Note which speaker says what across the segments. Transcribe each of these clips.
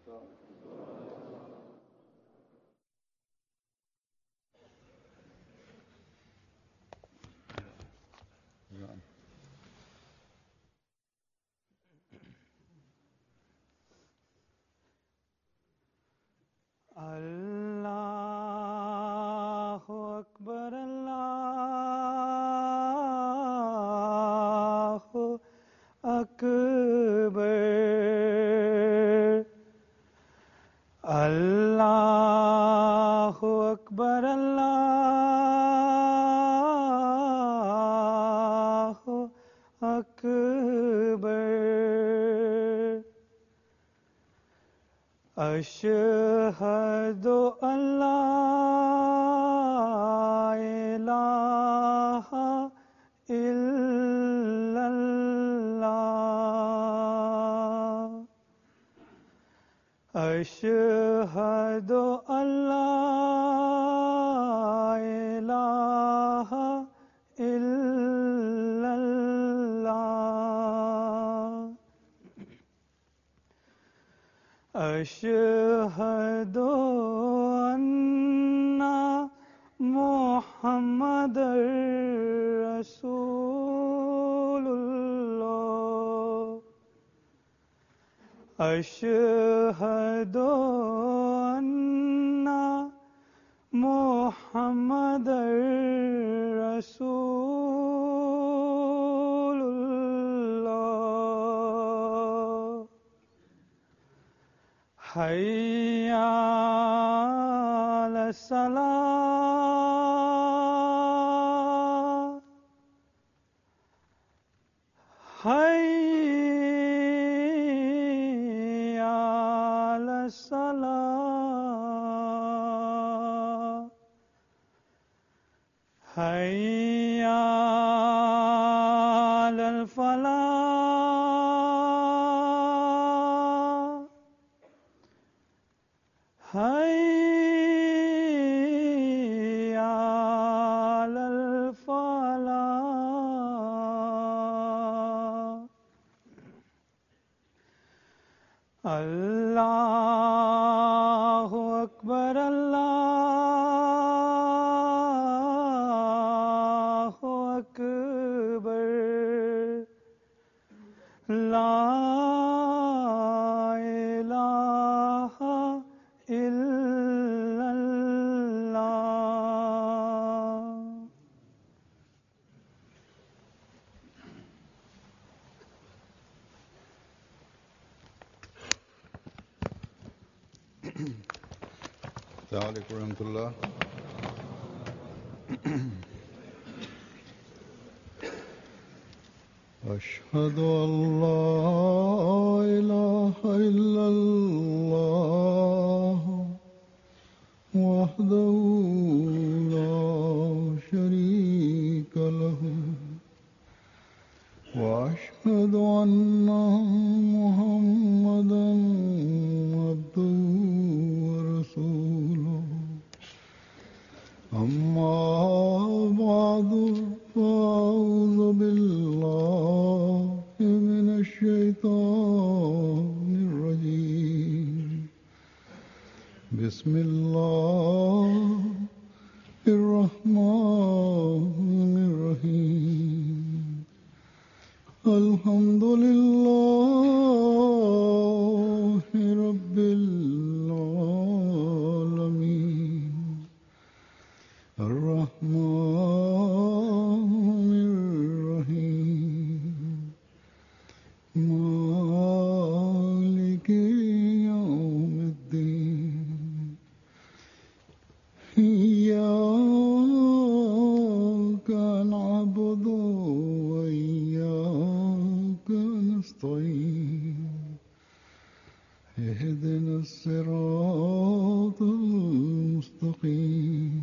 Speaker 1: الله أكبر الله أكبر الله أكبر الله أكبر أشهد أن لا إله إلا الله أشهد أن لا إله إلا الله أشهد أن محمد رسول الله أشهد أن محمد رسول الله حي على الصلاة حي على الصلاة حي على الفلاح حي على الفلاح الله أكبر الله أكبر لا إله إلا الله
Speaker 2: السلام عليكم ورحمة الله أشهد أن لا إله إلا الله وحده لا شريك له وأشهد أن محمدا عبده ورسوله أما بعد فأعوذ بالله من الشيطان الرجيم بسم الله الرحمن الرحيم الحمد لله رب العالمين الرحمن الرحيم مالك يوم الدين إياك نعبد وإياك نستعين اهدنا الصراط المستقيم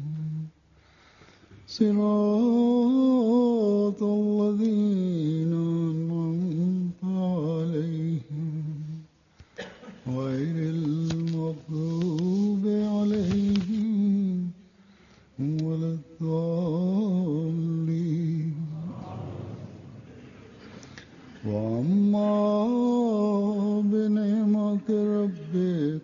Speaker 2: صراط الذين أنعمت عليهم غير المغضوب عليهم ولا الضالين وأما بنعمة ربك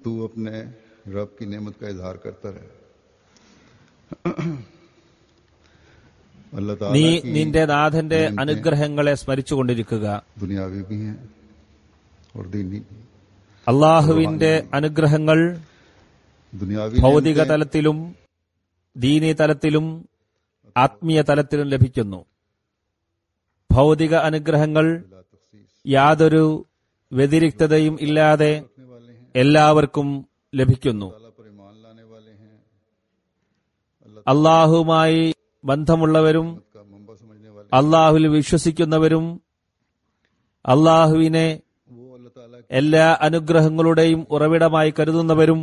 Speaker 2: तू अपने रब की नेमत का इजहार करता रहे अल्लाह
Speaker 3: നീ
Speaker 2: ताला की
Speaker 3: നിന്റെ നാഥന്റെ
Speaker 2: नेमतें
Speaker 3: അനുഗ്രഹങ്ങളെ സ്മരിച്ചുകൊണ്ടിരിക്കുക
Speaker 2: दुनियावी भी हैं और दीनी भी
Speaker 3: അള്ളാഹുവിന്റെ അനുഗ്രഹങ്ങൾ
Speaker 2: दुनियावी
Speaker 3: ഭൗതിക
Speaker 2: नेमतें
Speaker 3: തലത്തിലും ദീനി തലത്തിലും ആത്മീയ തലത്തിലും ലഭിക്കുന്നു ഭൗതിക അനുഗ്രഹങ്ങൾ
Speaker 2: बिला तखसीस
Speaker 3: യാതൊരു വ്യതിരിക്തതയും ഇല്ലാതെ
Speaker 2: रखने वाले हैं
Speaker 3: എല്ലാവർക്കും ലഭിക്കുന്നു
Speaker 2: अल्लाह पर ईमान लाने वाले हैं अल्लाह
Speaker 3: അള്ളാഹുമായി ബന്ധമുള്ളവരും
Speaker 2: का मंबा समझने वाले
Speaker 3: അള്ളാഹുവിൽ വിശ്വസിക്കുന്നവരും അള്ളാഹുവിനെ
Speaker 2: वो अल्लाह ताला की
Speaker 3: എല്ലാ അനുഗ്രഹങ്ങളുടെയും ഉറവിടമായി കരുതുന്നവരും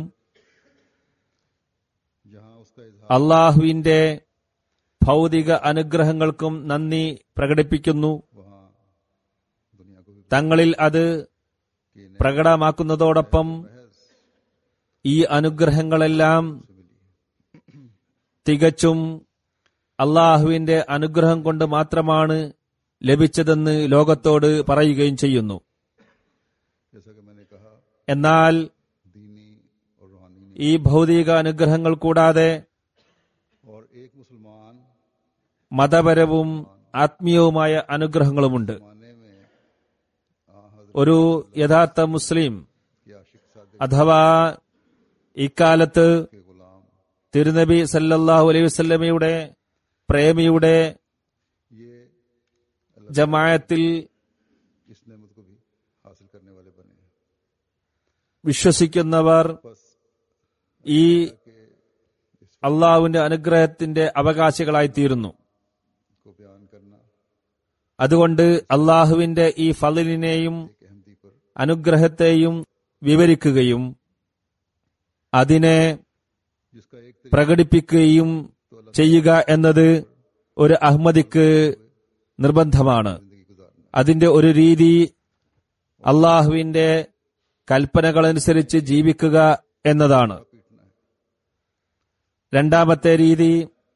Speaker 2: जहाँ उसका इजहार
Speaker 3: അള്ളാഹുവിന്റെ ഭൗതിക അനുഗ്രഹങ്ങൾക്കും നന്ദി പ്രകടിപ്പിക്കുന്നു
Speaker 2: वहाँ दुनिया को भी
Speaker 3: തങ്ങളിൽ അത്
Speaker 2: की ने
Speaker 3: പ്രകടമാക്കുന്നതോടൊപ്പം ഈ അനുഗ്രഹങ്ങളെല്ലാം തികച്ചും അള്ളാഹുവിന്റെ അനുഗ്രഹം കൊണ്ട് മാത്രമാണ് ലഭിച്ചതെന്ന് ലോകത്തോട് പറയുകയും ചെയ്യുന്നു
Speaker 2: जैसा कि मैंने कहा
Speaker 3: എന്നാൽ
Speaker 2: दीनी और रूहानी ने
Speaker 3: ഈ ഭൗതിക അനുഗ്രഹങ്ങൾ കൂടാതെ
Speaker 2: और एक मुसलमान
Speaker 3: മതപരവും ആത്മീയവുമായ അനുഗ്രഹങ്ങളുമുണ്ട്
Speaker 2: माने में आ हजरत
Speaker 3: ഒരു യഥാർത്ഥ മുസ്ലിം
Speaker 2: के आशिक सादे
Speaker 3: അഥവാ ഇക്കാലത്ത്
Speaker 2: के गुलाम
Speaker 3: തിരുനബി സല്ലല്ലാഹു അലൈഹി വസല്ലമയുടെ പ്രേമിയുടെ
Speaker 2: ये
Speaker 3: ജമായത്തിൽ
Speaker 2: इस नेमत को भी हासिल करने वाले बने हैं
Speaker 3: വിശ്വസിക്കുന്നവർ
Speaker 2: बस
Speaker 3: ഈ അള്ളാഹുവിന്റെ അനുഗ്രഹത്തിന്റെ അവകാശികളായി തീരുന്നു
Speaker 2: को बयान करना
Speaker 3: അതുകൊണ്ട് അള്ളാഹുവിന്റെ ഈ ഫലിനെയും
Speaker 2: एक अहमदी पर
Speaker 3: അനുഗ്രഹത്തെയും വിവരിക്കുകയും അതിനെ
Speaker 2: जिसका एक तरीका
Speaker 3: പ്രകടിപ്പിക്കുകയും ചെയ്യുക എന്നത് ഒരു അഹമ്മദിക്ക് നിർബന്ധമാണ്
Speaker 2: जिंदगी गुजारना
Speaker 3: അതിന്റെ ഒരു രീതി അള്ളാഹുവിന്റെ കൽപ്പനകളനുസരിച്ച് ജീവിക്കുക എന്നതാണ്
Speaker 2: पीटना है
Speaker 3: രണ്ടാമത്തെ രീതി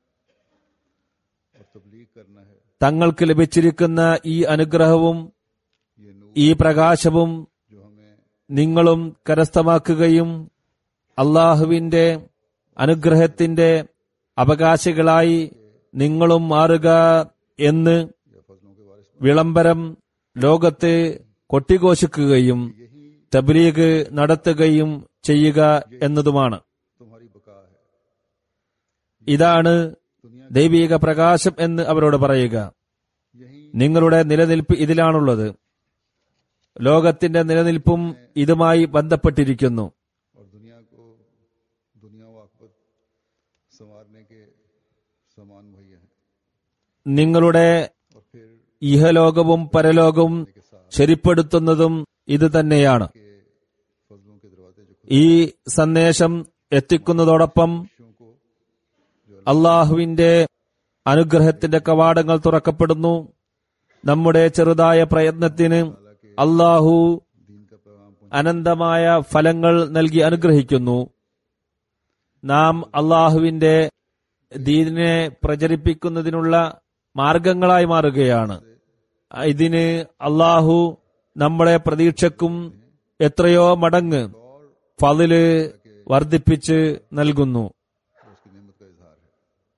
Speaker 2: और तबलीग करना है
Speaker 3: തങ്ങൾക്ക് ലഭിച്ചിരിക്കുന്ന ഈ അനുഗ്രഹവും
Speaker 2: ये नूर
Speaker 3: ഈ പ്രകാശവും
Speaker 2: जो हमें
Speaker 3: നിങ്ങളും കരസ്ഥമാക്കുകയും അള്ളാഹുവിന്റെ അനുഗ്രഹത്തിന്റെ അവകാശികളായി നിങ്ങളും മാറുക എന്ന്
Speaker 2: या फजलों के वारिस
Speaker 3: വിളംബരം ലോകത്ത് കൊട്ടിഘോഷിക്കുകയും തബ്ലീഗ് നടത്തുകയും ചെയ്യുക എന്നതുമാണ്
Speaker 2: तुम्हारी बका है
Speaker 3: ഇതാണ്
Speaker 2: दुनिया
Speaker 3: ദൈവിക പ്രകാശം എന്ന് അവരോട് പറയുക
Speaker 2: यही
Speaker 3: നിങ്ങളുടെ നിലനിൽപ്പ് ഇതിലാണുള്ളത് ലോകത്തിന്റെ നിലനിൽപ്പും ഇതുമായി ബന്ധപ്പെട്ടിരിക്കുന്നു
Speaker 2: और दुनिया को दुनिया व आकबत संवारने के समान मुहैया है
Speaker 3: നിങ്ങളുടെ
Speaker 2: और फिर
Speaker 3: ഇഹലോകവും പരലോകവും
Speaker 2: के साथ
Speaker 3: ശരിപ്പെടുത്തുന്നതും ഇത് തന്നെയാണ്
Speaker 2: के फजलों के दरवाजे जो
Speaker 3: ഈ സന്ദേശം എത്തിക്കുന്നതോടൊപ്പം
Speaker 2: खुशियों को
Speaker 3: അള്ളാഹുവിന്റെ അനുഗ്രഹത്തിന്റെ കവാടങ്ങൾ തുറക്കപ്പെടുന്നു നമ്മുടെ ചെറുതായ പ്രയത്നത്തിന് അള്ളാഹു
Speaker 2: दीन का पैगाम पहुंच
Speaker 3: അനന്തമായ ഫലങ്ങൾ നൽകി അനുഗ്രഹിക്കുന്നു നാം അള്ളാഹുവിന്റെ ദീനിനെ പ്രചരിപ്പിക്കുന്നതിനുള്ള മാർഗങ്ങളായി മാറുകയാണ് ഇതിന് അള്ളാഹു നമ്മുടെ പ്രതീക്ഷക്കും എത്രയോ മടങ്ങ് ഫതില് വർദ്ധിപ്പിച്ച് നൽകുന്നു
Speaker 2: और उसकी नेमत का इजहार है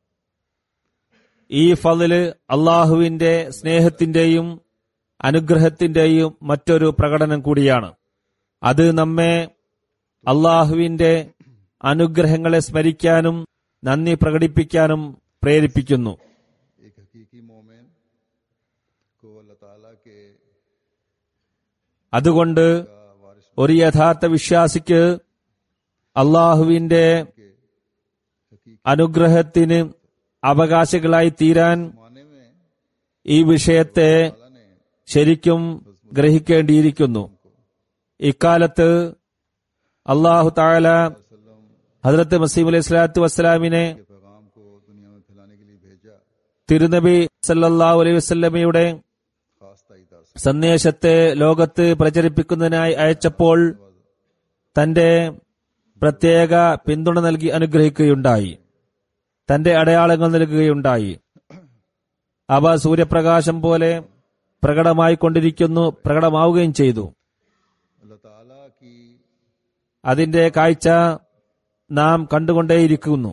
Speaker 3: ഈ ഫതില് അള്ളാഹുവിന്റെ സ്നേഹത്തിന്റെയും അനുഗ്രഹത്തിന്റെയും മറ്റൊരു പ്രകടനം കൂടിയാണ് അത് നമ്മെ അള്ളാഹുവിന്റെ അനുഗ്രഹങ്ങളെ സ്മരിക്കാനും നന്ദി പ്രകടിപ്പിക്കാനും പ്രേരിപ്പിക്കുന്നു
Speaker 2: एक हकीकी मोमिन को अल्लाह ताला के
Speaker 3: അതുകൊണ്ട്
Speaker 2: का वारिस
Speaker 3: ഒരു യഥാർത്ഥ വിശ്വാസിക്ക് അള്ളാഹുവിന്റെ
Speaker 2: हकीकी
Speaker 3: അനുഗ്രഹത്തിന് അവകാശികളായി തീരാൻ
Speaker 2: माने में
Speaker 3: ഈ വിഷയത്തെ
Speaker 2: ताला ने
Speaker 3: ശരിക്കും ഗ്രഹിക്കേണ്ടിയിരിക്കുന്നു ഇക്കാലത്ത് അള്ളാഹു താല
Speaker 2: वसल्लम
Speaker 3: ഹജറത്ത് മസീം അലൈഹി സ്വലാത്തു വസ്സലാമിനെ
Speaker 2: के पैगाम को दुनिया में फैलाने के लिए भेजा
Speaker 3: തിരുനബി സല്ലല്ലാഹു അലൈഹി വസല്ലമയുടെ
Speaker 2: खास ताइदाद से
Speaker 3: സന്ദേശത്തെ ലോകത്ത് പ്രചരിപ്പിക്കുന്നതിനായി അയച്ചപ്പോൾ തന്റെ പ്രത്യേക പിന്തുണ നൽകി അനുഗ്രഹിക്കുകയുണ്ടായി തന്റെ അടയാളങ്ങൾ നൽകുകയുണ്ടായി അവ സൂര്യപ്രകാശം പോലെ പ്രകടമായി കൊണ്ടിരിക്കുന്നു പ്രകടമാവുകയും ചെയ്തു
Speaker 2: अल्लाह ताला की
Speaker 3: അതിന്റെ കാഴ്ച നാം കണ്ടുകൊണ്ടേയിരിക്കുന്നു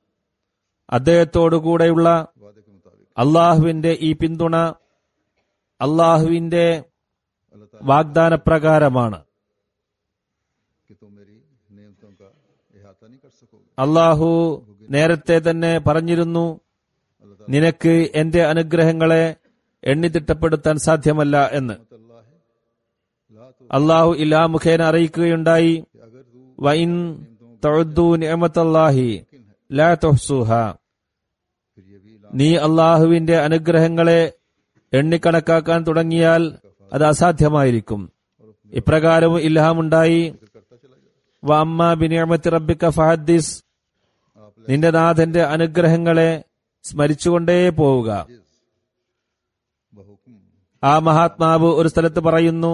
Speaker 3: അദ്ദേഹത്തോടുകൂടെയുള്ള
Speaker 2: वादे के मुताबिक
Speaker 3: അള്ളാഹുവിന്റെ ഈ പിന്തുണ അള്ളാഹുവിന്റെ
Speaker 2: अल्लाह ताला
Speaker 3: വാഗ്ദാനപ്രകാരമാണ്
Speaker 2: कि तुम मेरी नियमतों का इहाता नहीं कर सकोगे
Speaker 3: അള്ളാഹു നേരത്തെ തന്നെ പറഞ്ഞിരുന്നു നിനക്ക് എന്റെ അനുഗ്രഹങ്ങളെ എണ്ണിത്തിട്ടപ്പെടുത്താൻ സാധ്യമല്ല എന്ന്
Speaker 2: मत अल्लाह है ला तो
Speaker 3: അള്ളാഹു ഇലാ മുഖേന അറിയിക്കുകയുണ്ടായി
Speaker 2: कि अगर तू
Speaker 3: വൈൻ തഴുദ്ദു നിയമത്തല്ലാഹി ലാ തുഹ്സുഹ
Speaker 2: फिर ये भी ला
Speaker 3: നീ അള്ളാഹുവിന്റെ അനുഗ്രഹങ്ങളെ എണ്ണിക്കണക്കാക്കാൻ തുടങ്ങിയാൽ അത് അസാധ്യമായിരിക്കും ഇപ്രകാരവും ഇൽഹാമുണ്ടായി
Speaker 2: करता चला जाए
Speaker 3: വ അമ്മ ബിനിയമത്തി റബ്ബിക്ക ഫഹദ്ദിസ്
Speaker 2: आप
Speaker 3: നിന്റെ നാഥന്റെ അനുഗ്രഹങ്ങളെ സ്മരിച്ചുകൊണ്ടേ പോവുക
Speaker 2: बहुकुम
Speaker 3: ആ മഹാത്മാവ് ഒരു സ്ഥലത്ത് പറയുന്നു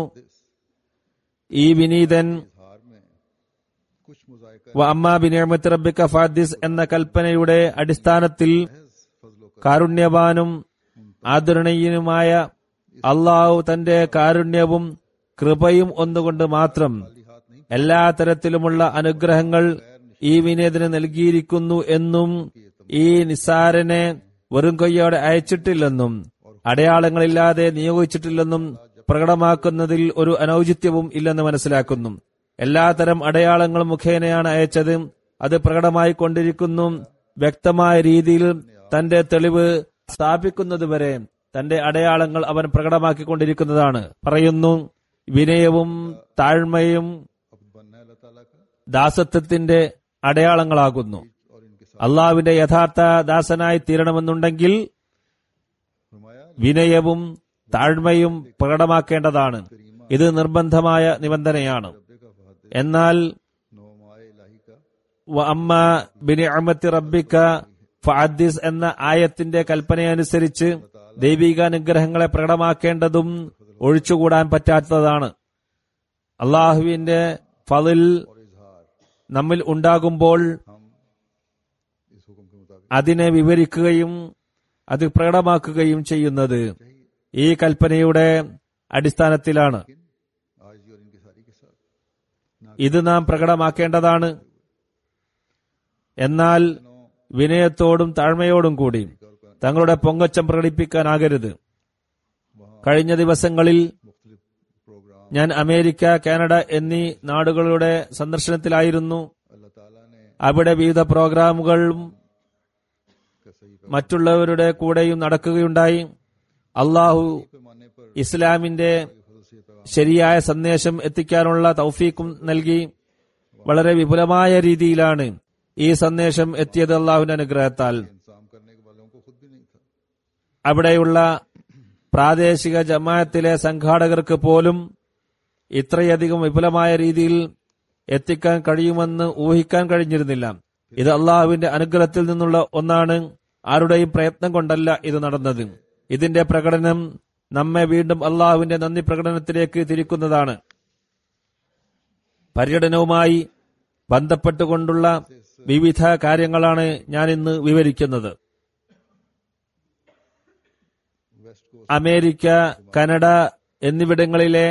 Speaker 3: ഈ വിനീതൻ
Speaker 2: इजहार में कुछ मुजायका
Speaker 3: വ അമ്മ ബിനിയമത്തി റബ്ബിക്ക ഫഹദ്ദിസ് എന്ന കൽപ്പനയുടെ അടിസ്ഥാനത്തിൽ
Speaker 2: फजलो का
Speaker 3: കാരുണ്യവാനും ആദരണീയനുമായ അള്ളാഹു തന്റെ കാരുണ്യവും കൃപയും ഒന്നുകൊണ്ട് മാത്രം
Speaker 2: हाथ नहीं
Speaker 3: എല്ലാ തരത്തിലുമുള്ള അനുഗ്രഹങ്ങൾ ഈ വിനേതന് നൽകിയിരിക്കുന്നു എന്നും ഈ നിസാരനെ വെറും കൈയോടെ അയച്ചിട്ടില്ലെന്നും അടയാളങ്ങളില്ലാതെ നിയോഗിച്ചിട്ടില്ലെന്നും പ്രകടമാക്കുന്നതിൽ ഒരു അനൌചിത്യവും ഇല്ലെന്ന് മനസ്സിലാക്കുന്നു എല്ലാത്തരം അടയാളങ്ങളും മുഖേനയാണ് അയച്ചത് അത് പ്രകടമായി കൊണ്ടിരിക്കുന്നു വ്യക്തമായ രീതിയിൽ തന്റെ തെളിവ് സ്ഥാപിക്കുന്നതുവരെ തന്റെ അടയാളങ്ങൾ അവൻ പ്രകടമാക്കിക്കൊണ്ടിരിക്കുന്നതാണ് പറയുന്നു വിനയവും താഴ്മയും
Speaker 2: अब बनना है अल्लाह ताला का
Speaker 3: ദാസത്വത്തിന്റെ അടയാളങ്ങളാകുന്നു
Speaker 2: और इनके साथ
Speaker 3: അള്ളാവിന്റെ യഥാർത്ഥ ദാസനായി തീരണമെന്നുണ്ടെങ്കിൽ
Speaker 2: फरमाया
Speaker 3: വിനയവും താഴ്മയും പ്രകടമാക്കേണ്ടതാണ് ഇത് നിർബന്ധമായ നിബന്ധനയാണ്
Speaker 2: रब्बे का फहद
Speaker 3: എന്നാൽ
Speaker 2: नो माए इलाही का
Speaker 3: വ അമ്മ ബിനിഅമത്തി റബ്ബിക്ക ഫഅദ്ദിസ് എന്ന ആയത്തിന്റെ കൽപ്പനയനുസരിച്ച് ദൈവികാനുഗ്രഹങ്ങളെ പ്രകടമാക്കേണ്ടതും ഒഴിച്ചുകൂടാൻ പറ്റാത്തതാണ് അള്ളാഹുവിന്റെ ഫതിൽ
Speaker 2: और इजहार
Speaker 3: നമ്മിൽ ഉണ്ടാകുമ്പോൾ
Speaker 2: हम इस हुक्म के मुताबिक
Speaker 3: അതിനെ വിവരിക്കുകയും അത് പ്രകടമാക്കുകയും ചെയ്യുന്നത് ഈ കൽപ്പനയുടെ അടിസ്ഥാനത്തിലാണ്
Speaker 2: आज और इनकी सारी के साथ
Speaker 3: ഇത് നാം പ്രകടമാക്കേണ്ടതാണ് എന്നാൽ വിനയത്തോടും താഴ്മയോടും കൂടി തങ്ങളുടെ പൊങ്ങച്ചം പ്രകടിപ്പിക്കാനാകരുത് കഴിഞ്ഞ ദിവസങ്ങളിൽ
Speaker 2: मुख्तलिफ प्रोग्राम
Speaker 3: ഞാൻ അമേരിക്ക കാനഡ എന്നീ നാടുകളുടെ സന്ദർശനത്തിലായിരുന്നു
Speaker 2: अल्लाह ताला ने
Speaker 3: അവിടെ വിവിധ പ്രോഗ്രാമുകളും
Speaker 2: का सही
Speaker 3: മറ്റുള്ളവരുടെ കൂടെയും നടക്കുകയുണ്ടായി അള്ളാഹു
Speaker 2: पैमाने पर
Speaker 3: ഇസ്ലാമിന്റെ
Speaker 2: खसूसियत पैगाम
Speaker 3: ശരിയായ സന്ദേശം എത്തിക്കാനുള്ള തൗഫീക്കും നൽകി വളരെ വിപുലമായ രീതിയിലാണ് ഈ സന്ദേശം എത്തിയത് അള്ളാഹുവിന്റെ അനുഗ്രഹത്താൽ
Speaker 2: इंतजाम करने वालों को खुद भी नहीं था
Speaker 3: അവിടെയുള്ള പ്രാദേശിക ജമാഅത്തിലെ സംഘാടകർക്ക് പോലും ഇത്രയധികം വിപുലമായ രീതിയിൽ എത്തിക്കാൻ കഴിയുമെന്ന് ഊഹിക്കാൻ കഴിഞ്ഞിരുന്നില്ല ഇത് അള്ളാഹുവിന്റെ അനുഗ്രഹത്തിൽ നിന്നുള്ള ഒന്നാണ് ആരുടെയും പ്രയത്നം കൊണ്ടല്ല ഇത് നടന്നത് ഇതിന്റെ പ്രകടനം നമ്മെ വീണ്ടും അള്ളാഹുവിന്റെ നന്ദി പ്രകടനത്തിലേക്ക് തിരിക്കുന്നതാണ് പര്യടനവുമായി ബന്ധപ്പെട്ടുകൊണ്ടുള്ള വിവിധ കാര്യങ്ങളാണ് ഞാൻ ഇന്ന് വിവരിക്കുന്നത്
Speaker 2: वेस्ट को
Speaker 3: അമേരിക്ക കനഡ എന്നിവിടങ്ങളിലെ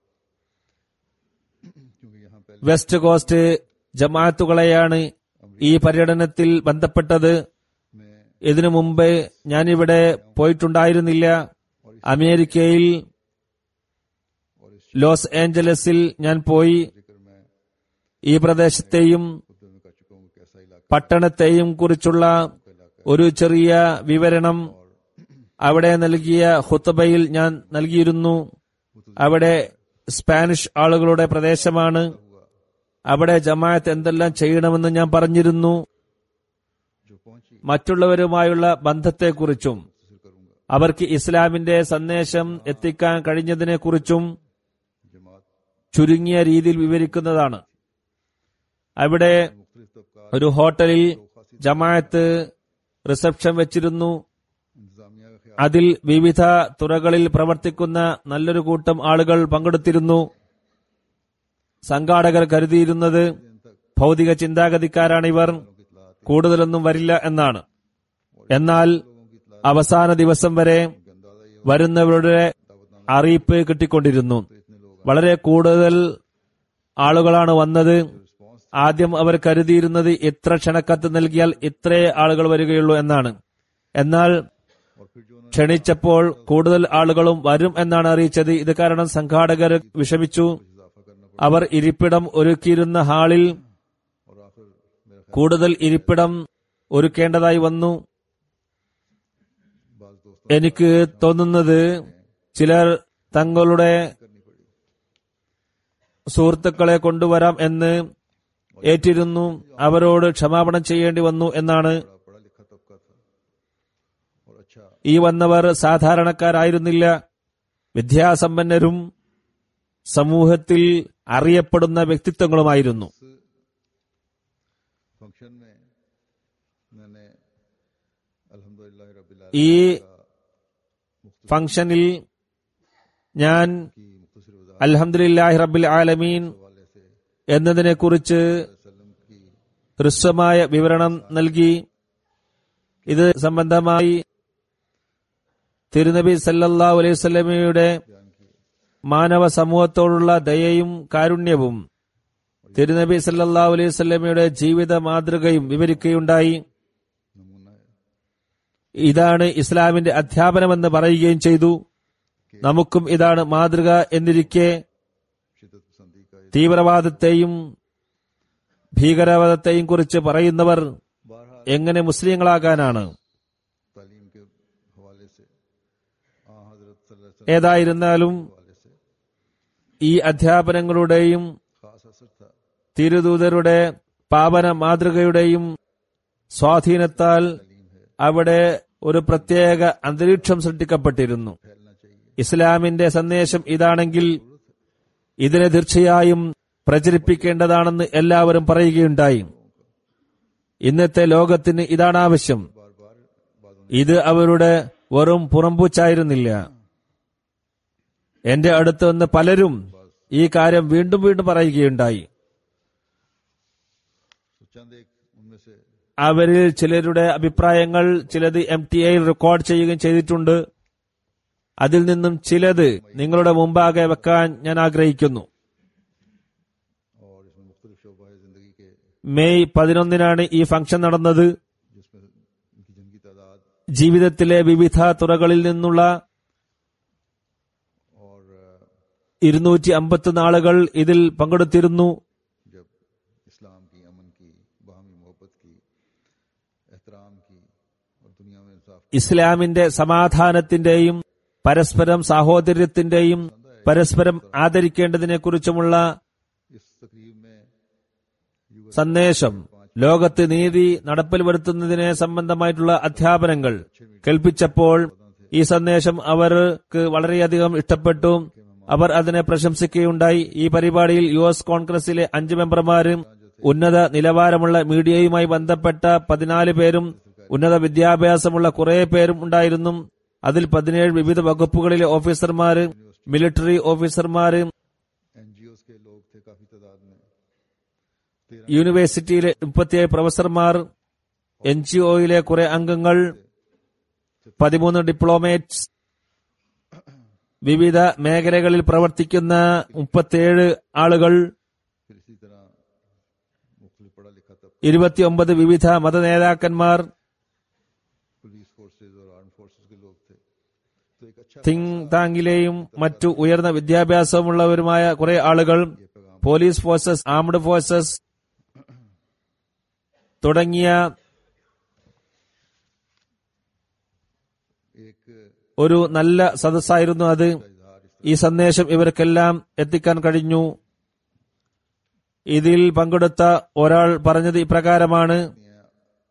Speaker 2: क्योंकि यहाँ पहले
Speaker 3: വെസ്റ്റ് കോസ്റ്റ് ജമാഅത്തുകളെയാണ് ഈ പര്യടനത്തിൽ ബന്ധപ്പെട്ടത്
Speaker 2: में
Speaker 3: ഇതിനു മുമ്പ് ഞാനിവിടെ പോയിട്ടുണ്ടായിരുന്നില്ല അമേരിക്കയിൽ
Speaker 2: और इस
Speaker 3: ലോസ് ഏഞ്ചലസിൽ ഞാൻ പോയി
Speaker 2: जिक्र में
Speaker 3: ഈ പ്രദേശത്തെയും
Speaker 2: खुद में कर चुका हूँ कि कैसा इलाका
Speaker 3: പട്ടണത്തെയും കുറിച്ചുള്ള ഒരു ചെറിയ വിവരണം അവിടെ നൽകിയ ഹുത്തബയിൽ ഞാൻ നൽകിയിരുന്നു അവിടെ സ്പാനിഷ് ആളുകളുടെ പ്രദേശമാണ് അവിടെ ജമാഅത്ത് എന്തെല്ലാം ചെയ്യണമെന്ന് ഞാൻ പറഞ്ഞിരുന്നു
Speaker 2: जो पहुंची
Speaker 3: മറ്റുള്ളവരുമായുള്ള ബന്ധത്തെക്കുറിച്ചും
Speaker 2: हासिल करूंगा
Speaker 3: അവർക്ക് ഇസ്ലാമിന്റെ സന്ദേശം എത്തിക്കാൻ കഴിഞ്ഞതിനെക്കുറിച്ചും
Speaker 2: जमात
Speaker 3: ചുരുങ്ങിയ രീതിയിൽ വിവരിക്കുന്നതാണ് അവിടെ
Speaker 2: मुख्तलिफ तबका
Speaker 3: ഒരു ഹോട്ടലിൽ ജമാഅത്ത് റിസപ്ഷൻ വെച്ചിരുന്നു
Speaker 2: इंतजामिया का ख्याल
Speaker 3: അതിൽ വിവിധ തുറകളിൽ പ്രവർത്തിക്കുന്ന നല്ലൊരു കൂട്ടം ആളുകൾ പങ്കെടുത്തിരുന്നു സംഘാടകർ കരുതിയിരുന്നത് ഭൗതിക ചിന്താഗതിക്കാരാണിവർ കൂടുതലൊന്നും വരില്ല എന്നാണ് എന്നാൽ അവസാന ദിവസം വരെ വരുന്നവരുടെ അറിയിപ്പ് കിട്ടിക്കൊണ്ടിരുന്നു വളരെ കൂടുതൽ ആളുകളാണ് വന്നത് ആദ്യം അവർ കരുതിയിരുന്നത് ഇത്ര ക്ഷണക്കത്ത് നൽകിയാൽ ഇത്രേ ആളുകൾ വരികയുള്ളൂ എന്നാണ് എന്നാൽ
Speaker 2: और फिर जो उन्होंने
Speaker 3: ക്ഷണിച്ചപ്പോൾ കൂടുതൽ ആളുകളും വരും എന്നാണ് അറിയിച്ചത് ഇത് കാരണം സംഘാടകർ വിഷമിച്ചു
Speaker 2: इजाफा करना
Speaker 3: അവർ ഇരിപ്പിടം ഒരുക്കിയിരുന്ന ഹാളിൽ
Speaker 2: पड़ा और आखिर मेरा ख्याल
Speaker 3: കൂടുതൽ ഇരിപ്പിടം ഒരുക്കേണ്ടതായി വന്നു
Speaker 2: बाज दोस्तों
Speaker 3: എനിക്ക് തോന്നുന്നത് ചിലർ തങ്ങളുടെ
Speaker 2: करनी पड़ी
Speaker 3: സുഹൃത്തുക്കളെ കൊണ്ടുവരാം എന്ന് ഏറ്റിരുന്നു അവരോട് ക്ഷമാപണം ചെയ്യേണ്ടി വന്നു എന്നാണ്
Speaker 2: बड़ा पढ़ा लिखा तबका था और अच्छा
Speaker 3: ഈ വന്നവർ സാധാരണക്കാരായിരുന്നില്ല വിദ്യാസമ്പന്നരും സമൂഹത്തിൽ അറിയപ്പെടുന്ന വ്യക്തിത്വങ്ങളുമായിരുന്നു
Speaker 2: फंक्शन में मैंने अल्हम्दुलिल्लाह रब्बिल
Speaker 3: ഈ
Speaker 2: आलमीन का
Speaker 3: ഫംഗ്ഷനിൽ ഞാൻ
Speaker 2: की मुख्तसर वजाहत
Speaker 3: അൽഹംദുലില്ലാഹി റബ്ബിൽ ആലമീൻ
Speaker 2: हवाले से
Speaker 3: എന്നതിനെക്കുറിച്ച്
Speaker 2: वसल्लम की
Speaker 3: ഹ്രസ്വമായ വിവരണം നൽകി ഇത് സംബന്ധമായി തിരുനബി സല്ലല്ലാഹു അലൈഹി വസല്ലമയുടെ
Speaker 2: बयान की
Speaker 3: മാനവ സമൂഹത്തോടുള്ള ദയയും കാരുണ്യവും തിരുനബി സല്ലല്ലാഹു അലൈഹി വസല്ലമയുടെ ജീവിത മാതൃകയും വിവരിക്കുകയുണ്ടായി
Speaker 2: नमूना है
Speaker 3: ഇതാണ് ഇസ്ലാമിന്റെ അധ്യാപനമെന്ന് പറയുകയും ചെയ്തു നമുക്കും ഇതാണ് മാതൃക എന്നിരിക്കെ
Speaker 2: शिदत पसंदी का ये
Speaker 3: തീവ്രവാദത്തെയും ഭീകരവാദത്തെയും കുറിച്ച് പറയുന്നവർ
Speaker 2: बारह
Speaker 3: എങ്ങനെ മുസ്ലിങ്ങളാകാനാണ്
Speaker 2: तालीम के हवाले से आ हजरत सल्लल्लाहु अलैहि
Speaker 3: ഏതായിരുന്നാലും
Speaker 2: वसल्लम के हवाले से
Speaker 3: ഈ അധ്യാപനങ്ങളുടെയും
Speaker 2: खास असर था
Speaker 3: തിരുദൂതരുടെ പാവന മാതൃകയുടെയും സ്വാധീനത്താൽ
Speaker 2: तालीम है
Speaker 3: അവിടെ ഒരു പ്രത്യേക അന്തരീക്ഷം സൃഷ്ടിക്കപ്പെട്ടിരുന്നു
Speaker 2: फैलना चाहिए
Speaker 3: ഇസ്ലാമിന്റെ സന്ദേശം ഇതാണെങ്കിൽ ഇതിനെ തീർച്ചയായും പ്രചരിപ്പിക്കേണ്ടതാണെന്ന് എല്ലാവരും പറയുകയുണ്ടായി ഇന്നത്തെ ലോകത്തിന് ഇതാണ് ആവശ്യം
Speaker 2: बार बार बातों
Speaker 3: ഇത് അവരുടെ വെറും പുറംപൂച്ചായിരുന്നില്ല എന്റെ അടുത്ത് നിന്ന് പലരും ഈ കാര്യം വീണ്ടും വീണ്ടും പറയുകയുണ്ടായി
Speaker 2: ने चंद एक उनमें से
Speaker 3: അവരിൽ ചിലരുടെ അഭിപ്രായങ്ങൾ ചിലത് എം ടി ഐയിൽ റെക്കോർഡ് ചെയ്യുകയും ചെയ്തിട്ടുണ്ട് അതിൽ നിന്നും ചിലത് നിങ്ങളുടെ മുമ്പാകെ വെക്കാൻ ഞാൻ ആഗ്രഹിക്കുന്നു
Speaker 2: और इसमें मुख्तलिफ शोबा जिंदगी के
Speaker 3: മെയ് പതിനൊന്നിനാണ് ഈ ഫംഗ്ഷൻ നടന്നത്
Speaker 2: जिसमें इनकी जिनकी तादाद
Speaker 3: ജീവിതത്തിലെ വിവിധ തുറകളിൽ നിന്നുള്ള
Speaker 2: और अ,
Speaker 3: ഇരുന്നൂറ്റി അമ്പത്തൊന്ന് ആളുകൾ ഇതിൽ പങ്കെടുത്തിരുന്നു
Speaker 2: जब इस्लाम की अमन की बाहमी मोहब्बत की एहतराम की और दुनिया में इंसाफ
Speaker 3: ഇസ്ലാമിന്റെ സമാധാനത്തിന്റെയും പരസ്പരം സാഹോദര്യത്തിന്റെയും പരസ്പരം ആദരിക്കേണ്ടതിനെ കുറിച്ചുമുള്ള
Speaker 2: इस तकरीब में युग
Speaker 3: സന്ദേശം ലോകത്ത് നീതി നടപ്പിൽ വരുത്തുന്നതിനെ സംബന്ധമായിട്ടുള്ള അധ്യാപനങ്ങൾ കേൾപ്പിച്ചപ്പോൾ ഈ സന്ദേശം അവർക്ക് വളരെയധികം ഇഷ്ടപ്പെട്ടു അവർ അതിനെ പ്രശംസിക്കുകയുണ്ടായി ഈ പരിപാടിയിൽ യു എസ് കോൺഗ്രസിലെ അഞ്ച് മെമ്പർമാരും ഉന്നത നിലവാരമുള്ള മീഡിയയുമായി ബന്ധപ്പെട്ട പതിനാല് പേരും ഉന്നത വിദ്യാഭ്യാസമുള്ള കുറെ പേരും ഉണ്ടായിരുന്നു അതിൽ പതിനേഴ് വിവിധ വകുപ്പുകളിലെ ഓഫീസർമാര് മിലിറ്ററി ഓഫീസർമാര്
Speaker 2: एनजीओ के लोग थे काफी तादाद में तेरह
Speaker 3: യൂണിവേഴ്സിറ്റിയിലെ മുപ്പത്തിയേഴ് പ്രൊഫസർമാർ എൻ ജി ഒയിലെ കുറെ അംഗങ്ങൾ പതിമൂന്ന് ഡിപ്ലോമേറ്റ്സ് വിവിധ മേഖലകളിൽ പ്രവർത്തിക്കുന്ന മുപ്പത്തിയേഴ് ആളുകൾ
Speaker 2: फिर इसी तरह मुख्तलिफ पढ़ा लिखा तब
Speaker 3: ഇരുപത്തിയൊമ്പത് വിവിധ മതനേതാക്കന്മാർ
Speaker 2: पुलिस फोर्सेज और आर्म फोर्सेज के लोग थे तो एक अच्छा
Speaker 3: തിങ് താങ്ങിലെയും മറ്റു ഉയർന്ന വിദ്യാഭ്യാസമുള്ളവരുമായ കുറെ ആളുകൾ പോലീസ് ഫോഴ്സസ് ആംഡ് ഫോഴ്സസ് തുടങ്ങിയ
Speaker 2: एक
Speaker 3: ഒരു നല്ല സദസ്സായിരുന്നു അത്
Speaker 2: इजहार इस
Speaker 3: ഈ സന്ദേശം ഇവർക്കെല്ലാം എത്തിക്കാൻ കഴിഞ്ഞു ഇതിൽ പങ്കെടുത്ത ഒരാൾ പറഞ്ഞത് ഇപ്രകാരമാണ്
Speaker 2: तरह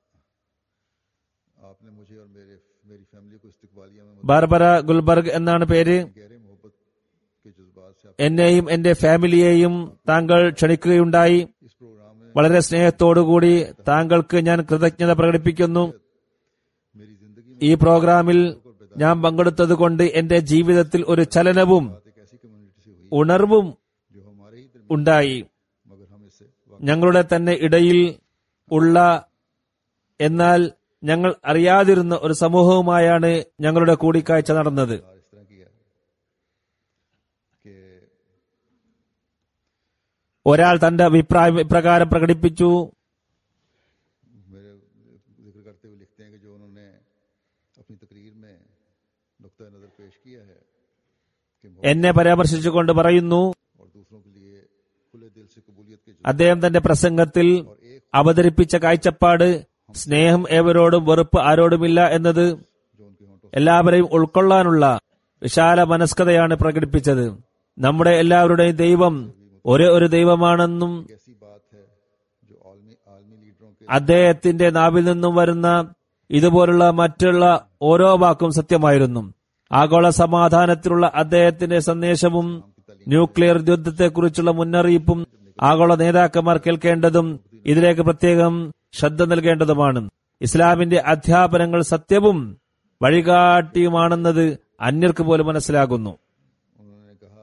Speaker 2: आपने मुझे और मेरे मेरी फैमिली को इस्तकबालिया में
Speaker 3: ബാർബറ ഗുൽബർഗ് എന്നാണ് പേര്
Speaker 2: गहरे मोहब्बत के जज्बात से आप
Speaker 3: എന്നെയും എന്റെ ഫാമിലിയെയും താങ്കൾ ക്ഷണിക്കുകയുണ്ടായി
Speaker 2: इस प्रोग्राम में
Speaker 3: വളരെ സ്നേഹത്തോടുകൂടി താങ്കൾക്ക് ഞാൻ കൃതജ്ഞത പ്രകടിപ്പിക്കുന്നു
Speaker 2: मेरी जिंदगी में
Speaker 3: ഈ പ്രോഗ്രാമിൽ ഞാൻ പങ്കെടുത്തത് കൊണ്ട് എന്റെ ജീവിതത്തിൽ ഒരു ചലനവും
Speaker 2: एक ऐसी कम्युनिटी से हुई
Speaker 3: ഉണർവും
Speaker 2: जो हमारे ही दरमियान
Speaker 3: ഉണ്ടായി
Speaker 2: मगर हम इससे
Speaker 3: ഞങ്ങളുടെ തന്നെ ഇടയിൽ ഉള്ള എന്നാൽ ഞങ്ങൾ അറിയാതിരുന്ന ഒരു സമൂഹവുമായാണ് ഞങ്ങളുടെ കൂടിക്കാഴ്ച നടന്നത്
Speaker 2: वाकई इस तरह किया कि
Speaker 3: ഒരാൾ തന്റെ അഭിപ്രായം ഇപ്രകാരം പ്രകടിപ്പിച്ചു
Speaker 2: मेरे जिक्र करते हुए लिखते हैं कि जो उन्होंने अपनी तकरीर में नुक़ नज़र पेश किया है कि मोहब्बत
Speaker 3: എന്നെ പരാമർശിച്ചുകൊണ്ട് പറയുന്നു
Speaker 2: और दूसरों के लिए खुले दिल से कबूलियत के
Speaker 3: അദ്ദേഹം തന്റെ പ്രസംഗത്തിൽ അവതരിപ്പിച്ച കാഴ്ചപ്പാട് സ്നേഹം ഏവരോടും വെറുപ്പ് ആരോടുമില്ല എന്നത്
Speaker 2: जो उनके होंठों
Speaker 3: എല്ലാവരെയും ഉൾക്കൊള്ളാനുള്ള വിശാല മനസ്കതയാണ് പ്രകടിപ്പിച്ചത് നമ്മുടെ എല്ലാവരുടെയും ദൈവം ഒരേ ഒരു ദൈവമാണെന്നും
Speaker 2: से ऐसी बात है जो आलमी आलमी लीडरों के
Speaker 3: അദ്ദേഹത്തിന്റെ നാവിൽ നിന്നും വരുന്ന ഇതുപോലുള്ള മറ്റുള്ള ഓരോ വാക്കും സത്യമായിരുന്നു ആഗോള സമാധാനത്തിലുള്ള അദ്ദേഹത്തിന്റെ സന്ദേശവും ന്യൂക്ലിയർ യുദ്ധത്തെക്കുറിച്ചുള്ള മുന്നറിയിപ്പും ആഗോള നേതാക്കന്മാർ കേൾക്കേണ്ടതും ഇതിലേക്ക് പ്രത്യേകം ശ്രദ്ധ നൽകേണ്ടതുമാണ് ഇസ്ലാമിന്റെ അധ്യാപനങ്ങൾ സത്യവും വഴികാട്ടിയുമാണെന്നത് അന്യർക്ക് പോലും മനസ്സിലാകുന്നു
Speaker 2: उन्होंने कहा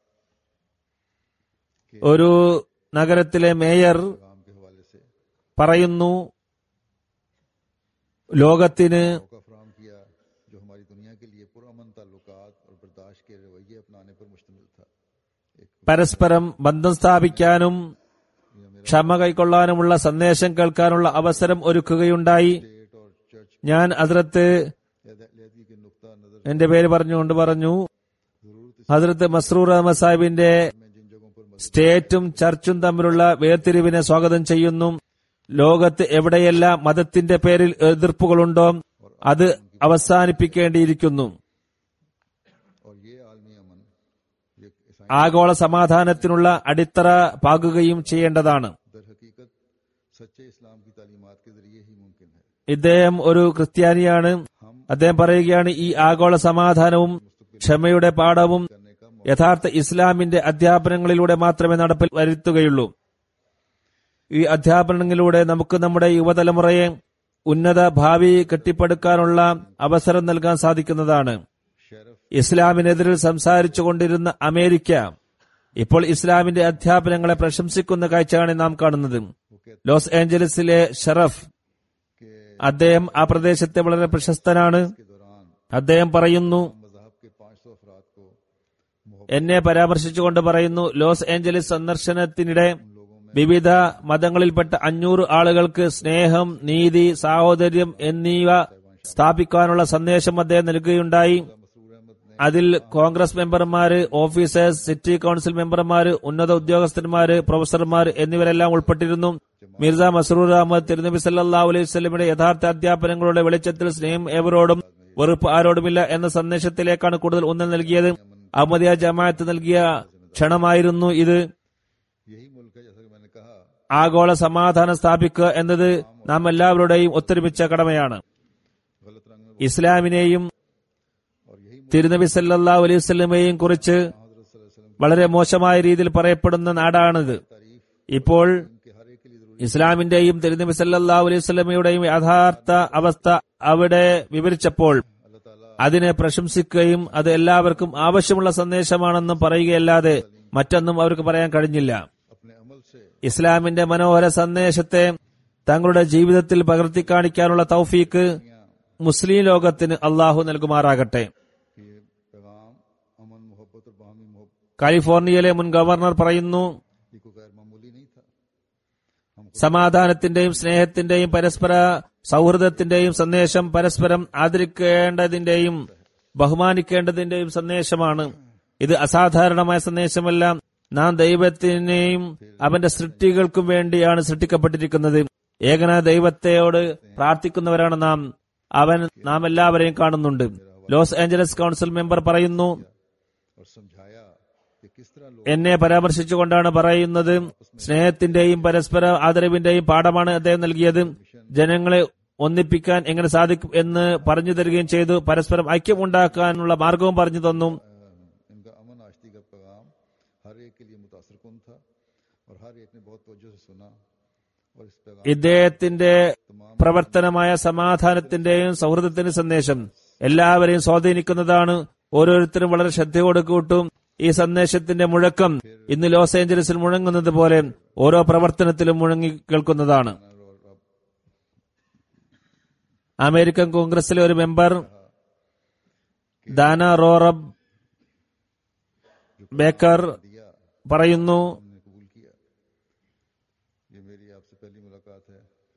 Speaker 3: ഒരു നഗരത്തിലെ മേയർ
Speaker 2: काम के हवाले से
Speaker 3: പറയുന്നു ലോകത്തിന്
Speaker 2: मौका फराम किया जो हमारी दुनिया के लिए पुरअमन ताल्लुकात और बर्दाश्त के रवैये अपनाने पर मुश्तमिल था एक
Speaker 3: പരസ്പരം ബന്ധം സ്ഥാപിക്കാനും ക്ഷമ കൈക്കൊള്ളാനുമുള്ള സന്ദേശം കേൾക്കാനുള്ള അവസരം ഒരുക്കുകയുണ്ടായി
Speaker 2: स्टेट और चर्च
Speaker 3: ഞാൻ അതിർത്ത്
Speaker 2: लहदी के नुक्ता नजर
Speaker 3: എന്റെ പേര് പറഞ്ഞുകൊണ്ട് പറഞ്ഞു ഹസ്രത്ത് മസ്രൂർ അഹമ്മദ് സാഹിബിന്റെ
Speaker 2: में जिन जगहों पर
Speaker 3: സ്റ്റേറ്റും ചർച്ചും തമ്മിലുള്ള വേർതിരിവിനെ സ്വാഗതം ചെയ്യുന്നു ലോകത്ത് എവിടെയെല്ലാം മതത്തിന്റെ പേരിൽ എതിർപ്പുകളുണ്ടോ അത് അവസാനിപ്പിക്കേണ്ടിയിരിക്കുന്നു
Speaker 2: और ये आलमी अमन ये ईसाई
Speaker 3: ആഗോള സമാധാനത്തിനുള്ള അടിത്തറ പാകുകയും ചെയ്യേണ്ടതാണ്
Speaker 2: दर हकीकत सच्चे इस्लाम की तालीमात के जरिए ही मुमकिन है
Speaker 3: ഇദ്ദേഹം ഒരു ക്രിസ്ത്യാനിയാണ് അദ്ദേഹം പറയുകയാണ് ഈ ആഗോള സമാധാനവും ക്ഷമയുടെ പാഠവും
Speaker 2: करने का
Speaker 3: യഥാർത്ഥ ഇസ്ലാമിന്റെ അധ്യാപനങ്ങളിലൂടെ മാത്രമേ നടപ്പിൽ വരുത്തുകയുള്ളൂ ഈ അധ്യാപനങ്ങളിലൂടെ നമുക്ക് നമ്മുടെ യുവതലമുറയെ ഉന്നത ഭാവി കെട്ടിപ്പടുക്കാനുള്ള അവസരം നൽകാൻ സാധിക്കുന്നതാണ്
Speaker 2: शरफ
Speaker 3: ഇസ്ലാമിനെതിരിൽ സംസാരിച്ചു കൊണ്ടിരുന്ന അമേരിക്ക ഇപ്പോൾ ഇസ്ലാമിന്റെ അധ്യാപനങ്ങളെ പ്രശംസിക്കുന്ന കാഴ്ചയാണ് നാം കാണുന്നത് ലോസ് ഏഞ്ചലസിലെ ഷറഫ്
Speaker 2: के
Speaker 3: അദ്ദേഹം ആ പ്രദേശത്തെ വളരെ പ്രശസ്തനാണ്
Speaker 2: के दौरान
Speaker 3: അദ്ദേഹം പറയുന്നു
Speaker 2: मजहब के 500 अफराद को
Speaker 3: എന്നെ പരാമർശിച്ചുകൊണ്ട് പറയുന്നു ലോസ് ഏഞ്ചലസ് സന്ദർശനത്തിനിടെ വിവിധ മതങ്ങളിൽപ്പെട്ട അഞ്ഞൂറ് ആളുകൾക്ക് സ്നേഹം നീതി സാഹോദര്യം എന്നിവ സ്ഥാപിക്കാനുള്ള സന്ദേശം അദ്ദേഹം നൽകുകയുണ്ടായി അതിൽ കോൺഗ്രസ് മെമ്പർമാര് ഓഫീസേഴ്സ് സിറ്റി കൌൺസിൽ മെമ്പർമാര് ഉന്നത ഉദ്യോഗസ്ഥന്മാര് പ്രൊഫസർമാർ എന്നിവരെല്ലാം ഉൾപ്പെട്ടിരുന്നു മിർസ മസറൂർ അഹമ്മദ് തിരുനബി സല്ലാ അലൈഹി സ്വലമിയുടെ യഥാർത്ഥ അധ്യാപനങ്ങളുടെ വെളിച്ചത്തിൽ സ്നേഹം ഏവരോടും വെറുപ്പ് ആരോടുമില്ല എന്ന സന്ദേശത്തിലേക്കാണ് കൂടുതൽ ഊന്നൽ നൽകിയത് അഹമ്മദിയ ജമാഅത്ത് നൽകിയ ക്ഷണമായിരുന്നു ഇത്
Speaker 2: यही मुल्क है जैसा कि मैंने कहा
Speaker 3: ആഗോള സമാധാനം സ്ഥാപിക്കുക എന്നത് നാം എല്ലാവരുടെയും ഒത്തൊരുമിച്ച കടമയാണ്
Speaker 2: गलत रंग में
Speaker 3: ഇസ്ലാമിനെയും
Speaker 2: और यही
Speaker 3: തിരുനബി സല്ലാ അലൈഹി സ്വലമയെയും കുറിച്ച്
Speaker 2: हजरत सल्लल्लाहु अलैहि वसल्लम
Speaker 3: വളരെ മോശമായ രീതിയിൽ പറയപ്പെടുന്ന നാടാണിത്
Speaker 2: तारीफ
Speaker 3: ഇപ്പോൾ
Speaker 2: के हर एक के लिए जरूरी
Speaker 3: ഇസ്ലാമിന്റെയും തിരുനബി സല്ലാ അലൈഹി സ്വലമയുടെയും യഥാർത്ഥ അവസ്ഥ അവിടെ വിവരിച്ചപ്പോൾ
Speaker 2: अल्लाह ताला
Speaker 3: അതിനെ പ്രശംസിക്കുകയും അത് എല്ലാവർക്കും ആവശ്യമുള്ള സന്ദേശമാണെന്നും പറയുകയല്ലാതെ മറ്റൊന്നും അവർക്ക് പറയാൻ കഴിഞ്ഞില്ല
Speaker 2: अपने अमल से
Speaker 3: ഇസ്ലാമിന്റെ മനോഹര സന്ദേശത്തെ തങ്ങളുടെ ജീവിതത്തിൽ പകർത്തി കാണിക്കാനുള്ള തൗഫീക്ക് മുസ്ലിം ലോകത്തിന് അള്ളാഹു നൽകുമാറാകട്ടെ
Speaker 2: कि ये पैगाम अमन मोहब्बत और बाहमी मोहब्बत
Speaker 3: കാലിഫോർണിയയിലെ മുൻ ഗവർണർ പറയുന്നു
Speaker 2: ये कोई गैर मामूली नहीं था हम
Speaker 3: സമാധാനത്തിന്റെയും സ്നേഹത്തിന്റെയും പരസ്പര സൗഹൃദത്തിന്റെയും സന്ദേശം പരസ്പരം ആദരിക്കേണ്ടതിന്റെയും ബഹുമാനിക്കേണ്ടതിന്റെയും സന്ദേശമാണ് ഇത് അസാധാരണമായ സന്ദേശമല്ല നാം ദൈവത്തിനെയും അവന്റെ സൃഷ്ടികൾക്കും വേണ്ടിയാണ് സൃഷ്ടിക്കപ്പെട്ടിരിക്കുന്നത് ഏകനായ ദൈവത്തെയോട് പ്രാർത്ഥിക്കുന്നവരാണ് നാം അവൻ നാം എല്ലാവരെയും കാണുന്നുണ്ട് ലോസ് ഏഞ്ചലസ് കൌൺസിൽ മെമ്പർ പറയുന്നു
Speaker 2: और समझाया कि किस तरह लोग
Speaker 3: എന്നെ പരാമർശിച്ചുകൊണ്ടാണ് പറയുന്നത് സ്നേഹത്തിന്റെയും പരസ്പര ആദരവിന്റെയും പാഠമാണ് അദ്ദേഹം നൽകിയത് ജനങ്ങളെ ഒന്നിപ്പിക്കാൻ എങ്ങനെ സാധിക്കും എന്ന് പറഞ്ഞു തരികയും ചെയ്തു പരസ്പരം ഐക്യമുണ്ടാക്കാനുള്ള മാർഗവും പറഞ്ഞു തന്നു
Speaker 2: इनका अमन आश्ती का पैगाम हर एक के लिए मुतासर कन था और हर एक ने बहुत तवज्जो से सुना और इस पैगाम
Speaker 3: ഇദ്ദേഹത്തിന്റെ പ്രവർത്തനമായ സമാധാനത്തിന്റെയും സൗഹൃദത്തിന്റെയും സന്ദേശം എല്ലാവരെയും സ്വാധീനിക്കുന്നതാണ് ഓരോരുത്തരും വളരെ ശ്രദ്ധയോട് കൂട്ടും ഈ സന്ദേശത്തിന്റെ മുഴക്കം ഇന്ന് ലോസ് ഏഞ്ചലസിൽ മുഴങ്ങുന്നത് പോലെ ഓരോ പ്രവർത്തനത്തിലും മുഴങ്ങി കേൾക്കുന്നതാണ് അമേരിക്കൻ കോൺഗ്രസിലെ ഒരു മെമ്പർ ദാന റോറബ് ബേക്കർ പറയുന്നു
Speaker 2: ने कबूल किया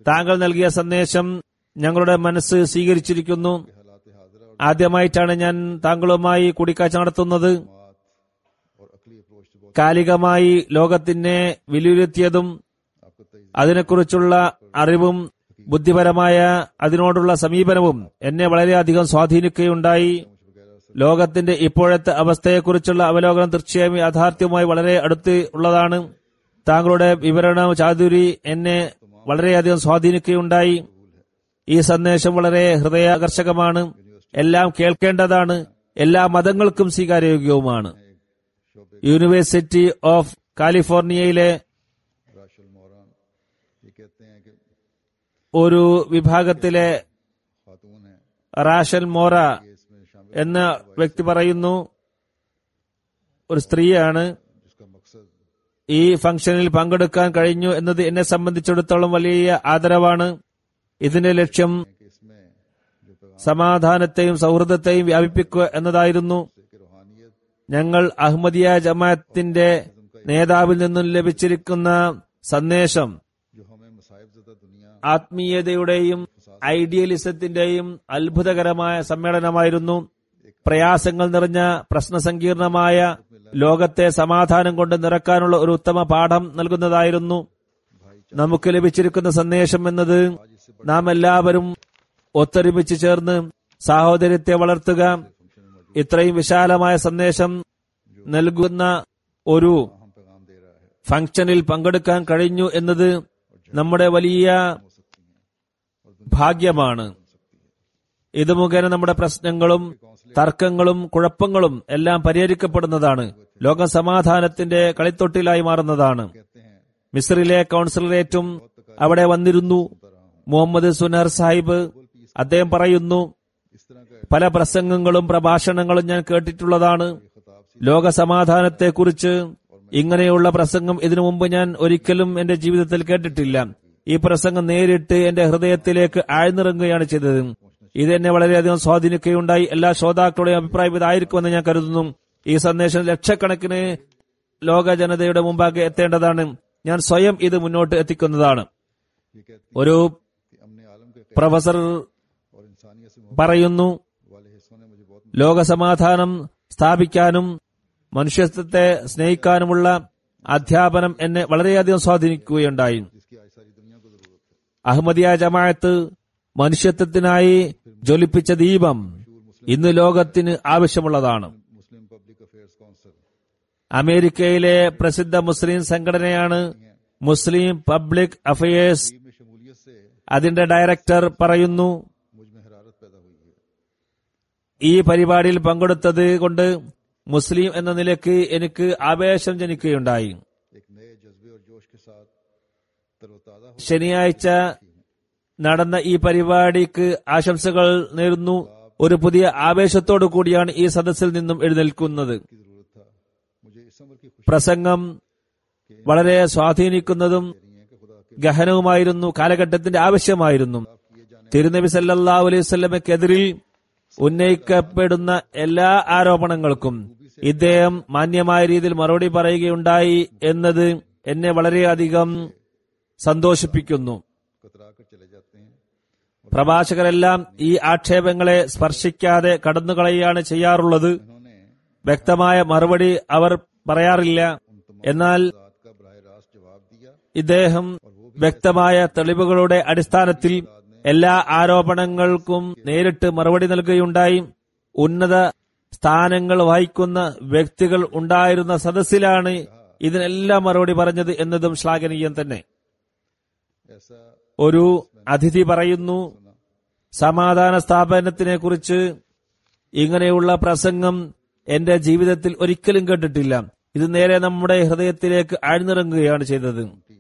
Speaker 3: താങ്കൾ നൽകിയ സന്ദേശം ഞങ്ങളുടെ മനസ്സ് സ്വീകരിച്ചിരിക്കുന്നു
Speaker 2: हालात हाजरा और
Speaker 3: ആദ്യമായിട്ടാണ് ഞാൻ താങ്കളുമായി കൂടിക്കാഴ്ച നടത്തുന്നത്
Speaker 2: बात और अकली अप्रोच से बहुत
Speaker 3: കാലികമായി ലോകത്തിനെ വിലയിരുത്തിയതും
Speaker 2: आपको तय
Speaker 3: അതിനെക്കുറിച്ചുള്ള അറിവും ബുദ്ധിപരമായ അതിനോടുള്ള സമീപനവും എന്നെ വളരെയധികം സ്വാധീനിക്കുകയുണ്ടായി ലോകത്തിന്റെ ഇപ്പോഴത്തെ അവസ്ഥയെക്കുറിച്ചുള്ള അവലോകനം തീർച്ചയായും യാഥാർത്ഥ്യവുമായി വളരെ അടുത്ത് ഉള്ളതാണ് താങ്കളുടെ വിവരണ ചാതുരി എന്നെ വളരെയധികം സ്വാധീനിക്കുകയുണ്ടായി ഈ സന്ദേശം വളരെ ഹൃദയാകർഷകമാണ് എല്ലാം കേൾക്കേണ്ടതാണ് എല്ലാ മതങ്ങൾക്കും സ്വീകാര്യയോഗ്യവുമാണ് യൂണിവേഴ്സിറ്റി ഓഫ് കാലിഫോർണിയയിലെ
Speaker 2: राशल मोहरान ये कहते हैं कि
Speaker 3: ഒരു വിഭാഗത്തിലെ
Speaker 2: खातून है
Speaker 3: റാഷൻ മോറ
Speaker 2: ये इसमें शामिल
Speaker 3: എന്ന വ്യക്തി പറയുന്നു ഒരു സ്ത്രീയാണ്
Speaker 2: जिसका मकसद
Speaker 3: ഈ ഫംഗ്ഷനിൽ പങ്കെടുക്കാൻ കഴിഞ്ഞു എന്നത് എന്നെ സംബന്ധിച്ചിടത്തോളം വലിയ ആദരവാണ് ഇതിന്റെ ലക്ഷ്യം
Speaker 2: है कि इसमें जो पैगाम
Speaker 3: സമാധാനത്തെയും സൗഹൃദത്തെയും വ്യാപിപ്പിക്കുക എന്നതായിരുന്നു
Speaker 2: की रूहानियत
Speaker 3: ഞങ്ങൾ അഹമ്മദിയ ജമാഅത്തിന്റെ നേതാവിൽ നിന്നും ലഭിച്ചിരിക്കുന്ന സന്ദേശം
Speaker 2: जो हमें मसाइब ज़दा दुनिया
Speaker 3: ആത്മീയതയുടെയും ഐഡിയലിസത്തിന്റെയും അത്ഭുതകരമായ സമ്മേളനമായിരുന്നു പ്രയാസങ്ങൾ നിറഞ്ഞ പ്രശ്നസങ്കീർണമായ ലോകത്തെ സമാധാനം കൊണ്ട് നിറക്കാനുള്ള ഒരു ഉത്തമ പാഠം നൽകുന്നതായിരുന്നു നമുക്ക് ലഭിച്ചിരിക്കുന്ന സന്ദേശം എന്നത് നാം എല്ലാവരും ഒത്തൊരുമിച്ച് ചേർന്ന് സാഹോദര്യത്തെ വളർത്തുക ഇത്രയും വിശാലമായ സന്ദേശം നൽകുന്ന ഒരു
Speaker 2: हम पैगाम दे रहा है
Speaker 3: ഫംഗ്ഷനിൽ പങ്കെടുക്കാൻ കഴിഞ്ഞു എന്നത് നമ്മുടെ വലിയ ഭാഗ്യമാണ് ഇത് മുഖേന നമ്മുടെ പ്രശ്നങ്ങളും തർക്കങ്ങളും കുഴപ്പങ്ങളും എല്ലാം പരിഹരിക്കപ്പെടുന്നതാണ് ലോക സമാധാനത്തിന്റെ കളിത്തൊട്ടിലായി മാറുന്നതാണ്
Speaker 2: कहते हैं
Speaker 3: മിസ്രിലെ കൗൺസിലറേറ്റും അവിടെ വന്നിരുന്നു മുഹമ്മദ് സുനർ സാഹിബ് അദ്ദേഹം പറയുന്നു
Speaker 2: इस तरह का
Speaker 3: പല പ്രസംഗങ്ങളും പ്രഭാഷണങ്ങളും ഞാൻ കേട്ടിട്ടുള്ളതാണ്
Speaker 2: खिताब
Speaker 3: ലോക സമാധാനത്തെക്കുറിച്ച് ഇങ്ങനെയുള്ള പ്രസംഗം ഇതിനു മുമ്പ് ഞാൻ ഒരിക്കലും എന്റെ ജീവിതത്തിൽ കേട്ടിട്ടില്ല ഈ പ്രസംഗം നേരിട്ട് എന്റെ ഹൃദയത്തിലേക്ക് ആഴ്ന്നിറങ്ങുകയാണ് ചെയ്തത് ഇത് എന്നെ വളരെയധികം സ്വാധീനിക്കുകയുണ്ടായി എല്ലാ ശ്രോതാക്കളുടെയും അഭിപ്രായം ഇതായിരിക്കുമെന്ന് ഞാൻ കരുതുന്നു ഈ സന്ദേശം ലക്ഷക്കണക്കിന് ലോക ജനതയുടെ മുമ്പാകെ എത്തേണ്ടതാണ് ഞാൻ സ്വയം ഇത് മുന്നോട്ട് എത്തിക്കുന്നതാണ്
Speaker 2: ये कहती
Speaker 3: ഒരു
Speaker 2: कि अमन आलम के
Speaker 3: പ്രൊഫസർ
Speaker 2: और इंसानियत से
Speaker 3: പറയുന്നു
Speaker 2: मोहब्बत वाले हिस्सों ने मुझे बहुत
Speaker 3: ലോകസമാധാനം സ്ഥാപിക്കാനും മനുഷ്യത്വത്തെ സ്നേഹിക്കാനുമുള്ള അധ്യാപനം എന്നെ വളരെയധികം സ്വാധീനിക്കുകയുണ്ടായി
Speaker 2: जिसकी आज सारी दुनिया को जरूरत है
Speaker 3: അഹമ്മദിയ ജമാഅത്ത് മനുഷ്യത്വത്തിനായി ജ്വലിപ്പിച്ച ദീപം ഇന്ന് ലോകത്തിന് ആവശ്യമുള്ളതാണ്
Speaker 2: मुस्लिम पब्लिक अफेयर्स काउंसिल
Speaker 3: അമേരിക്കയിലെ പ്രസിദ്ധ മുസ്ലിം സംഘടനയാണ് മുസ്ലിം പബ്ലിക് അഫയേഴ്സ്
Speaker 2: में शमूलियत से
Speaker 3: അതിന്റെ ഡയറക്ടർ പറയുന്നു
Speaker 2: मुझ में हरारत पैदा हुई है
Speaker 3: ഈ പരിപാടിയിൽ പങ്കെടുത്തത് കൊണ്ട് മുസ്ലിം എന്ന നിലയ്ക്ക് എനിക്ക് ആവേശം ജനിക്കുകയുണ്ടായി
Speaker 2: एक नए जज्बे और जोश के साथ तरोताजा हो
Speaker 3: ശനിയാഴ്ച നടന്ന ഈ പരിപാടിക്ക് ആശംസകൾ നേരുന്നു ഒരു പുതിയ ആവേശത്തോടു കൂടിയാണ് ഈ സദസ്സിൽ നിന്നും എഴുന്നേൽക്കുന്നത്
Speaker 2: की जरूरत था मुझे इस अमर की खुशी
Speaker 3: പ്രസംഗം വളരെ സ്വാധീനിക്കുന്നതും
Speaker 2: नहीं है कि खुदा के
Speaker 3: ഗഹനവുമായിരുന്നു കാലഘട്ടത്തിന്റെ ആവശ്യമായിരുന്നു തിരുനബി സല്ലല്ലാഹു അലൈഹി വസല്ലമയ്ക്കെതിരിൽ ഉന്നയിക്കപ്പെടുന്ന എല്ലാ ആരോപണങ്ങൾക്കും ഇദ്ദേഹം മാന്യമായ രീതിയിൽ മറുപടി പറയുകയുണ്ടായി എന്നത് എന്നെ വളരെയധികം സന്തോഷിപ്പിക്കുന്നു
Speaker 2: कतरा कर चले जाते हैं
Speaker 3: പ്രഭാഷകരെല്ലാം ഈ ആക്ഷേപങ്ങളെ സ്പർശിക്കാതെ കടന്നുകളയുകയാണ് ചെയ്യാറുള്ളത്
Speaker 2: उन्होंने
Speaker 3: വ്യക്തമായ മറുപടി അവർ പറയാറില്ല എന്നാൽ
Speaker 2: जात का बरह रास्त जवाब दिया
Speaker 3: ഇദ്ദേഹം വ്യക്തമായ തെളിവുകളുടെ അടിസ്ഥാനത്തിൽ എല്ലാ ആരോപണങ്ങൾക്കും നേരിട്ട് മറുപടി നൽകുകയുണ്ടായി ഉന്നത സ്ഥാനങ്ങൾ വഹിക്കുന്ന വ്യക്തികൾ ഉണ്ടായിരുന്ന സദസ്സിലാണ് ഇതിനെല്ലാം മറുപടി പറഞ്ഞത് എന്നതും ശ്ലാഘനീയം തന്നെ
Speaker 2: ऐसा
Speaker 3: ഒരു അതിഥി പറയുന്നു സമാധാന സ്ഥാപനത്തിനെ കുറിച്ച് ഇങ്ങനെയുള്ള പ്രസംഗം എന്റെ ജീവിതത്തിൽ ഒരിക്കലും കേട്ടിട്ടില്ല ഇത് നേരെ നമ്മുടെ ഹൃദയത്തിലേക്ക് ആഴ്ന്നിറങ്ങുകയാണ് ചെയ്തത്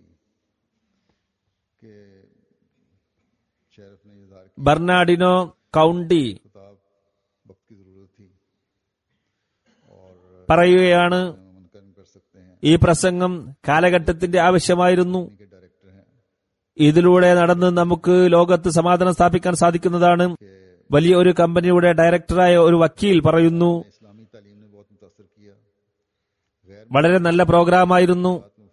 Speaker 2: कि शेरफ ने इजहार
Speaker 3: ബർണാഡിനോ കൗണ്ടി
Speaker 2: किताब वक्त की जरूरत थी और
Speaker 3: പറയുകയാണ്
Speaker 2: मुनकन कर सकते हैं
Speaker 3: ഈ പ്രസംഗം കാലഘട്ടത്തിന്റെ ആവശ്യമായിരുന്നു
Speaker 2: के डायरेक्टर हैं
Speaker 3: ഇതിലൂടെ നടന്ന് നമുക്ക് ലോകത്ത് സമാധാനം സ്ഥാപിക്കാൻ സാധിക്കുന്നതാണ് വലിയ ഒരു കമ്പനിയുടെ ഡയറക്ടറായ ഒരു വക്കീൽ പറയുന്നു
Speaker 2: इस्लामी तालीम ने बहुत मुतासर किया गैर
Speaker 3: വളരെ നല്ല പ്രോഗ്രാമായിരുന്നു
Speaker 2: मुफाहमत का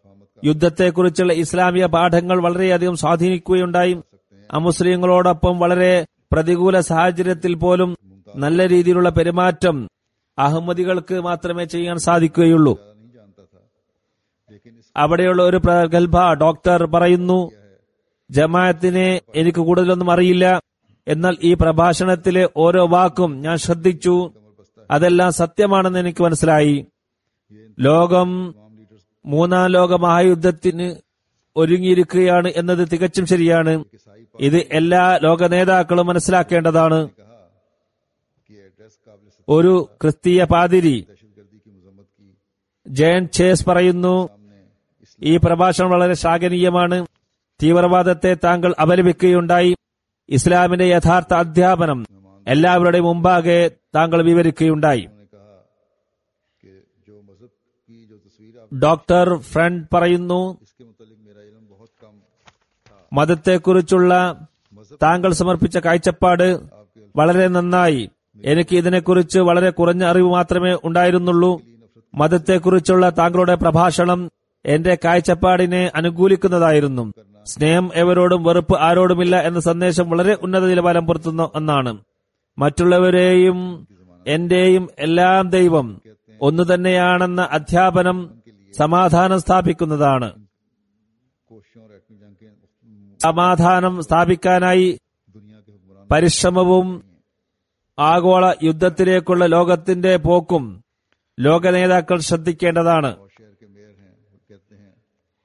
Speaker 3: യുദ്ധത്തെക്കുറിച്ചുള്ള ഇസ്ലാമിക പാഠങ്ങൾ വളരെയധികം സ്വാധീനിക്കുകയുണ്ടായി അമുസ്ലിങ്ങളോടൊപ്പം വളരെ പ്രതികൂല സാഹചര്യത്തിൽ പോലും നല്ല രീതിയിലുള്ള പെരുമാറ്റം അഹമ്മദികൾക്ക് മാത്രമേ ചെയ്യാൻ സാധിക്കുകയുള്ളൂ
Speaker 2: ज़्यादा नहीं जानता था लेकिन इस
Speaker 3: അവിടെയുള്ള ഒരു പ്രഗത്ഭ ഡോക്ടർ പറയുന്നു ജമാഅത്തിനെ എനിക്ക് കൂടുതലൊന്നും അറിയില്ല എന്നാൽ ഈ പ്രഭാഷണത്തിലെ ഓരോ വാക്കും ഞാൻ ശ്രദ്ധിച്ചു അതെല്ലാം സത്യമാണെന്ന് എനിക്ക് മനസ്സിലായി ലോകം
Speaker 2: तमाम लीडर्स
Speaker 3: മൂന്നാം ലോക മഹായുദ്ധത്തിന് ഒരുങ്ങിയിരിക്കുകയാണ് എന്നത് തികച്ചും ശരിയാണ് ഇത് എല്ലാ ലോക നേതാക്കളും മനസ്സിലാക്കേണ്ടതാണ്
Speaker 2: कहा कि एड्रेस काबिल
Speaker 3: ഒരു ക്രിസ്തീയ പാതിരി
Speaker 2: दहशतगर्दी की मजम्मत की
Speaker 3: ജയൻ ചേസ് പറയുന്നു
Speaker 2: हमने इस
Speaker 3: ഈ പ്രഭാഷണം വളരെ ശ്ലാഘനീയമാണ് തീവ്രവാദത്തെ താങ്കൾ അപലപിക്കുകയുണ്ടായി ഇസ്ലാമിന്റെ യഥാർത്ഥ അധ്യാപനം എല്ലാവരുടെയും മുമ്പാകെ താങ്കൾ വിവരിക്കുകയുണ്ടായി
Speaker 2: उन्होंने कहा कि जो मजहब की जो तस्वीर आप
Speaker 3: ഡോക്ടർ ഫ്രണ്ട് പറയുന്നു
Speaker 2: इसके मुतालिक मेरा इल्म बहुत कम था
Speaker 3: മതത്തെക്കുറിച്ചുള്ള താങ്കൾ സമർപ്പിച്ച കാഴ്ചപ്പാട് വളരെ നന്നായി എനിക്ക് ഇതിനെക്കുറിച്ച് വളരെ കുറഞ്ഞ അറിവ് മാത്രമേ ഉണ്ടായിരുന്നുള്ളൂ മതത്തെക്കുറിച്ചുള്ള താങ്കളുടെ പ്രഭാഷണം എന്റെ കാഴ്ചപ്പാടിനെ അനുകൂലിക്കുന്നതായിരുന്നു സ്നേഹം എവരോടും വെറുപ്പ് ആരോടുമില്ല എന്ന സന്ദേശം വളരെ ഉന്നത നിലവാരം പുറത്തുന്ന ഒന്നാണ് മറ്റുള്ളവരെയും എന്റെയും എല്ലാം ദൈവം ഒന്നു തന്നെയാണെന്ന അധ്യാപനം സമാധാനം സ്ഥാപിക്കുന്നതാണ്
Speaker 2: कोशिशों और एटमी जंग के
Speaker 3: സമാധാനം സ്ഥാപിക്കാനായി
Speaker 2: दुनिया के हुक्मरान
Speaker 3: പരിശ്രമവും ആഗോള യുദ്ധത്തിലേക്കുള്ള ലോകത്തിന്റെ പോക്കും ലോക നേതാക്കൾ ശ്രദ്ധിക്കേണ്ടതാണ്
Speaker 2: और शहर के मेयर हैं वो कहते हैं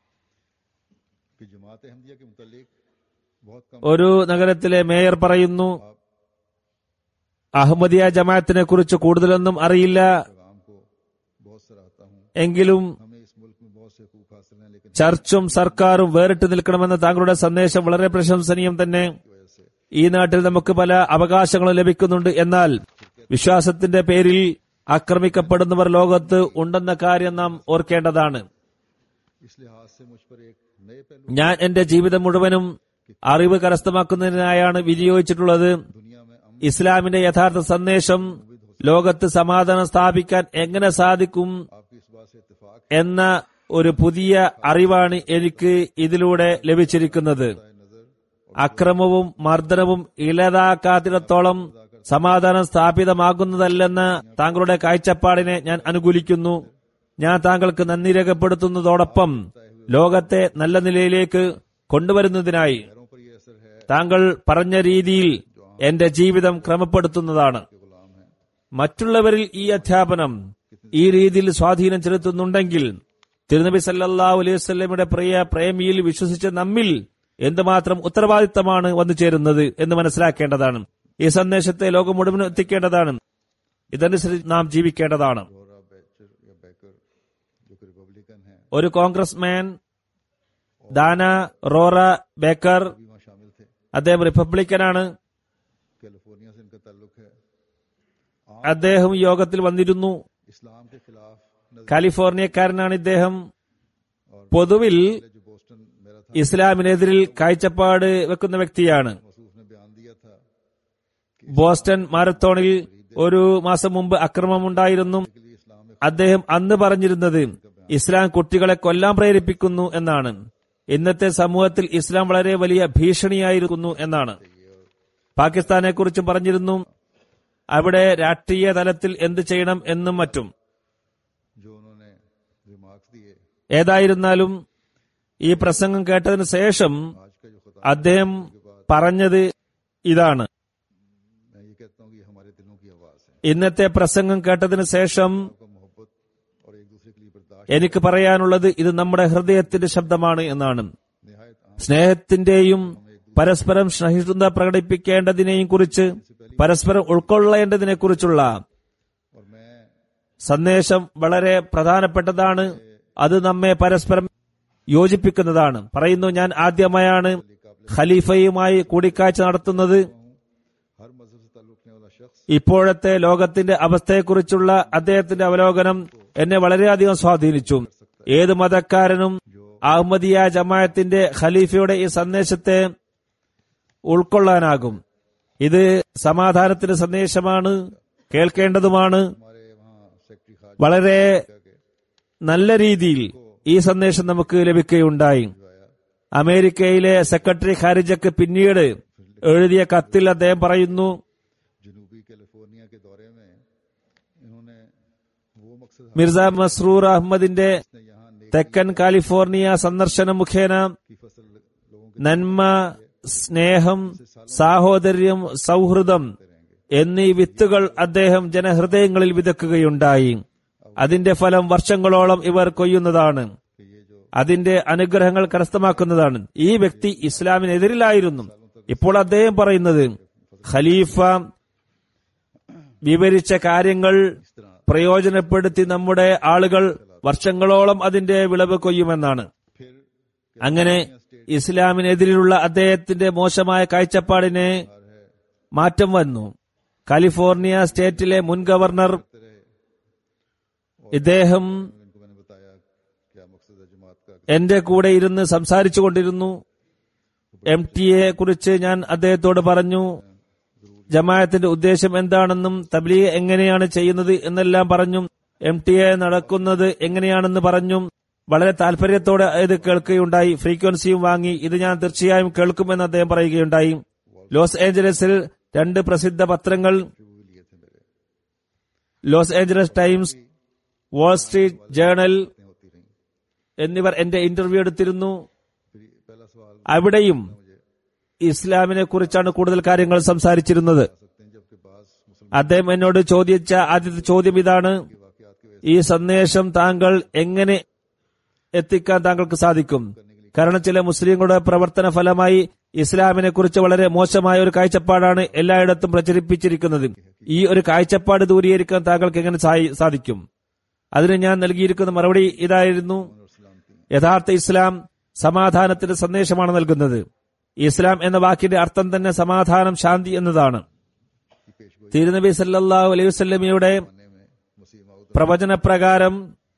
Speaker 2: कि जमात अहमदिया के मुतालिक बहुत कम
Speaker 3: ഒരു നഗരത്തിലെ മേയർ പറയുന്നു അഹമ്മദിയ ജമാഅത്തിനെ കുറിച്ച് കൂടുതലൊന്നും അറിയില്ല
Speaker 2: पैगाम को बहुत सराहता हूँ
Speaker 3: എങ്കിലും
Speaker 2: हमें इस मुल्क में बहुत से हकूक हासिल हैं लेकिन
Speaker 3: ചർച്ചും സർക്കാരും വേറിട്ട് നിൽക്കണമെന്ന താങ്കളുടെ സന്ദേശം വളരെ പ്രശംസനീയം തന്നെ
Speaker 2: की वजह से
Speaker 3: ഈ നാട്ടിൽ നമുക്ക് പല അവകാശങ്ങളും ലഭിക്കുന്നുണ്ട് എന്നാൽ വിശ്വാസത്തിന്റെ പേരിൽ ആക്രമിക്കപ്പെടുന്നവർ ലോകത്ത് ഉണ്ടെന്ന കാര്യം നാം ഓർക്കേണ്ടതാണ്
Speaker 2: इस लिहाज से मुझ पर एक नए पहलू
Speaker 3: ഞാൻ എന്റെ ജീവിതം മുഴുവനും അറിവ് കരസ്ഥമാക്കുന്നതിനായാണ് വിനിയോഗിച്ചിട്ടുള്ളത്
Speaker 2: दुनिया में अमन
Speaker 3: ഇസ്ലാമിന്റെ യഥാർത്ഥ സന്ദേശം ലോകത്ത് സമാധാനം സ്ഥാപിക്കാൻ എങ്ങനെ സാധിക്കും
Speaker 2: आपकी इस बात से इतफाक
Speaker 3: എന്ന ഒരു പുതിയ അറിവാണ് എനിക്ക് ഇതിലൂടെ ലഭിച്ചിരിക്കുന്നത്
Speaker 2: नजर
Speaker 3: അക്രമവും മർദ്ദനവും ഇല്ലാതാക്കാത്തിടത്തോളം സമാധാനം സ്ഥാപിതമാകുന്നതല്ലെന്ന താങ്കളുടെ കാഴ്ചപ്പാടിനെ ഞാൻ അനുകൂലിക്കുന്നു ഞാൻ താങ്കൾക്ക് നന്ദി രേഖപ്പെടുത്തുന്നതോടൊപ്പം ലോകത്തെ നല്ല നിലയിലേക്ക് കൊണ്ടുവരുന്നതിനായി
Speaker 2: पैरों पर ये असर है
Speaker 3: താങ്കൾ പറഞ്ഞ രീതിയിൽ എന്റെ ജീവിതം ക്രമപ്പെടുത്തുന്നതാണ്
Speaker 2: कि गुलाम है
Speaker 3: മറ്റുള്ളവരിൽ ഈ അധ്യാപനം ഈ രീതിയിൽ സ്വാധീനം ചെലുത്തുന്നുണ്ടെങ്കിൽ തിരുനബി സല്ലല്ലാഹു അലൈഹി വസല്ലമയുടെ പ്രിയ പ്രേമിയിൽ വിശ്വസിച്ച നമ്മിൽ എന്തുമാത്രം ഉത്തരവാദിത്തമാണ് വന്നു ചേരുന്നത് എന്ന് മനസ്സിലാക്കേണ്ടതാണ് ഈ സന്ദേശത്തെ ലോകം മുഴുവൻ എത്തിക്കേണ്ടതാണ് ഇതനുസരിച്ച് നാം ജീവിക്കേണ്ടതാണ്
Speaker 2: रोरा बैचर या बैकर जो कि रिपब्लिकन है
Speaker 3: ഒരു കോൺഗ്രസ്മാൻ ദാന റോറ ബേക്കർ
Speaker 2: भी वहाँ शामिल थे
Speaker 3: അദ്ദേഹം റിപ്പബ്ലിക്കനാണ്
Speaker 2: कैलिफोर्निया से इनका ताल्लुक है
Speaker 3: അദ്ദേഹം യോഗത്തിൽ വന്നിരുന്നു
Speaker 2: इस्लाम के खिलाफ नजर
Speaker 3: കാലിഫോർണിയക്കാരനാണ് ഇദ്ദേഹം പൊതുവിൽ
Speaker 2: जो बोस्टन मेरा था
Speaker 3: ഇസ്ലാമിനെതിരിൽ കാഴ്ചപ്പാട് വെക്കുന്ന വ്യക്തിയാണ്
Speaker 2: मसूफ ने बयान दिया था
Speaker 3: ബോസ്റ്റൺ മാരത്തോണിൽ ഒരു മാസം മുമ്പ് അക്രമമുണ്ടായിരുന്നു
Speaker 2: कि लिए इस्लाम में
Speaker 3: അദ്ദേഹം അന്ന് പറഞ്ഞിരുന്നത് ഇസ്ലാം കുട്ടികളെ കൊല്ലാൻ പ്രേരിപ്പിക്കുന്നു എന്നാണ് ഇന്നത്തെ സമൂഹത്തിൽ ഇസ്ലാം വളരെ വലിയ ഭീഷണിയായിരിക്കുന്നു എന്നാണ് പാകിസ്ഥാനെ കുറിച്ചും പറഞ്ഞിരുന്നു അവിടെ രാഷ്ട്രീയ തലത്തിൽ എന്ത് ചെയ്യണം എന്നും മറ്റും
Speaker 2: जो उन्होंने रिमार्क्स दिए
Speaker 3: ഏതായിരുന്നാലും ഈ പ്രസംഗം കേട്ടതിന് ശേഷം
Speaker 2: आज का जो खता
Speaker 3: അദ്ദേഹം പറഞ്ഞത് ഇതാണ്
Speaker 2: मैं ये कहता हूँ कि ये हमारे दिलों की आवाज है
Speaker 3: ഇന്നത്തെ പ്രസംഗം കേട്ടതിന് ശേഷം
Speaker 2: आपका मोहब्बत और एक दूसरे के लिए बर्दाश्त
Speaker 3: എനിക്ക് പറയാനുള്ളത് ഇത് നമ്മുടെ ഹൃദയത്തിന്റെ ശബ്ദമാണ് എന്നാണ്
Speaker 2: निहायत आम
Speaker 3: സ്നേഹത്തിന്റെയും പരസ്പരം സഹിഷ്ണുത പ്രകടിപ്പിക്കേണ്ടതിനെയും കുറിച്ച് പരസ്പരം ഉൾക്കൊള്ളേണ്ടതിനെ കുറിച്ചുള്ള
Speaker 2: और मैं
Speaker 3: സന്ദേശം വളരെ പ്രധാനപ്പെട്ടതാണ് അത് നമ്മെ പരസ്പരം യോജിപ്പിക്കുന്നതാണ് പറയുന്നു ഞാൻ ആദ്യമായാണ് ഖലീഫയുമായി കൂടിക്കാഴ്ച നടത്തുന്നത്
Speaker 2: हर मजहब से ताल्लुक रखने वाला शख्स
Speaker 3: ഇപ്പോഴത്തെ ലോകത്തിന്റെ അവസ്ഥയെക്കുറിച്ചുള്ള അദ്ദേഹത്തിന്റെ അവലോകനം എന്നെ വളരെയധികം സ്വാധീനിച്ചു ഏത് മതക്കാരനും അഹമ്മദിയ ജമാഅത്തിന്റെ ഖലീഫയുടെ ഈ സന്ദേശത്തെ ഉൾക്കൊള്ളാനാകും ഇത് സമാധാനത്തിന്റെ സന്ദേശമാണ് കേൾക്കേണ്ടതുമാണ്
Speaker 2: हमारे वहाँ सेक्रेटरी खाज
Speaker 3: വളരെ നല്ല രീതിയിൽ ഈ സന്ദേശം നമുക്ക് ലഭിക്കുകയുണ്ടായി അമേരിക്കയിലെ സെക്രട്ടറി ഖാരിജക്ക് പിന്നീട് എഴുതിയ കത്തിൽ അദ്ദേഹം പറയുന്നു
Speaker 2: जनूबी कैलिफोर्निया के दौरे में इन्होंने वो मकसद
Speaker 3: മിർസ മസ്രൂർ അഹമ്മദിന്റെ
Speaker 2: ने यहाँ नेक
Speaker 3: തെക്കൻ കാലിഫോർണിയ സന്ദർശനം മുഖേന
Speaker 2: की फसल लोगों के
Speaker 3: നന്മ സ്നേഹം സാഹോദര്യം സൗഹൃദം എന്നീ വിത്തുകൾ അദ്ദേഹം ജനഹൃദയങ്ങളിൽ വിതക്കുകയുണ്ടായി അതിന്റെ ഫലം വർഷങ്ങളോളം ഇവർ കൊയ്യുന്നതാണ്
Speaker 2: कि ये जो
Speaker 3: അതിന്റെ അനുഗ്രഹങ്ങൾ കരസ്ഥമാക്കുന്നതാണ് ഈ വ്യക്തി ഇസ്ലാമിനെതിരിലായിരുന്നു ഇപ്പോൾ അദ്ദേഹം പറയുന്നത് ഖലീഫ വിവരിച്ച കാര്യങ്ങൾ പ്രയോജനപ്പെടുത്തി നമ്മുടെ ആളുകൾ വർഷങ്ങളോളം അതിന്റെ വിളവ് കൊയ്യുമെന്നാണ്
Speaker 2: फिर
Speaker 3: അങ്ങനെ ഇസ്ലാമിനെതിരിലുള്ള അദ്ദേഹത്തിന്റെ മോശമായ കാഴ്ചപ്പാടിന് മാറ്റം വന്നു കാലിഫോർണിയ സ്റ്റേറ്റിലെ മുൻ ഗവർണർ ഇദ്ദേഹം
Speaker 2: इनको मैंने बताया क्या मकसद है जमात का
Speaker 3: എന്റെ കൂടെ ഇരുന്ന് സംസാരിച്ചു കൊണ്ടിരുന്നു എം ടി എ കുറിച്ച് ഞാൻ അദ്ദേഹത്തോട് പറഞ്ഞു ജമാഅത്തിന്റെ ഉദ്ദേശം എന്താണെന്നും തബ്ലീഗ് എങ്ങനെയാണ് ചെയ്യുന്നത് എന്നെല്ലാം പറഞ്ഞു എം ടി എ നടക്കുന്നത് എങ്ങനെയാണെന്ന് പറഞ്ഞു വളരെ താല്പര്യത്തോടെ ഇത് കേൾക്കുകയുണ്ടായി ഫ്രീക്വൻസിയും വാങ്ങി ഇത് ഞാൻ തീർച്ചയായും കേൾക്കുമെന്ന് അദ്ദേഹം പറയുകയുണ്ടായി ലോസ് ഏഞ്ചലസിൽ രണ്ട് പ്രസിദ്ധ പത്രങ്ങൾ
Speaker 2: लिए थे मेरे
Speaker 3: Los Angeles Times Wall Street Journal
Speaker 2: होती रही
Speaker 3: എന്നിവർ എന്റെ ഇന്റർവ്യൂ എടുത്തിരുന്നു
Speaker 2: फिर पहला सवाल
Speaker 3: അവിടെയും ഇസ്ലാമിനെ കുറിച്ചാണ് കൂടുതൽ കാര്യങ്ങൾ സംസാരിച്ചിരുന്നത്
Speaker 2: सकते हैं जबकि बास मुसलमान
Speaker 3: അദ്ദേഹം എന്നോട് ചോദിച്ച ആദ്യത്തെ ചോദ്യം ഇതാണ്
Speaker 2: वाकयात की वजह
Speaker 3: ഈ സന്ദേശം താങ്കൾ എങ്ങനെ എത്തിക്കാൻ താങ്കൾക്ക് സാധിക്കും കാരണം ചില മുസ്ലിങ്ങളുടെ പ്രവർത്തന ഫലമായി ഇസ്ലാമിനെ കുറിച്ച് വളരെ മോശമായ ഒരു കാഴ്ചപ്പാടാണ് എല്ലായിടത്തും പ്രചരിപ്പിച്ചിരിക്കുന്നത് ഈ ഒരു കാഴ്ചപ്പാട് ദൂരീകരിക്കാൻ താങ്കൾക്ക് എങ്ങനെ സായി- സാധിക്കും അതിന് ഞാൻ നൽകിയിരിക്കുന്ന മറുപടി ഇതായിരുന്നു യഥാർത്ഥ ഇസ്ലാം സമാധാനത്തിന്റെ സന്ദേശമാണ് നൽകുന്നത് ഇസ്ലാം എന്ന വാക്കിന്റെ അർത്ഥം തന്നെ സമാധാനം ശാന്തി എന്നതാണ് തിരുനബി സല്ലല്ലാഹു അലൈഹി വസല്ലമയുടെ
Speaker 2: में मसीह माउद
Speaker 3: പ്രവചനപ്രകാരം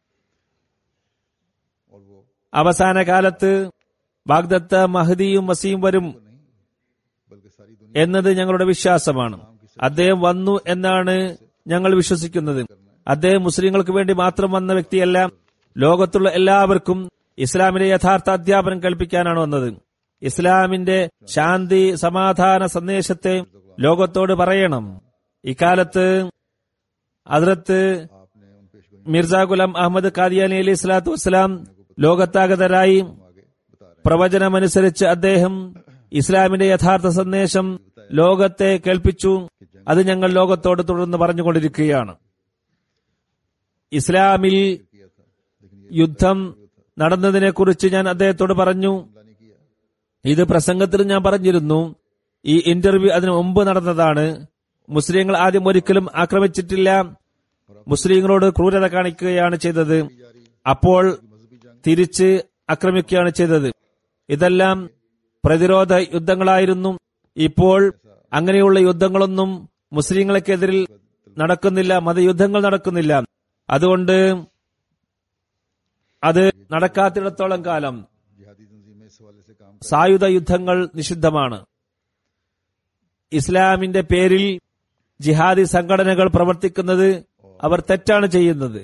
Speaker 2: और वो
Speaker 3: അവസാന കാലത്ത് വാഗ്ദത്ത മഹദിയും മസീം വരും
Speaker 2: बल्कि सारी दुनिया
Speaker 3: എന്നത് ഞങ്ങളുടെ വിശ്വാസമാണ് അദ്ദേഹം വന്നു എന്നാണ് ഞങ്ങൾ വിശ്വസിക്കുന്നത് അദ്ദേഹം മുസ്ലിങ്ങൾക്ക് വേണ്ടി മാത്രം വന്ന വ്യക്തിയല്ല ലോകത്തുള്ള എല്ലാവർക്കും ഇസ്ലാമിന്റെ യഥാർത്ഥ അധ്യാപനം കൽപ്പിക്കാനാണ് വന്നത് ഇസ്ലാമിന്റെ ശാന്തി സമാധാന സന്ദേശത്തെ ലോകത്തോട് പറയണം ഇക്കാലത്ത് അതിർത്ത്
Speaker 2: आपने उन पेशगोई
Speaker 3: മിർസ ഗുലാം അഹമ്മദ് ഖാദിയാനി അലി സ്വലാത്തു വസ്സലാം ലോകത്താഗതരായി
Speaker 2: आगे बता रहे
Speaker 3: പ്രവചനമനുസരിച്ച് അദ്ദേഹം ഇസ്ലാമിന്റെ യഥാർത്ഥ സന്ദേശം ലോകത്തെ കേൾപ്പിച്ചു അത് ഞങ്ങൾ ലോകത്തോട് തുടർന്ന് പറഞ്ഞുകൊണ്ടിരിക്കുകയാണ് ഇസ്ലാമിൽ
Speaker 2: किया था लेकिन ये
Speaker 3: യുദ്ധം നടന്നതിനെക്കുറിച്ച് ഞാൻ അദ്ദേഹത്തോട് പറഞ്ഞു
Speaker 2: हमला नहीं किया
Speaker 3: ഇത് പ്രസംഗത്തിൽ ഞാൻ പറഞ്ഞിരുന്നു ഈ ഇന്റർവ്യൂ അതിനു മുമ്പ് നടന്നതാണ് മുസ്ലിങ്ങൾ ആദ്യം ഒരിക്കലും ആക്രമിച്ചിട്ടില്ല മുസ്ലിങ്ങളോട് ക്രൂരത കാണിക്കുകയാണ് ചെയ്തത് അപ്പോൾ തിരിച്ച് ആക്രമിക്കുകയാണ് ചെയ്തത് ഇതെല്ലാം പ്രതിരോധ യുദ്ധങ്ങളായിരുന്നു ഇപ്പോൾ അങ്ങനെയുള്ള യുദ്ധങ്ങളൊന്നും മുസ്ലിങ്ങൾക്കെതിരിൽ നടക്കുന്നില്ല മതയുദ്ധങ്ങൾ നടക്കുന്നില്ല അതുകൊണ്ട് അത് നടക്കാത്തിടത്തോളം കാലം
Speaker 2: जिहादी तंजीमें इस हवाले से काम
Speaker 3: സായുധ യുദ്ധങ്ങൾ നിഷിദ്ധമാണ് ഇസ്ലാമിന്റെ പേരിൽ ജിഹാദി സംഘടനകൾ പ്രവർത്തിക്കുന്നത് അവർ തെറ്റാണ് ചെയ്യുന്നത്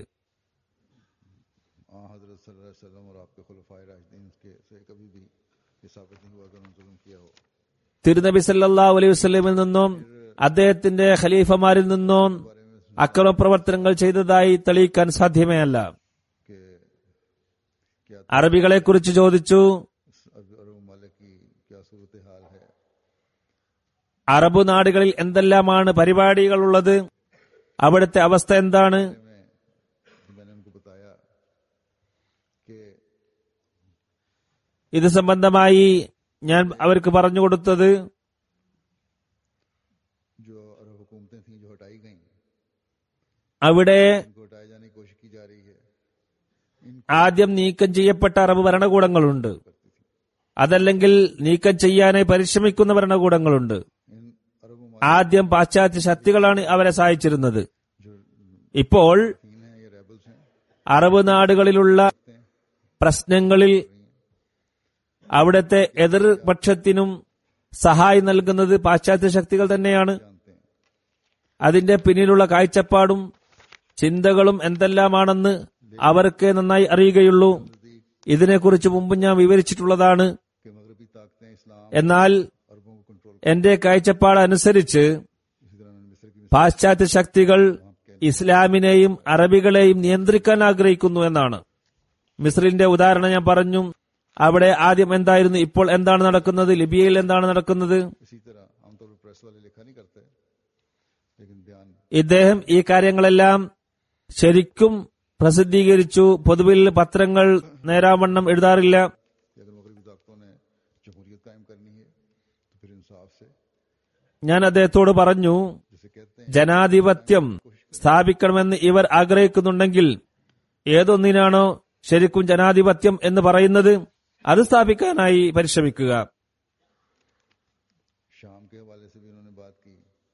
Speaker 2: आ हजरत सल्लल्लाहु अलैहि वसल्लम और आपके खुलफाए राशिदीन के से कभी भी ये साबित नहीं हुआ कि उन्होंने जुल्म किया हो
Speaker 3: തിരുനബി സല്ലല്ലാഹു അലൈഹി വസല്ലമിൽ നിന്നും അദ്ദേഹത്തിന്റെ ഖലീഫമാരിൽ നിന്നും അക്രമ പ്രവർത്തനങ്ങൾ ചെയ്തതായി തെളിയിക്കാൻ സാധ്യമേ അല്ല
Speaker 2: कि क्या
Speaker 3: അറബികളെ കുറിച്ച് ചോദിച്ചു
Speaker 2: इस अरब अरब ममालिक की क्या सूरत हाल है
Speaker 3: അറബ് നാടുകളിൽ എന്തെല്ലാമാണ് പരിപാടികളുള്ളത് അവിടുത്തെ അവസ്ഥ എന്താണ്
Speaker 2: में तो मैंने उनको बताया कि
Speaker 3: ഇത് സംബന്ധമായി ഞാൻ അവർക്ക് പറഞ്ഞു കൊടുത്തത്
Speaker 2: जो अरब हुकूमतें थीं जो हटाई गईं
Speaker 3: അവിടെ
Speaker 2: इनको हटाए जाने की कोशिश की जा रही है इन
Speaker 3: ആദ്യം നീക്കം ചെയ്യപ്പെട്ട അറബ് ഭരണകൂടങ്ങളുണ്ട് അതല്ലെങ്കിൽ നീക്കം ചെയ്യാനായി പരിശ്രമിക്കുന്ന ഭരണകൂടങ്ങളുണ്ട്
Speaker 2: इन अरब ममालिक
Speaker 3: ആദ്യം പാശ്ചാത്യ ശക്തികളാണ് അവരെ സഹായിച്ചിരുന്നത്
Speaker 2: जो
Speaker 3: ഇപ്പോൾ
Speaker 2: तीन हैं ये रेबल्स हैं
Speaker 3: അറബ് നാടുകളിലുള്ള പ്രശ്നങ്ങളിൽ അവിടുത്തെ എതിർപക്ഷത്തിനും സഹായം നൽകുന്നത് പാശ്ചാത്യ ശക്തികൾ തന്നെയാണ്
Speaker 2: जानते हैं
Speaker 3: അതിന്റെ പിന്നിലുള്ള കാഴ്ചപ്പാടും ചിന്തകളും എന്തെല്ലാമാണെന്ന് അവർക്ക് നന്നായി അറിയുകയുള്ളൂ
Speaker 2: नजदीक
Speaker 3: ഇതിനെക്കുറിച്ച് മുമ്പ് ഞാൻ വിവരിച്ചിട്ടുള്ളതാണ്
Speaker 2: कि मगरबी ताकतें इस्लाम
Speaker 3: എന്നാൽ
Speaker 2: अरबों को कंट्रोल
Speaker 3: എന്റെ കാഴ്ചപ്പാട് അനുസരിച്ച്
Speaker 2: इसी तरह उन्होंने मिस्र की
Speaker 3: പാശ്ചാത്യ ശക്തികൾ ഇസ്ലാമിനെയും അറബികളെയും നിയന്ത്രിക്കാൻ ആഗ്രഹിക്കുന്നു എന്നാണ് മിസ്രിന്റെ ഉദാഹരണം ഞാൻ പറഞ്ഞു അവിടെ ആദ്യം എന്തായിരുന്നു ഇപ്പോൾ എന്താണ് നടക്കുന്നത് ലിബിയയിൽ എന്താണ് നടക്കുന്നത്
Speaker 2: इसी तरह आमतौर पर प्रेस वाले लिखा नहीं करते लेकिन बयान
Speaker 3: ഇദ്ദേഹം ഈ കാര്യങ്ങളെല്ലാം ശരിക്കും പ്രസിദ്ധീകരിച്ചു പൊതുവിൽ പത്രങ്ങൾ നേരാവണ്ണം എഴുതാറില്ല
Speaker 2: कि अगर मगरबी ताकतों ने जमहूरियत कायम करनी है तो फिर इंसाफ से
Speaker 3: ഞാൻ അദ്ദേഹത്തോട് പറഞ്ഞു
Speaker 2: जिसे कहते हैं
Speaker 3: ജനാധിപത്യം സ്ഥാപിക്കണമെന്ന് ഇവർ ആഗ്രഹിക്കുന്നുണ്ടെങ്കിൽ ഏതൊന്നിനാണോ ശരിക്കും ജനാധിപത്യം എന്ന് പറയുന്നത് അത് സ്ഥാപിക്കാനായി പരിശ്രമിക്കുക
Speaker 2: शाम के हवाले से भी उन्होंने बात की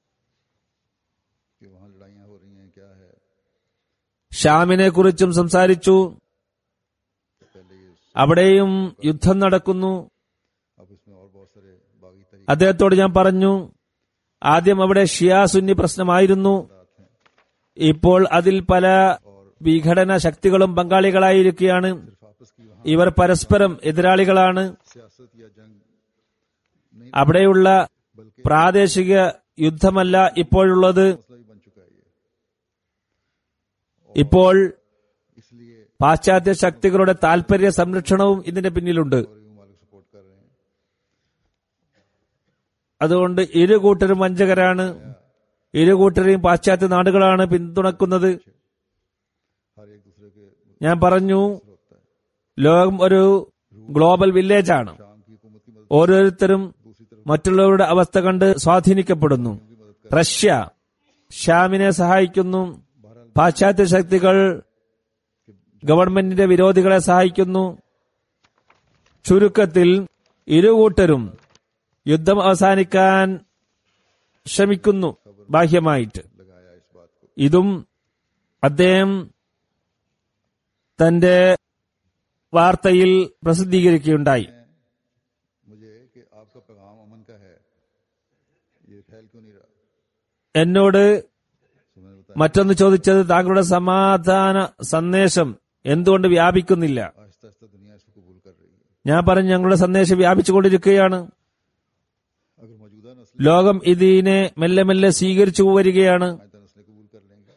Speaker 2: कि वहां लड़ाइयां हो रही हैं क्या है
Speaker 3: ഷാമിനെ കുറിച്ചും സംസാരിച്ചു
Speaker 2: पहले ये
Speaker 3: അവിടെയും യുദ്ധം നടക്കുന്നു
Speaker 2: अब इसमें और बहुत सारे बागी तरीके
Speaker 3: അദ്ദേഹത്തോട് ഞാൻ പറഞ്ഞു ആദ്യം അവിടെ ഷിയാ സുന്നി പ്രശ്നമായിരുന്നു ഇപ്പോൾ അതിൽ പല വിഘടന ശക്തികളും പങ്കാളികളായിരിക്കുകയാണ്
Speaker 2: सिर्फ आपस की वहां
Speaker 3: ഇവർ പരസ്പരം എതിരാളികളാണ്
Speaker 2: सियासत या जंग
Speaker 3: അവിടെയുള്ള പ്രാദേശിക യുദ്ധമല്ല ഇപ്പോഴുള്ളത്
Speaker 2: मसला भी बन चुका है ये
Speaker 3: ഇപ്പോൾ
Speaker 2: इसलिए
Speaker 3: പാശ്ചാത്യ ശക്തികളുടെ താൽപര്യ സംരക്ഷണവും ഇതിന്റെ പിന്നിലുണ്ട്
Speaker 2: और ये मालिक सपोर्ट कर रहे हैं
Speaker 3: അതുകൊണ്ട് ഇരു കൂട്ടരും വഞ്ചകരാണ് ഇരു കൂട്ടരെയും പാശ്ചാത്യ നാടുകളാണ് പിന്തുണക്കുന്നത്
Speaker 2: हर एक दूसरे के
Speaker 3: ഞാൻ പറഞ്ഞു
Speaker 2: होता है
Speaker 3: ലോകം ഒരു ഗ്ലോബൽ വില്ലേജ് ആണ്
Speaker 2: शाम की हुकूमत की मदद
Speaker 3: ഓരോരുത്തരും
Speaker 2: दूसरी तरफ
Speaker 3: മറ്റുള്ളവരുടെ അവസ്ഥ കണ്ട് സ്വാധീനിക്കപ്പെടുന്നു റഷ്യ ഷാമിനെ സഹായിക്കുന്നു പാശ്ചാത്യ ശക്തികൾ ഗവൺമെന്റിന്റെ വിരോധികളെ സഹായിക്കുന്നു ചുരുക്കത്തിൽ ഇരുകൂട്ടരും യുദ്ധം അവസാനിക്കാൻ ശ്രമിക്കുന്നു ബാഹ്യമായിട്ട്
Speaker 2: लगाया इस बात को
Speaker 3: ഇതും അദ്ദേഹം തന്റെ വാർത്തയിൽ പ്രസിദ്ധീകരിക്കുകയുണ്ടായി
Speaker 2: मुझे कि आपका पैगाम अमन का है ये फैल क्यों नहीं रहा
Speaker 3: എന്നോട്
Speaker 2: तो मैंने बताया
Speaker 3: മറ്റൊന്ന് ചോദിച്ചത് താങ്കളുടെ സമാധാന സന്ദേശം എന്തുകൊണ്ട് വ്യാപിക്കുന്നില്ല
Speaker 2: आहिस्ता आहिस्ता दुनिया इसको कबूल कर रही है
Speaker 3: ഞാൻ പറഞ്ഞു ഞങ്ങളുടെ സന്ദേശം വ്യാപിച്ചുകൊണ്ടിരിക്കുകയാണ്
Speaker 2: अगर मौजूदा नस्ल
Speaker 3: ലോകം ഇതിനെ മെല്ലെ മെല്ലെ സ്വീകരിച്ചു വരികയാണ്
Speaker 2: आयता नस्लें कबूल कर लेंगे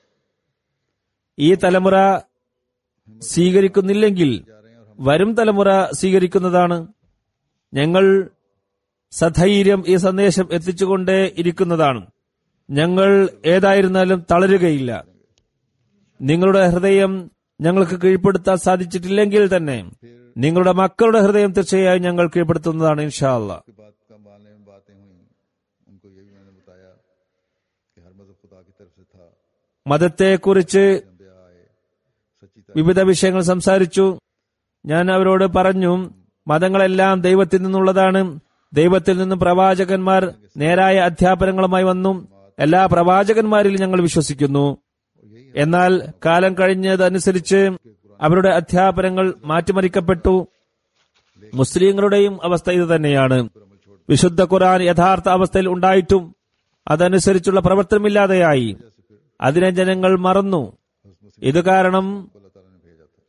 Speaker 3: ഈ തലമുറ സ്വീകരിക്കുന്നില്ലെങ്കിൽ
Speaker 2: जा रहे हैं और हम
Speaker 3: വരും തലമുറ സ്വീകരിക്കുന്നതാണ് ഞങ്ങൾ സധൈര്യം ഈ സന്ദേശം എത്തിച്ചുകൊണ്ടേ ഇരിക്കുന്നതാണ് ഞങ്ങൾ ഏതായിരുന്നാലും തളരുകയില്ല നിങ്ങളുടെ ഹൃദയം ഞങ്ങൾക്ക് കീഴ്പ്പെടുത്താൻ സാധിച്ചിട്ടില്ലെങ്കിൽ തന്നെ നിങ്ങളുടെ മക്കളുടെ ഹൃദയം തീർച്ചയായും ഞങ്ങൾ കീഴ്പ്പെടുത്തുന്നതാണ് ഇൻഷാ അല്ലാ
Speaker 2: की बात का मानने में बातें हुई उनको ये भी मैंने बताया कि हर मजहब खुदा की तरफ से था
Speaker 3: മതത്തെക്കുറിച്ച്
Speaker 2: अंबिया आए सच्ची तरह
Speaker 3: വിവിധ വിഷയങ്ങൾ സംസാരിച്ചു ഞാൻ അവരോട് പറഞ്ഞു മതങ്ങളെല്ലാം ദൈവത്തിൽ നിന്നുള്ളതാണ് ദൈവത്തിൽ നിന്ന് പ്രവാചകന്മാർ നേരായ അധ്യാപനങ്ങളുമായി വന്നു എല്ലാ പ്രവാചകന്മാരിലും ഞങ്ങൾ വിശ്വസിക്കുന്നു എന്നാൽ കാലം കഴിഞ്ഞതനുസരിച്ച് അവരുടെ അധ്യാപനങ്ങൾ മാറ്റിമറിക്കപ്പെട്ടു മുസ്ലിങ്ങളുടെയും അവസ്ഥ ഇത് തന്നെയാണ് വിശുദ്ധ ഖുർആൻ യഥാർത്ഥ അവസ്ഥയിൽ ഉണ്ടായിട്ടും അതനുസരിച്ചുള്ള പ്രവർത്തനമില്ലാതെയായി അതിനെ ജനങ്ങൾ മറന്നു ഇത് കാരണം
Speaker 2: अल्लाह ताला ने भेजा था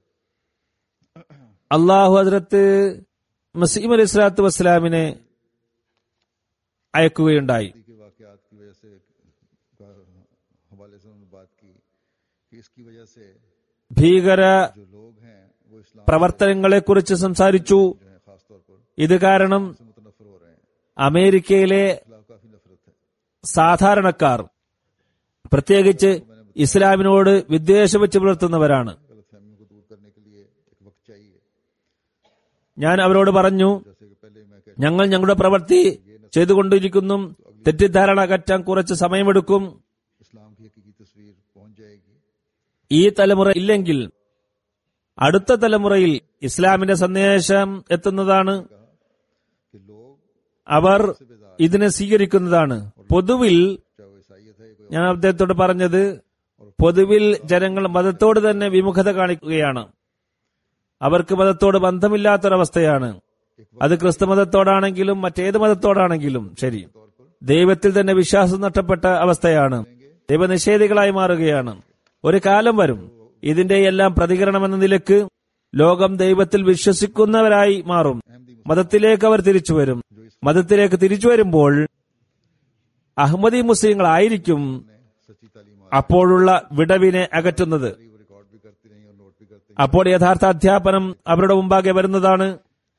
Speaker 3: അള്ളാഹു ഹസ്രത്ത് മസീം അലി സ്വലാത്തു വസ്സലാമിനെ അയക്കുകയുണ്ടായി
Speaker 2: के वाकयात की वजह से का हवाले से उन्होंने बात की कि इसकी वजह से
Speaker 3: ഭീകര
Speaker 2: जो लोग हैं वो इस्लाम
Speaker 3: പ്രവർത്തനങ്ങളെക്കുറിച്ച് സംസാരിച്ചു
Speaker 2: जो है खास तौर पर
Speaker 3: ഇത് കാരണം
Speaker 2: से मुतनफर हो रहे हैं
Speaker 3: അമേരിക്കയിലെ
Speaker 2: खिलाफ काफी नफरत है
Speaker 3: സാധാരണക്കാർ പ്രത്യേകിച്ച് ഇസ്ലാമിനോട് വിദ്വേഷം വെച്ച് പുലർത്തുന്നവരാണ്
Speaker 2: गलत फहमियों को दूर करने के लिए एक वक्त चाहिए
Speaker 3: ഞാൻ അവരോട് പറഞ്ഞു
Speaker 2: जैसे कि पहले मैं कह
Speaker 3: ഞങ്ങൾ ഞങ്ങളുടെ പ്രവൃത്തി ചെയ്തുകൊണ്ടിരിക്കുന്നു തെറ്റിദ്ധാരണ അകറ്റാൻ കുറച്ച് സമയമെടുക്കും
Speaker 2: इस्लाम की हकीकी तस्वीर पहुंच जाएगी
Speaker 3: ഈ തലമുറ ഇല്ലെങ്കിൽ അടുത്ത തലമുറയിൽ ഇസ്ലാമിന്റെ സന്ദേശം എത്തുന്നതാണ്
Speaker 2: कि लोग
Speaker 3: അവർ ഇതിനെ സ്വീകരിക്കുന്നതാണ് പൊതുവിൽ
Speaker 2: चाहे वो ईसाइत है कोई
Speaker 3: ഞാൻ അദ്ദേഹത്തോട് പറഞ്ഞത് പൊതുവിൽ ജനങ്ങൾ മതത്തോട് തന്നെ വിമുഖത കാണിക്കുകയാണ് അവർക്ക് മതത്തോട് ബന്ധമില്ലാത്തൊരവസ്ഥയാണ് അത് ക്രിസ്തു മതത്തോടാണെങ്കിലും മറ്റേത് മതത്തോടാണെങ്കിലും ശരി ദൈവത്തിൽ തന്നെ വിശ്വാസം നഷ്ടപ്പെട്ട അവസ്ഥയാണ് ദൈവനിഷേധികളായി മാറുകയാണ് ഒരു കാലം വരും ഇതിന്റെ എല്ലാം പ്രതികരണം എന്ന നിലക്ക് ലോകം ദൈവത്തിൽ വിശ്വസിക്കുന്നവരായി മാറും മതത്തിലേക്ക് അവർ തിരിച്ചു വരും മതത്തിലേക്ക് തിരിച്ചു വരുമ്പോൾ അഹമ്മദി മുസ്ലിങ്ങളായിരിക്കും
Speaker 2: सच्ची तालीम
Speaker 3: അപ്പോഴുള്ള വിടവിനെ അകറ്റുന്നത്
Speaker 2: वो रिकॉर्ड भी करती रही और नोट भी करते
Speaker 3: അപ്പോൾ യഥാർത്ഥ അധ്യാപനം അവരുടെ മുമ്പാകെ വരുന്നതാണ്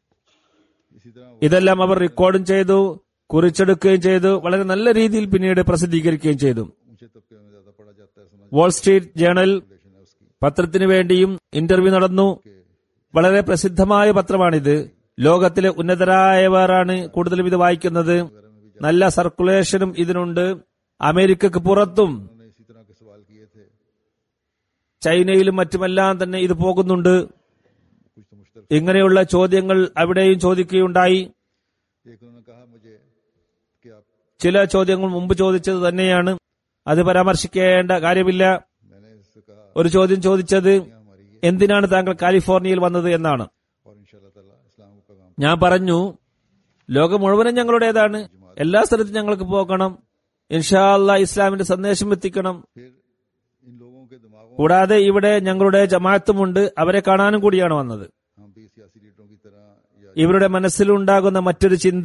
Speaker 2: इसी तरह
Speaker 3: ഇതെല്ലാം അവർ റെക്കോർഡും ചെയ്തു കുറിച്ചെടുക്കുകയും ചെയ്തു വളരെ നല്ല രീതിയിൽ പിന്നീട് പ്രസിദ്ധീകരിക്കുകയും ചെയ്തു
Speaker 2: ऊंचे तबके में ज्यादा पढ़ा जाता है समझ
Speaker 3: വാൾ സ്ട്രീറ്റ് ജേണൽ
Speaker 2: रिलेशन है उसकी
Speaker 3: പത്രത്തിനു വേണ്ടിയും ഇന്റർവ്യൂ നടന്നു വളരെ പ്രസിദ്ധമായ പത്രമാണിത് ലോകത്തിലെ ഉന്നതരായവരാണ് കൂടുതലും ഇത് വായിക്കുന്നത് നല്ല സർക്കുലേഷനും ഇതിനുണ്ട് അമേരിക്കക്ക് പുറത്തും
Speaker 2: उन्होंने इसी तरह के सवाल किए थे
Speaker 3: ചൈനയിലും മറ്റുമെല്ലാം തന്നെ ഇത് പോകുന്നുണ്ട്
Speaker 2: कुछ तो मुश्तर
Speaker 3: ഇങ്ങനെയുള്ള ചോദ്യങ്ങൾ അവിടെയും ചോദിക്കുകയുണ്ടായി
Speaker 2: एक उन्होंने कहा मुझे कि आप
Speaker 3: ചില ചോദ്യങ്ങൾ മുമ്പ് ചോദിച്ചത് തന്നെയാണ് അത് പരാമർശിക്കേണ്ട കാര്യമില്ല
Speaker 2: मैंने इससे कहा
Speaker 3: ഒരു ചോദ്യം ചോദിച്ചത്
Speaker 2: दुनिया हमारी है
Speaker 3: എന്തിനാണ് താങ്കൾ കാലിഫോർണിയയിൽ വന്നത് എന്നാണ്
Speaker 2: और इंशाल्लाह ताला इस्लाम का पैगाम
Speaker 3: ഞാൻ പറഞ്ഞു ലോകം മുഴുവനും ഞങ്ങളുടേതാണ് എല്ലാ സ്ഥലത്തും ഞങ്ങൾക്ക് പോകണം ഇൻഷാല്ല ഇസ്ലാമിന്റെ സന്ദേശം എത്തിക്കണം
Speaker 2: फिर इन लोगों के दिमागों
Speaker 3: കൂടാതെ ഇവിടെ ഞങ്ങളുടെ ജമാഅത്തുമുണ്ട് അവരെ കാണാനും കൂടിയാണ് വന്നത്
Speaker 2: हम भी सियासी लीडरों की तरह या
Speaker 3: ഇവരുടെ മനസ്സിലുണ്ടാകുന്ന മറ്റൊരു ചിന്ത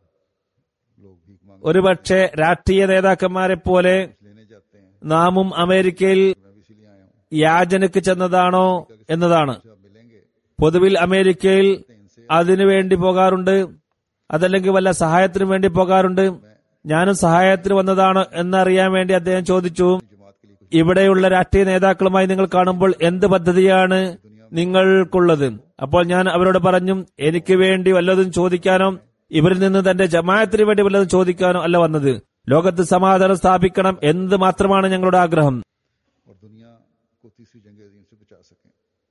Speaker 2: लोग भीख मांग
Speaker 3: ഒരുപക്ഷെ രാഷ്ട്രീയ നേതാക്കന്മാരെ പോലെ
Speaker 2: लेने जाते हैं
Speaker 3: നാമും അമേരിക്കയിൽ
Speaker 2: मैं भी इसीलिए आया हूँ
Speaker 3: യാചനക്ക് ചെന്നതാണോ എന്നതാണ്
Speaker 2: जब मिलेंगे
Speaker 3: പൊതുവിൽ അമേരിക്കയിൽ അതിനു വേണ്ടി പോകാറുണ്ട് അതല്ലെങ്കിൽ വല്ല സഹായത്തിനു വേണ്ടി പോകാറുണ്ട് ഞാനും സഹായത്തിന് വന്നതാണോ എന്നറിയാൻ വേണ്ടി അദ്ദേഹം ചോദിച്ചു
Speaker 2: जमात के लिए कुछ
Speaker 3: ഇവിടെയുള്ള രാഷ്ട്രീയ നേതാക്കളുമായി നിങ്ങൾ കാണുമ്പോൾ എന്ത് പദ്ധതിയാണ് നിങ്ങൾക്കുള്ളത് അപ്പോൾ ഞാൻ അവരോട് പറഞ്ഞു എനിക്ക് വേണ്ടി വല്ലതും ചോദിക്കാനോ ഇവരിൽ നിന്ന് തന്റെ ജമാഅത്തിന് വേണ്ടി വല്ലതും ചോദിക്കാനോ അല്ല വന്നത് ലോകത്ത് സമാധാനം സ്ഥാപിക്കണം എന്ത് മാത്രമാണ് ഞങ്ങളുടെ ആഗ്രഹം
Speaker 2: और दुनिया को तीसरी जंग अजीम से बचा सकें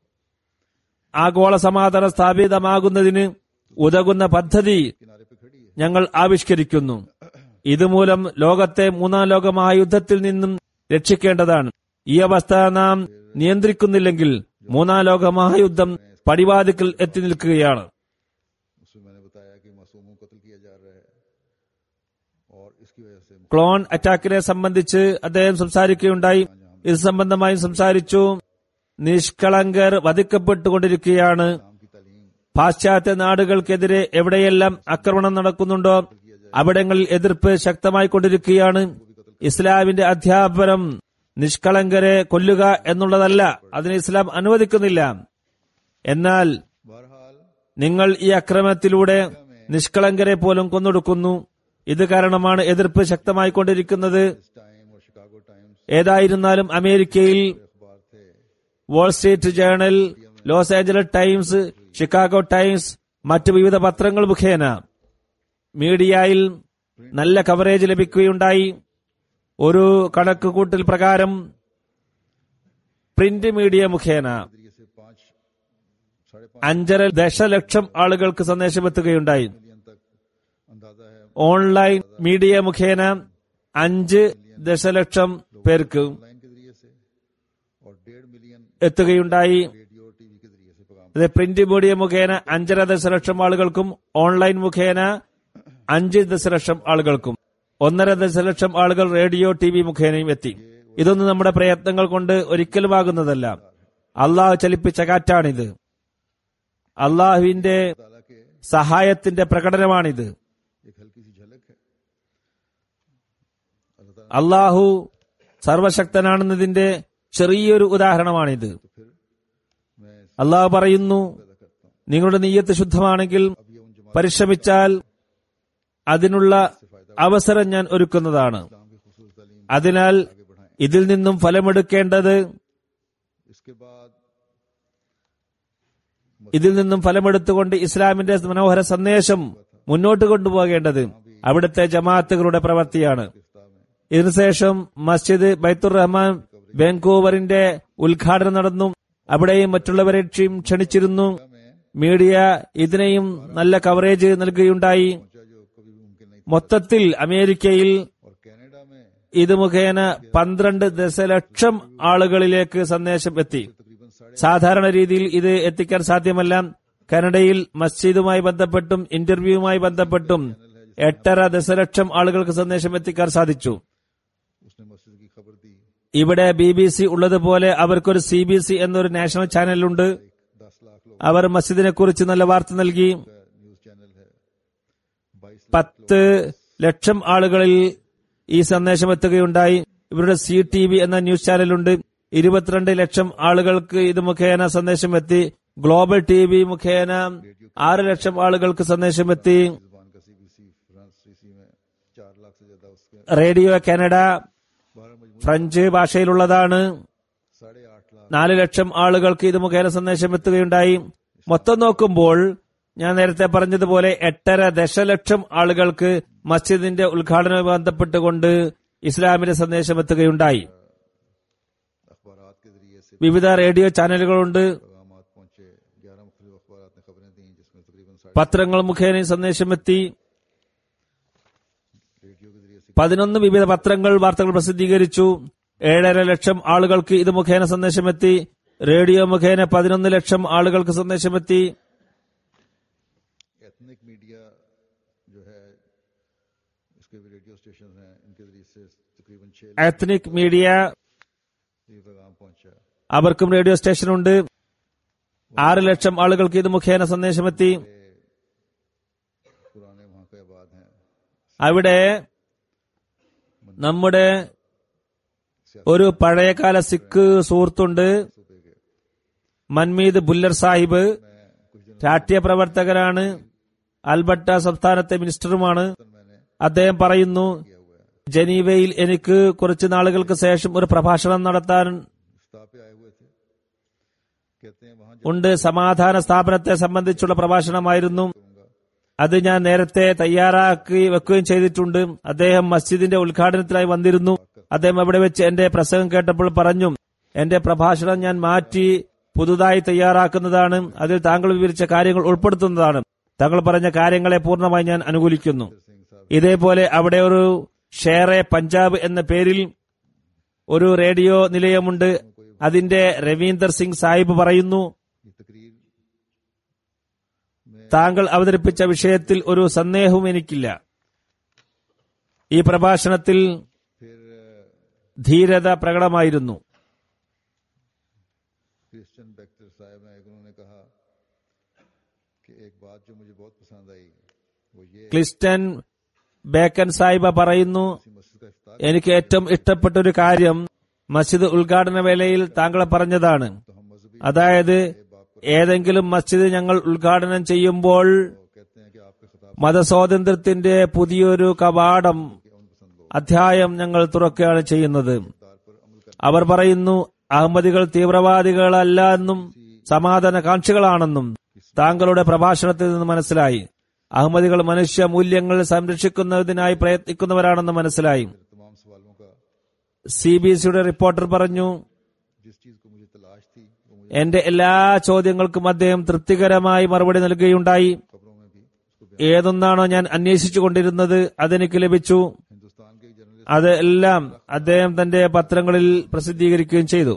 Speaker 3: ആഗോള സമാധാനം സ്ഥാപിതമാകുന്നതിന് ഉതകുന്ന പദ്ധതി
Speaker 2: किनारे पे खड़ी है
Speaker 3: ഞങ്ങൾ ആവിഷ്കരിക്കുന്നു ഇതുമൂലം ലോകത്തെ മൂന്നാം ലോക മഹായുദ്ധത്തിൽ നിന്നും രക്ഷിക്കേണ്ടതാണ് ഈ അവസ്ഥ നാം നിയന്ത്രിക്കുന്നില്ലെങ്കിൽ മൂന്നാം ലോക മഹായുദ്ധം പടിവാതിക്കൽ എത്തി നിൽക്കുകയാണ്
Speaker 2: उसमें मैंने बताया कि मासूमों को कत्ल किया जा रहा है और इसकी वजह से
Speaker 3: ക്ലോൺ അറ്റാക്കിനെ സംബന്ധിച്ച് അദ്ദേഹം സംസാരിക്കുകയുണ്ടായി ഇത് സംബന്ധമായും സംസാരിച്ചു നിഷ്കളങ്കർ വധിക്കപ്പെട്ടുകൊണ്ടിരിക്കുകയാണ്
Speaker 2: नाम की तालीम
Speaker 3: പാശ്ചാത്യ നാടുകൾക്കെതിരെ എവിടെയെല്ലാം ആക്രമണം നടക്കുന്നുണ്ടോ അവിടങ്ങളിൽ എതിർപ്പ് ശക്തമായിക്കൊണ്ടിരിക്കുകയാണ് ഇസ്ലാമിന്റെ അധ്യാപനം നിഷ്കളങ്കരെ കൊല്ലുക എന്നുള്ളതല്ല അതിന് ഇസ്ലാം അനുവദിക്കുന്നില്ല എന്നാൽ
Speaker 2: बहरहाल
Speaker 3: നിങ്ങൾ ഈ അക്രമത്തിലൂടെ നിഷ്കളങ്കരെ പോലും കൊന്നൊടുക്കുന്നു ഇത് കാരണമാണ് എതിർപ്പ് ശക്തമായിക്കൊണ്ടിരിക്കുന്നത്
Speaker 2: इस टाइम और शिकागो टाइम्स
Speaker 3: ഏതായിരുന്നാലും അമേരിക്കയിൽ
Speaker 2: अखबार थे
Speaker 3: Wall Street Journal Los Angeles Times Chicago Times മറ്റ് വിവിധ പത്രങ്ങൾ മുഖേന മീഡിയയിൽ നല്ല കവറേജ് ലഭിക്കുകയുണ്ടായി ഒരു കണക്ക് കൂട്ടൽ പ്രകാരം പ്രിന്റ് മീഡിയ മുഖേന
Speaker 2: जरिए से पांच साढ़े पांच
Speaker 3: അഞ്ചര ദശലക്ഷം ആളുകൾക്ക് സന്ദേശമെത്തുകയുണ്ടായി
Speaker 2: मिलियन तक अंदाजा है
Speaker 3: ഓൺലൈൻ മീഡിയ മുഖേന അഞ്ച് ദശലക്ഷം പേർക്ക്
Speaker 2: लाइन के जरिए से और डेढ़ मिलियन
Speaker 3: എത്തുകയുണ്ടായി
Speaker 2: रेडियो टीवी के जरिए से पैगाम
Speaker 3: ഇത് പ്രിന്റ് മീഡിയ മുഖേന അഞ്ചര ദശലക്ഷം ആളുകൾക്കും ഓൺലൈൻ മുഖേന അഞ്ച് ദശലക്ഷം ആളുകൾക്കും ഒന്നര ദശലക്ഷം ആളുകൾ റേഡിയോ ടി വി മുഖേനയും എത്തി ഇതൊന്നും നമ്മുടെ പ്രയത്നങ്ങൾ കൊണ്ട് ഒരിക്കലുമാകുന്നതല്ല അള്ളാഹു ചലിപ്പിച്ച കാറ്റാണിത് അള്ളാഹുവിന്റെ
Speaker 2: ताला के
Speaker 3: സഹായത്തിന്റെ പ്രകടനമാണിത്
Speaker 2: एक हल्की सी झलक है अल्लाह ताला
Speaker 3: അള്ളാഹു സർവശക്തനാണെന്നതിന്റെ ചെറിയൊരു ഉദാഹരണമാണിത്
Speaker 2: फिर मैं
Speaker 3: അള്ളാഹു പറയുന്നു
Speaker 2: पैदा करता हूँ
Speaker 3: നിങ്ങളുടെ നീയത്ത് ശുദ്ധമാണെങ്കിൽ
Speaker 2: अब ये उन जमात
Speaker 3: പരിശ്രമിച്ചാൽ അതിനുള്ള അവസരം ഞാൻ ഒരുക്കുന്നതാണ്
Speaker 2: इस्लाम की खूबसूरत तालीम
Speaker 3: അതിനാൽ
Speaker 2: आगे बढ़ाएं
Speaker 3: ഇതിൽ നിന്നും ഫലമെടുക്കേണ്ടത്
Speaker 2: इसके बाद
Speaker 3: ഇതിൽ നിന്നും ഫലമെടുത്തുകൊണ്ട് ഇസ്ലാമിന്റെ മനോഹര സന്ദേശം മുന്നോട്ട് കൊണ്ടുപോകേണ്ടത് അവിടുത്തെ ജമാഅത്തുകളുടെ പ്രവൃത്തിയാണ്
Speaker 2: किताब में
Speaker 3: ഇതിനുശേഷം മസ്ജിദ് ബൈത്തുർ റഹ്മാൻ വാൻകൂവറിന്റെ ഉദ്ഘാടനം നടന്നു അവിടെയും മറ്റുള്ളവരെ ക്ഷി- ക്ഷണിച്ചിരുന്നു മീഡിയ ഇതിനെയും നല്ല കവറേജ് നൽകുകയുണ്ടായി
Speaker 2: पहुंचा जो कभी भी मुमकिन नहीं
Speaker 3: മൊത്തത്തിൽ അമേരിക്കയിൽ
Speaker 2: था और कनाडा में
Speaker 3: ഇത് മുഖേന പന്ത്രണ്ട് ദശലക്ഷം ആളുകളിലേക്ക് സന്ദേശം എത്തി
Speaker 2: तकरीबन साढ़े
Speaker 3: സാധാരണ രീതിയിൽ ഇത് എത്തിക്കാൻ സാധ്യമല്ല കാനഡയിൽ മസ്ജിദുമായി ബന്ധപ്പെട്ടും ഇന്റർവ്യൂവുമായി ബന്ധപ്പെട്ടും എട്ടര ദശലക്ഷം ആളുകൾക്ക് സന്ദേശം എത്തിക്കാൻ സാധിച്ചു
Speaker 2: उसने मस्जिद की खबर दी
Speaker 3: ഇവിടെ ബി ബി സി ഉള്ളതുപോലെ അവർക്കൊരു സി ബി സി എന്നൊരു നാഷണൽ ചാനലുണ്ട്
Speaker 2: दस लाख लोग
Speaker 3: അവർ മസ്ജിദിനെ കുറിച്ച് നല്ല വാർത്ത നൽകി
Speaker 2: का न्यूज चैनल है बाईस
Speaker 3: പത്ത് ലക്ഷം ആളുകളിൽ ഈ സന്ദേശം എത്തുകയുണ്ടായി ഇവരുടെ സി ടി വി എന്ന ന്യൂസ് ചാനലുണ്ട് ഇരുപത്തിരണ്ട് ലക്ഷം ആളുകൾക്ക് ഇത് മുഖേന സന്ദേശം എത്തി ഗ്ലോബൽ ടി വി മുഖേന ആറ് ലക്ഷം ആളുകൾക്ക് സന്ദേശം എത്തി
Speaker 2: जुबान का सीबीसी फ्रांस सीसी में चार लाख से ज्यादा उसके
Speaker 3: റേഡിയോ കാനഡ
Speaker 2: बारह मजमून
Speaker 3: ഫ്രഞ്ച് ഭാഷയിലുള്ളതാണ്
Speaker 2: साढ़े आठ लाख
Speaker 3: നാല് ലക്ഷം ആളുകൾക്ക് ഇത് മുഖേന സന്ദേശം എത്തുകയുണ്ടായി മൊത്തം നോക്കുമ്പോൾ ഞാൻ നേരത്തെ പറഞ്ഞതുപോലെ എട്ടര ദശലക്ഷം ആളുകൾക്ക് മസ്ജിദിന്റെ ഉദ്ഘാടനവുമായി ബന്ധപ്പെട്ടുകൊണ്ട് ഇസ്ലാമിന്റെ സന്ദേശം എത്തുകയുണ്ടായി
Speaker 2: अखबार के जरिए से
Speaker 3: വിവിധ റേഡിയോ ചാനലുകളുണ്ട്
Speaker 2: पैगाम पहुंचे ग्यारह मुख्तलिफ अखबार ने खबरें दी जिसमें तकरीबन साढ़े
Speaker 3: പത്രങ്ങൾ മുഖേന ഈ സന്ദേശം എത്തി
Speaker 2: रेडियो के जरिए से
Speaker 3: പതിനൊന്ന് വിവിധ പത്രങ്ങൾ വാർത്തകൾ പ്രസിദ്ധീകരിച്ചു ഏഴര ലക്ഷം ആളുകൾക്ക് ഇത് മുഖേന സന്ദേശമെത്തി റേഡിയോ മുഖേന പതിനൊന്ന് ലക്ഷം ആളുകൾക്ക് സന്ദേശമെത്തി
Speaker 2: एथनिक मीडिया जो है इसके भी रेडियो स्टेशन हैं इनके जरिए से तकरीबन छह लाख
Speaker 3: എത്നിക് മീഡിയ
Speaker 2: ये पैगाम पहुंचा
Speaker 3: അവർക്കും റേഡിയോ സ്റ്റേഷനുണ്ട് ആറ് ലക്ഷം ആളുകൾക്ക് ഇത് മുഖേന സന്ദേശമെത്തി
Speaker 2: पुराने वहाँ के आबाद हैं
Speaker 3: അവിടെ നമ്മുടെ ഒരു പഴയകാല സിഖ് സുഹൃത്തുണ്ട്
Speaker 2: सूबे के
Speaker 3: മൻമീദ് ബുല്ലർ സാഹിബ്
Speaker 2: मैं कुछ दिनों
Speaker 3: രാഷ്ട്രീയ പ്രവർത്തകനാണ് അൽബട്ട സംസ്ഥാനത്തെ മിനിസ്റ്ററുമാണ്
Speaker 2: तक मैंने
Speaker 3: അദ്ദേഹം പറയുന്നു
Speaker 2: किया हुआ है
Speaker 3: ജനീവയിൽ എനിക്ക് കുറച്ച് നാളുകൾക്ക് ശേഷം ഒരു പ്രഭാഷണം നടത്താൻ
Speaker 2: स्टाफ पे आए हुए थे कहते हैं वहाँ
Speaker 3: ഉണ്ട് സമാധാന സ്ഥാപനത്തെ സംബന്ധിച്ചുള്ള പ്രഭാഷണമായിരുന്നു അത് ഞാൻ നേരത്തെ തയ്യാറാക്കി വെക്കുകയും ചെയ്തിട്ടുണ്ട് അദ്ദേഹം മസ്ജിദിന്റെ ഉദ്ഘാടനത്തിനായി വന്നിരുന്നു അദ്ദേഹം അവിടെ വെച്ച് എന്റെ പ്രസംഗം കേട്ടപ്പോൾ പറഞ്ഞു എന്റെ പ്രഭാഷണം ഞാൻ മാറ്റി പുതുതായി തയ്യാറാക്കുന്നതാണ് അതിൽ താങ്കൾ വിവരിച്ച കാര്യങ്ങൾ ഉൾപ്പെടുത്തുന്നതാണ് താങ്കൾ പറഞ്ഞ കാര്യങ്ങളെ പൂർണ്ണമായി ഞാൻ അനുകൂലിക്കുന്നു
Speaker 2: सिंह साहब
Speaker 3: ഇതേപോലെ അവിടെ ഒരു ഷേറെ പഞ്ചാബ് എന്ന പേരിൽ ഒരു റേഡിയോ നിലയമുണ്ട് അതിന്റെ രവീന്ദർ സിംഗ് സാഹിബ് പറയുന്നു
Speaker 2: की तकरीर
Speaker 3: താങ്കൾ അവതരിപ്പിച്ച വിഷയത്തിൽ ഒരു സന്ദേഹവും എനിക്കില്ല ഈ പ്രഭാഷണത്തിൽ
Speaker 2: फिर
Speaker 3: ധീരത പ്രകടമായിരുന്നു
Speaker 2: क्रिश्चियन बैक्टर साहब हैं एक उन्होंने कहा कि एक बात जो मुझे बहुत पसंद आई वो ये
Speaker 3: ക്ലിസ്റ്റൻ ബേക്കൻ സാഹിബ പറയുന്നു
Speaker 2: किसी मस्जिद का इफ्तार
Speaker 3: എനിക്ക് ഏറ്റവും ഇഷ്ടപ്പെട്ട ഒരു കാര്യം മസ്ജിദ് ഉദ്ഘാടന വേളയിൽ താങ്കൾ പറഞ്ഞതാണ്
Speaker 2: तो हम मजहबी
Speaker 3: അതായത് ഏതെങ്കിലും മസ്ജിദ് ഞങ്ങൾ ഉദ്ഘാടനം ചെയ്യുമ്പോൾ
Speaker 2: को कहते हैं कि आपके खिताब
Speaker 3: മതസ്വാതന്ത്ര്യത്തിന്റെ പുതിയൊരു കവാടം
Speaker 2: के उन पसंद लोग
Speaker 3: അധ്യായം ഞങ്ങൾ തുറക്കുകയാണ് ചെയ്യുന്നത്
Speaker 2: इफ्तार पर अमल कर
Speaker 3: അവർ പറയുന്നു അഹമ്മദികൾ തീവ്രവാദികളല്ല എന്നും സമാധാനകാംക്ഷികളാണെന്നും താങ്കളുടെ പ്രഭാഷണത്തിൽ നിന്ന് മനസ്സിലായി അഹമ്മദികൾ മനുഷ്യ മൂല്യങ്ങൾ സംരക്ഷിക്കുന്നതിനായി പ്രയത്നിക്കുന്നവരാണെന്ന് മനസ്സിലായി
Speaker 2: तमाम सवालों का
Speaker 3: സി ബി സിയുടെ റിപ്പോർട്ടർ പറഞ്ഞു
Speaker 2: जिस चीज को मुझे तलाश थी वो मुझे
Speaker 3: എന്റെ എല്ലാ ചോദ്യങ്ങൾക്കും അദ്ദേഹം തൃപ്തികരമായി മറുപടി നൽകുകയുണ്ടായി
Speaker 2: खबरों में भी उसको
Speaker 3: ഏതൊന്നാണോ ഞാൻ അന്വേഷിച്ചു കൊണ്ടിരുന്നത് അതെനിക്ക് ലഭിച്ചു
Speaker 2: हिंदुस्तान के एक जर्नलिस्ट
Speaker 3: അത് എല്ലാം അദ്ദേഹം തന്റെ പത്രങ്ങളിൽ പ്രസിദ്ധീകരിക്കുകയും ചെയ്തു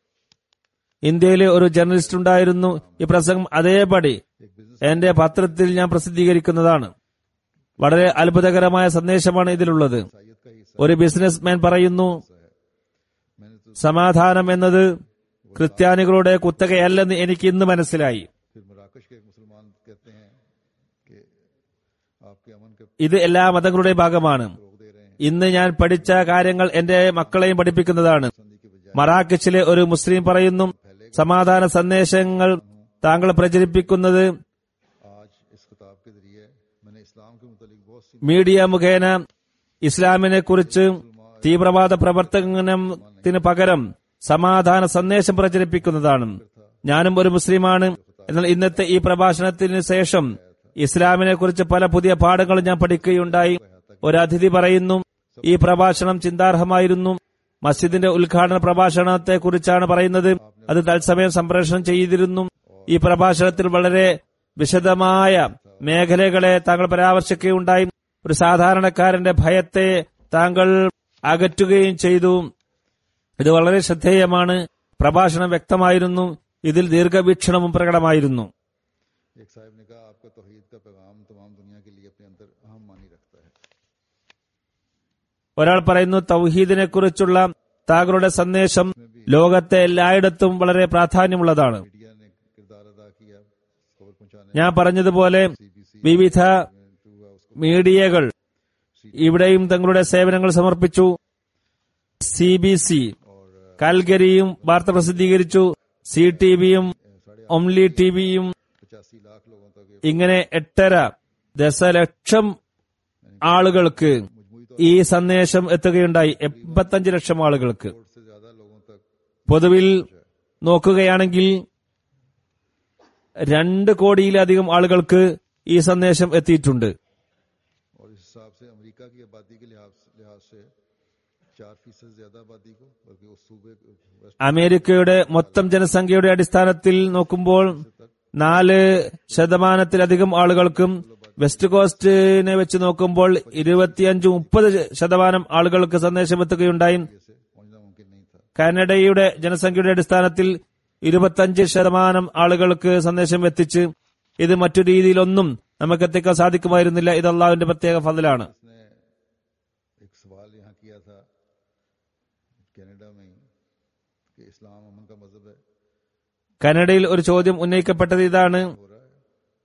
Speaker 3: ഇന്ത്യയിലെ ഒരു ജേർണലിസ്റ്റ് ഉണ്ടായിരുന്നു ഈ പ്രസംഗം അതേപടി
Speaker 2: एक बिजनेस
Speaker 3: എന്റെ പത്രത്തിൽ ഞാൻ പ്രസിദ്ധീകരിക്കുന്നതാണ് വളരെ അത്ഭുതകരമായ സന്ദേശമാണ് ഇതിലുള്ളത്
Speaker 2: साइयद का हिस्सा
Speaker 3: ഒരു ബിസിനസ്മാൻ പറയുന്നു
Speaker 2: है मैंने तो
Speaker 3: സമാധാനം എന്നത് ക്രിസ്ത്യാനികളുടെ കുത്തകയല്ലെന്ന് എനിക്ക് ഇന്ന് മനസ്സിലായി
Speaker 2: फिर मराकश के एक मुसलमान कहते हैं कि आपके अमन के
Speaker 3: ഇത് എല്ലാ മതങ്ങളുടെയും ഭാഗമാണ്
Speaker 2: रोक दे रहे हैं
Speaker 3: ഇന്ന് ഞാൻ പഠിച്ച കാര്യങ്ങൾ എന്റെ മക്കളെയും പഠിപ്പിക്കുന്നതാണ്
Speaker 2: संधि के बजाय
Speaker 3: മറാക്കച്ചിലെ ഒരു മുസ്ലിം പറയുന്നു സമാധാന സന്ദേശങ്ങൾ താങ്കൾ പ്രചരിപ്പിക്കുന്നത്
Speaker 2: आज इस खिताब के जरिए मैंने इस्लाम के मुतालिक बहुत सी
Speaker 3: മീഡിയ മുഖേന ഇസ്ലാമിനെ കുറിച്ച് തീവ്രവാദ പ്രവർത്തനത്തിന് പകരം സമാധാന സന്ദേശം പ്രചരിപ്പിക്കുന്നതാണ് ഞാനും ഒരു മുസ്ലിമാണ് എന്നാൽ ഇന്നത്തെ ഈ പ്രഭാഷണത്തിന് ശേഷം ഇസ്ലാമിനെ കുറിച്ച് പല പുതിയ പാഠങ്ങളും ഞാൻ പഠിക്കുകയുണ്ടായി ഒരു അതിഥി പറയുന്നു ഈ പ്രഭാഷണം ചിന്താർഹമായിരുന്നു മസ്ജിദിന്റെ ഉദ്ഘാടന പ്രഭാഷണത്തെ കുറിച്ചാണ് പറയുന്നത് അത് തത്സമയം സംപ്രേഷണം ചെയ്തിരുന്നു ഈ പ്രഭാഷണത്തിൽ വളരെ വിശദമായ മേഖലകളെ താങ്കൾ പരാമർശിക്കുകയുണ്ടായി ഒരു സാധാരണക്കാരന്റെ ഭയത്തെ താങ്കൾ അകറ്റുകയും ചെയ്തു ഇത് വളരെ ശ്രദ്ധേയമാണ് പ്രഭാഷണം വ്യക്തമായിരുന്നു ഇതിൽ ദീർഘവീക്ഷണവും പ്രകടമായിരുന്നു
Speaker 2: एक साहब ने कहा आपका तोहीद का पैगाम तमाम दुनिया के लिए अपने अंदर अहम मानी रखता है
Speaker 3: ഒരാൾ പറയുന്നു തൗഹീദിനെ കുറിച്ചുള്ള താങ്കളുടെ സന്ദേശം ലോകത്തെ എല്ലായിടത്തും വളരെ പ്രാധാന്യമുള്ളതാണ്
Speaker 2: मीडिया ने किरदार अदा किया
Speaker 3: ഞാൻ പറഞ്ഞതുപോലെ വിവിധ മീഡിയകൾ ഇവിടെയും തങ്ങളുടെ സേവനങ്ങൾ സമർപ്പിച്ചു സി ബി സി കാൽഗരിയും വാർത്ത പ്രസിദ്ധീകരിച്ചു സി ടി വിയും ഒംലി ടി വിയും
Speaker 2: पचासी लाख लोगों तक ये
Speaker 3: ഇങ്ങനെ എട്ടര ദശലക്ഷം ആളുകൾക്ക് ഈ സന്ദേശം എത്തുകയുണ്ടായി എൺപത്തഞ്ച് ലക്ഷം ആളുകൾക്ക്
Speaker 2: करोड़ से ज्यादा लोगों तक
Speaker 3: പൊതുവിൽ നോക്കുകയാണെങ്കിൽ രണ്ട് കോടിയിലധികം ആളുകൾക്ക് ഈ സന്ദേശം എത്തിയിട്ടുണ്ട്
Speaker 2: और इस हिसाब से अमेरिका की आबादी के लिहाज लिहाज से चार फीसद ज्यादा आबादी को बल्कि उस सूबे वेस्ट
Speaker 3: അമേരിക്കയുടെ മൊത്തം ജനസംഖ്യയുടെ അടിസ്ഥാനത്തിൽ നോക്കുമ്പോൾ നാല് ശതമാനത്തിലധികം ആളുകൾക്കും വെസ്റ്റ് കോസ്റ്റിനെ വെച്ച് നോക്കുമ്പോൾ ഇരുപത്തിയഞ്ച് മുപ്പത് ശതമാനം ആളുകൾക്ക് സന്ദേശം എത്തുകയുണ്ടായി
Speaker 2: से पहुंचना मुमकिन नहीं था
Speaker 3: കാനഡയുടെ ജനസംഖ്യയുടെ അടിസ്ഥാനത്തിൽ ഇരുപത്തഞ്ച് ശതമാനം ആളുകൾക്ക് സന്ദേശം എത്തിച്ച് ഇത് മറ്റു രീതിയിലൊന്നും നമുക്ക് എത്തിക്കാൻ സാധിക്കുമായിരുന്നില്ല ഇത് അള്ളാഹുവിന്റെ പ്രത്യേക ഫതിലാണ്
Speaker 2: उसने एक सवाल यहाँ किया था कनाडा में ही कि इस्लाम अमन का मजहब है
Speaker 3: കാനഡയിൽ ഒരു ചോദ്യം ഉന്നയിക്കപ്പെട്ടത് ഇതാണ്
Speaker 2: हो रहा है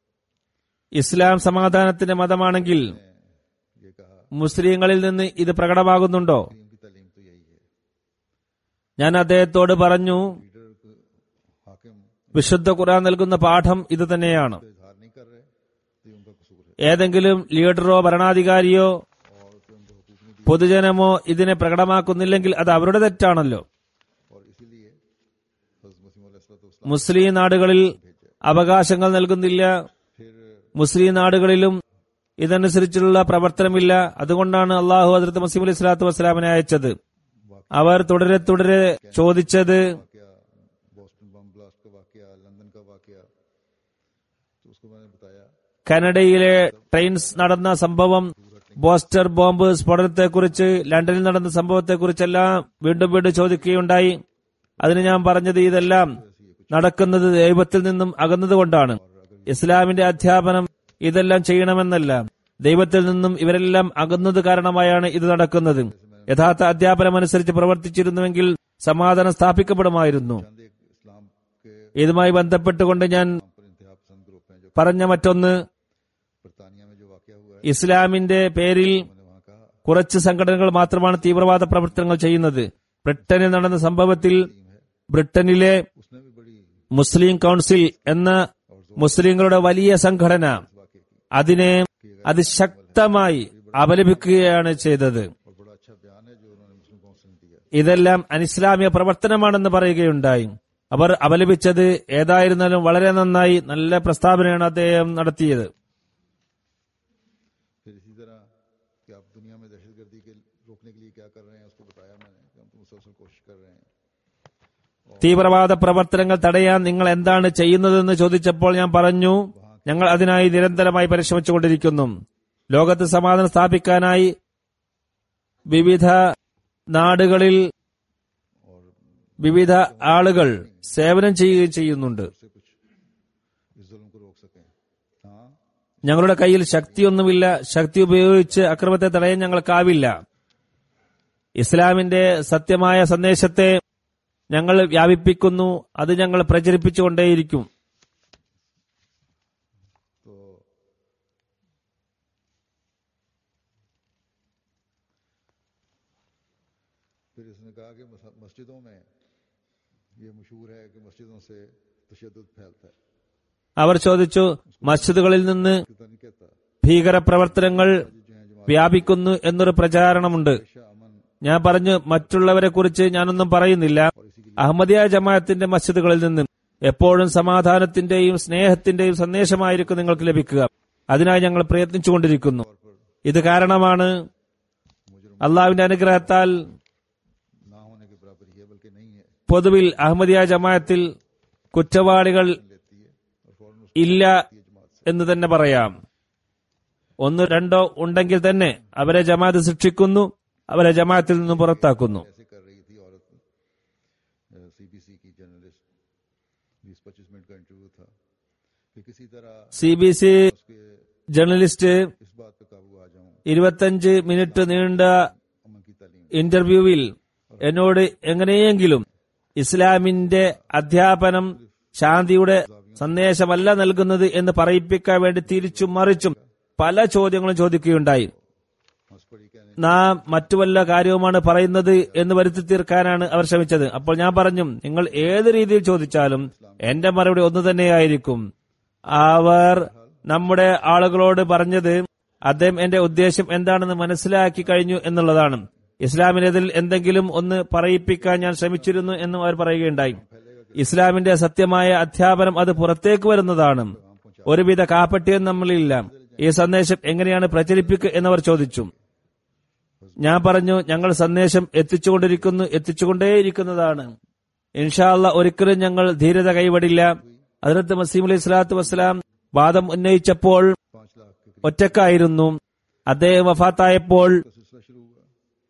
Speaker 3: ഇസ്ലാം സമാധാനത്തിന്റെ മതമാണെങ്കിൽ
Speaker 2: ये कहा
Speaker 3: മുസ്ലിങ്ങളിൽ നിന്ന് ഇത് പ്രകടമാകുന്നുണ്ടോ
Speaker 2: कि उनकी तालीम तो यही है
Speaker 3: ഞാൻ അദ്ദേഹത്തോട് പറഞ്ഞു
Speaker 2: लीडर को हाकिम
Speaker 3: വിശുദ്ധ ഖുർആൻ നൽകുന്ന പാഠം ഇത് തന്നെയാണ്
Speaker 2: तो इजहार नहीं कर रहे तो ये उनका कसूर है
Speaker 3: ഏതെങ്കിലും ലീഡറോ ഭരണാധികാരിയോ
Speaker 2: और फिर उनको हुकूक नहीं दिए
Speaker 3: പൊതുജനമോ ഇതിനെ പ്രകടമാക്കുന്നില്ലെങ്കിൽ അത് അവരുടെ തെറ്റാണല്ലോ
Speaker 2: और इसीलिए हज़रत मसीह अलैहिस्सलाम
Speaker 3: മുസ്ലിം നാടുകളിൽ അവകാശങ്ങൾ നൽകുന്നില്ല
Speaker 2: फिर
Speaker 3: മുസ്ലിം നാടുകളിലും ഇതനുസരിച്ചുള്ള പ്രവർത്തനമില്ല അതുകൊണ്ടാണ് അള്ളാഹു ഹജറത്ത് മസീം അലൈഹി സ്വലാത്തു വസ്സലാമിനെ അയച്ചത് അവർ തുടരെ തുടരെ ചോദിച്ചത്
Speaker 2: वाकया बोस्टन बम ब्लास्ट का वाकया लंदन का वाकया तो उसको मैंने बताया
Speaker 3: കാനഡയിലെ ട്രെയിൻസ് നടന്ന സംഭവം ബോസ്റ്റർ ബോംബ് സ്ഫോടനത്തെക്കുറിച്ച് ലണ്ടനിൽ നടന്ന സംഭവത്തെക്കുറിച്ചെല്ലാം വീണ്ടും വീണ്ടും ചോദിക്കുകയുണ്ടായി അതിന് ഞാൻ പറഞ്ഞത് ഇതെല്ലാം നടക്കുന്നത് ദൈവത്തിൽ നിന്നും അകന്നതുകൊണ്ടാണ് ഇസ്ലാമിന്റെ അധ്യാപനം ഇതെല്ലാം ചെയ്യണമെന്നല്ല ദൈവത്തിൽ നിന്നും ഇവരെല്ലാം അകന്നത് കാരണമായാണ് ഇത് നടക്കുന്നത് യഥാർത്ഥ അധ്യാപനം അനുസരിച്ച് പ്രവർത്തിച്ചിരുന്നുവെങ്കിൽ സമാധാനം സ്ഥാപിക്കപ്പെടുമായിരുന്നു
Speaker 2: चंद एक इस्लाम के
Speaker 3: ഇതുമായി ബന്ധപ്പെട്ടുകൊണ്ട് ഞാൻ
Speaker 2: पर इंतहा पसंद ग्रुप हैं जो
Speaker 3: പറഞ്ഞ മറ്റൊന്ന്
Speaker 2: बरतानिया में जो वाकया हुआ है
Speaker 3: ഇസ്ലാമിന്റെ പേരിൽ
Speaker 2: मैंने वहां कहा
Speaker 3: കുറച്ച് സംഘടനകൾ മാത്രമാണ് തീവ്രവാദ പ്രവർത്തനങ്ങൾ ചെയ്യുന്നത് ബ്രിട്ടനിൽ നടന്ന സംഭവത്തിൽ ബ്രിട്ടനിലെ
Speaker 2: उसने भी बड़ी
Speaker 3: മുസ്ലിം കൗൺസിൽ എന്ന മുസ്ലിങ്ങളുടെ വലിയ സംഘടന
Speaker 2: वाकये की
Speaker 3: അതിനെ അതിശക്തമായി അപലപിക്കുകയാണ് ചെയ്തത്
Speaker 2: और बड़ा अच्छा बयान है जो उन्होंने मुस्लिम काउंसिल ने दिया
Speaker 3: ഇതെല്ലാം അനിസ്ലാമിക പ്രവർത്തനമാണെന്ന് പറയുകയുണ്ടായി അവർ അപലപിച്ചത് ഏതായിരുന്നാലും വളരെ നന്നായി നല്ല പ്രസ്താവനയാണ് അദ്ദേഹം നടത്തിയത്
Speaker 2: फिर इसी तरह कि आप दुनिया में दहशतगर्दी के रोकने के लिए क्या कर रहे हैं उसको बताया मैंने कि हम तो मुसलसल कोशिश कर रहे हैं
Speaker 3: തീവ്രവാദ പ്രവർത്തനങ്ങൾ തടയാൻ നിങ്ങൾ എന്താണ് ചെയ്യുന്നതെന്ന് ചോദിച്ചപ്പോൾ ഞാൻ പറഞ്ഞു ഞങ്ങൾ അതിനായി നിരന്തരമായി പരിശ്രമിച്ചുകൊണ്ടിരിക്കുന്നു ലോകത്ത് സമാധാനം സ്ഥാപിക്കാനായി വിവിധ നാടുകളിൽ വിവിധ ആളുകൾ സേവനം ചെയ്യുകയും ചെയ്യുന്നുണ്ട്
Speaker 2: उससे कुछ इस जुल्म को रोक सकें हाँ
Speaker 3: ഞങ്ങളുടെ കയ്യിൽ ശക്തിയൊന്നുമില്ല ശക്തി ഉപയോഗിച്ച് അക്രമത്തെ തടയാൻ ഞങ്ങൾക്കാവില്ല ഇസ്ലാമിന്റെ സത്യമായ സന്ദേശത്തെ ഞങ്ങൾ വ്യാപിപ്പിക്കുന്നു അത് ഞങ്ങൾ പ്രചരിപ്പിച്ചുകൊണ്ടേയിരിക്കും
Speaker 2: तो फिर इसने कहा कि मस- मस्जिदों में ये मशहूर है कि मस्जिदों से तशद फैलता है
Speaker 3: അവർ ചോദിച്ചു മസ്ജിദുകളിൽ നിന്ന്
Speaker 2: पता नहीं कहता
Speaker 3: ഭീകര പ്രവർത്തനങ്ങൾ വ്യാപിക്കുന്നു എന്നൊരു പ്രചാരണമുണ്ട്
Speaker 2: हमेशा अमन
Speaker 3: ഞാൻ പറഞ്ഞു മറ്റുള്ളവരെ കുറിച്ച് ഞാനൊന്നും പറയുന്നില്ല അഹമ്മദിയ ജമാഅത്തിന്റെ മസ്ജിദുകളിൽ നിന്ന് എപ്പോഴും സമാധാനത്തിന്റെയും സ്നേഹത്തിന്റെയും സന്ദേശമായിരിക്കും നിങ്ങൾക്ക് ലഭിക്കുക അതിനായി ഞങ്ങൾ പ്രയത്നിച്ചുകൊണ്ടിരിക്കുന്നു ഇത് കാരണമാണ് അള്ളാഹുവിന്റെ അനുഗ്രഹത്താൽ
Speaker 2: ना होने के बराबर ही है बल्कि नहीं है
Speaker 3: പൊതുവിൽ അഹമ്മദിയ ജമാഅത്തിൽ കുറ്റവാളികൾ
Speaker 2: लेती है और फौरन
Speaker 3: ഇല്ല എന്ന് തന്നെ പറയാം ഒന്ന് രണ്ടോ ഉണ്ടെങ്കിൽ തന്നെ അവരെ ജമാഅത്ത് ശിക്ഷിക്കുന്നു അവരെ ജമാഅത്തിൽ നിന്നും പുറത്താക്കുന്നു
Speaker 2: ऐसे कर रही थी औरत सीबीसी की जर्नलिस्ट बीस पच्चीस मिनट का इंटरव्यू था कि किसी तरह
Speaker 3: സി ബി സി
Speaker 2: उसके
Speaker 3: ജേർണലിസ്റ്റ്
Speaker 2: इस बात पे काबू आ जाऊं
Speaker 3: ഇരുപത്തഞ്ച് മിനിറ്റ് നീണ്ട
Speaker 2: अमन की तालीम
Speaker 3: ഇന്റർവ്യൂവിൽ എന്നോട് എങ്ങനെയെങ്കിലും ഇസ്ലാമിന്റെ അധ്യാപനം ശാന്തിയുടെ സന്ദേശമല്ല നൽകുന്നത് എന്ന് പറയിപ്പിക്കാൻ വേണ്ടി തിരിച്ചും മറിച്ചും പല ചോദ്യങ്ങളും ചോദിക്കുകയുണ്ടായി
Speaker 2: हंस पड़ी कहने
Speaker 3: നാം മറ്റു വല്ല കാര്യവുമാണ് പറയുന്നത് എന്ന് വരുത്തി തീർക്കാനാണ് അവർ ശ്രമിച്ചത് അപ്പോൾ ഞാൻ പറഞ്ഞു നിങ്ങൾ ഏത് രീതിയിൽ ചോദിച്ചാലും എന്റെ മറുപടി ഒന്നു തന്നെയായിരിക്കും അവർ നമ്മുടെ ആളുകളോട് പറഞ്ഞത് അദ്ദേഹം എന്റെ ഉദ്ദേശം എന്താണെന്ന് മനസ്സിലാക്കി കഴിഞ്ഞു എന്നുള്ളതാണ് ഇസ്ലാമിനെതിൽ എന്തെങ്കിലും ഒന്ന് പറയിപ്പിക്കാൻ ഞാൻ ശ്രമിച്ചിരുന്നു എന്നും അവർ പറയുകയുണ്ടായി ഇസ്ലാമിന്റെ സത്യമായ അധ്യാപനം അത് പുറത്തേക്ക് വരുന്നതാണ് ഒരുവിധ കാപ്പട്ടിയും നമ്മളില്ല ഈ സന്ദേശം എങ്ങനെയാണ് പ്രചരിപ്പിക്കുക എന്നവർ ചോദിച്ചു ഞാൻ പറഞ്ഞു ഞങ്ങൾ സന്ദേശം എത്തിച്ചുകൊണ്ടിരിക്കുന്നു എത്തിച്ചുകൊണ്ടേയിരിക്കുന്നതാണ് ഇൻഷാല്ല ഒരിക്കലും ഞങ്ങൾ ധീരത കൈവിടില്ല അതിനകത്ത് മസീം അലൈഹി സ്വലാത്തു വസ്സലാം വാദം ഉന്നയിച്ചപ്പോൾ
Speaker 2: पांच लाख के
Speaker 3: ഒറ്റക്കായിരുന്നു അദ്ദേഹം വഫാത്തായപ്പോൾ
Speaker 2: करीब सिलसिला शुरू हुआ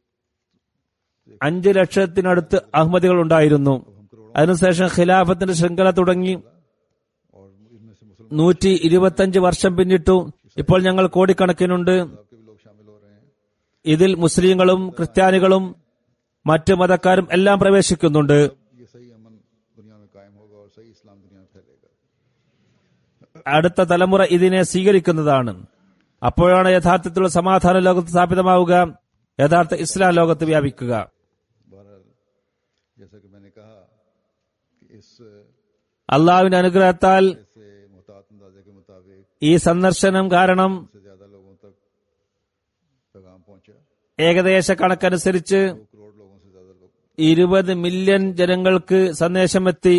Speaker 3: അഞ്ച് ലക്ഷത്തിനടുത്ത് അഹമ്മദികൾ ഉണ്ടായിരുന്നു അതിനുശേഷം ഖിലാഫത്തിന്റെ ശൃംഖല തുടങ്ങി
Speaker 2: और इनमें से मुसलमान
Speaker 3: നൂറ്റി ഇരുപത്തഞ്ച് വർഷം പിന്നിട്ടു ഇപ്പോൾ ഞങ്ങൾ കോടിക്കണക്കിനുണ്ട്
Speaker 2: के भी लोग शामिल हो रहे हैं
Speaker 3: ഇതിൽ മുസ്ലിങ്ങളും ക്രിസ്ത്യാനികളും മറ്റു മതക്കാരും എല്ലാം പ്രവേശിക്കുന്നുണ്ട്
Speaker 2: ये सही अमन दुनिया में कायम होगा और सही इस्लाम दुनिया में फैलेगा
Speaker 3: അടുത്ത തലമുറ ഇതിനെ സ്വീകരിക്കുന്നതാണ് അപ്പോഴാണ് യഥാർത്ഥത്തിലുള്ള സമാധാന ലോകത്ത് സ്ഥാപിതമാവുക യഥാർത്ഥ ഇസ്ലാം ലോകത്ത് വ്യാപിക്കുക
Speaker 2: बहरहाल जैसा कि मैंने कहा कि इस
Speaker 3: അള്ളാഹുവിന്റെ അനുഗ്രഹത്താൽ
Speaker 2: से मुहतात अंदाजे के मुताबिक
Speaker 3: ഈ സന്ദർശനം കാരണം
Speaker 2: से ज्यादा लोगों तक पैगाम पहुंचा
Speaker 3: ഏകദേശ കണക്കനുസരിച്ച്
Speaker 2: दो करोड़ लोगों से ज्यादा लोग
Speaker 3: ഇരുപത് മില്യൺ ജനങ്ങൾക്ക് സന്ദേശമെത്തി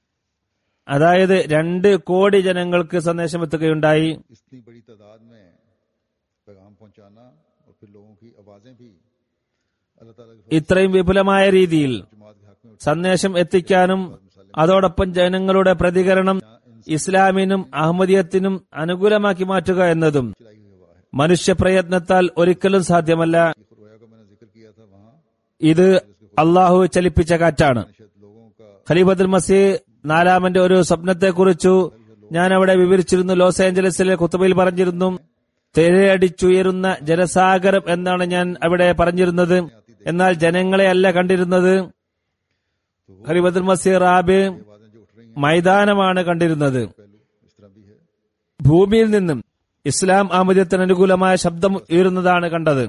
Speaker 3: അതായത് രണ്ട് കോടി ജനങ്ങൾക്ക് സന്ദേശമെത്തുകയുണ്ടായി
Speaker 2: इतनी बड़ी तादाद में पैगाम पहुंचाना और फिर लोगों की आवाजें भी अल्लाह ताला के
Speaker 3: ഇത്രയും വിപുലമായ രീതിയിൽ
Speaker 2: जमात के हक में
Speaker 3: സന്ദേശം എത്തിക്കാനും അതോടൊപ്പം ജനങ്ങളുടെ പ്രതികരണം ഇസ്ലാമിനും അഹമ്മദിയത്തിനും അനുകൂലമാക്കി മാറ്റുക എന്നതും
Speaker 2: चलाई हुई हवा है
Speaker 3: മനുഷ്യ പ്രയത്നത്താൽ ഒരിക്കലും സാധ്യമല്ല
Speaker 2: ये खुरवाया का मैंने जिक्र किया था वहां
Speaker 3: ഇത് അള്ളാഹു ചലിപ്പിച്ച കാറ്റാണ്
Speaker 2: शायद लोगों का
Speaker 3: ഖലീഫത്തുൽ മസീഹ് നാലാമന്റെ ഒരു സ്വപ്നത്തെക്കുറിച്ചു ഞാൻ അവിടെ വിവരിച്ചിരുന്നു ലോസ് ഏഞ്ചലസിലെ കുത്തുബയിൽ പറഞ്ഞിരുന്നു തിരയടിച്ചുയരുന്ന ജനസാഗരം എന്നാണ് ഞാൻ അവിടെ പറഞ്ഞിരുന്നത് എന്നാൽ ജനങ്ങളെ അല്ല കണ്ടിരുന്നത് ഖലീഫത്തുൽ മസീഹ് റാബ്
Speaker 2: आवाजें जो उठ रही हैं
Speaker 3: മൈതാനമാണ് കണ്ടിരുന്നത്
Speaker 2: पहलू इस तरह भी है
Speaker 3: ഭൂമിയിൽ നിന്നും ഇസ്ലാം ആമദ്യത്തിന് അനുകൂലമായ ശബ്ദം ഉയരുന്നതാണ് കണ്ടത്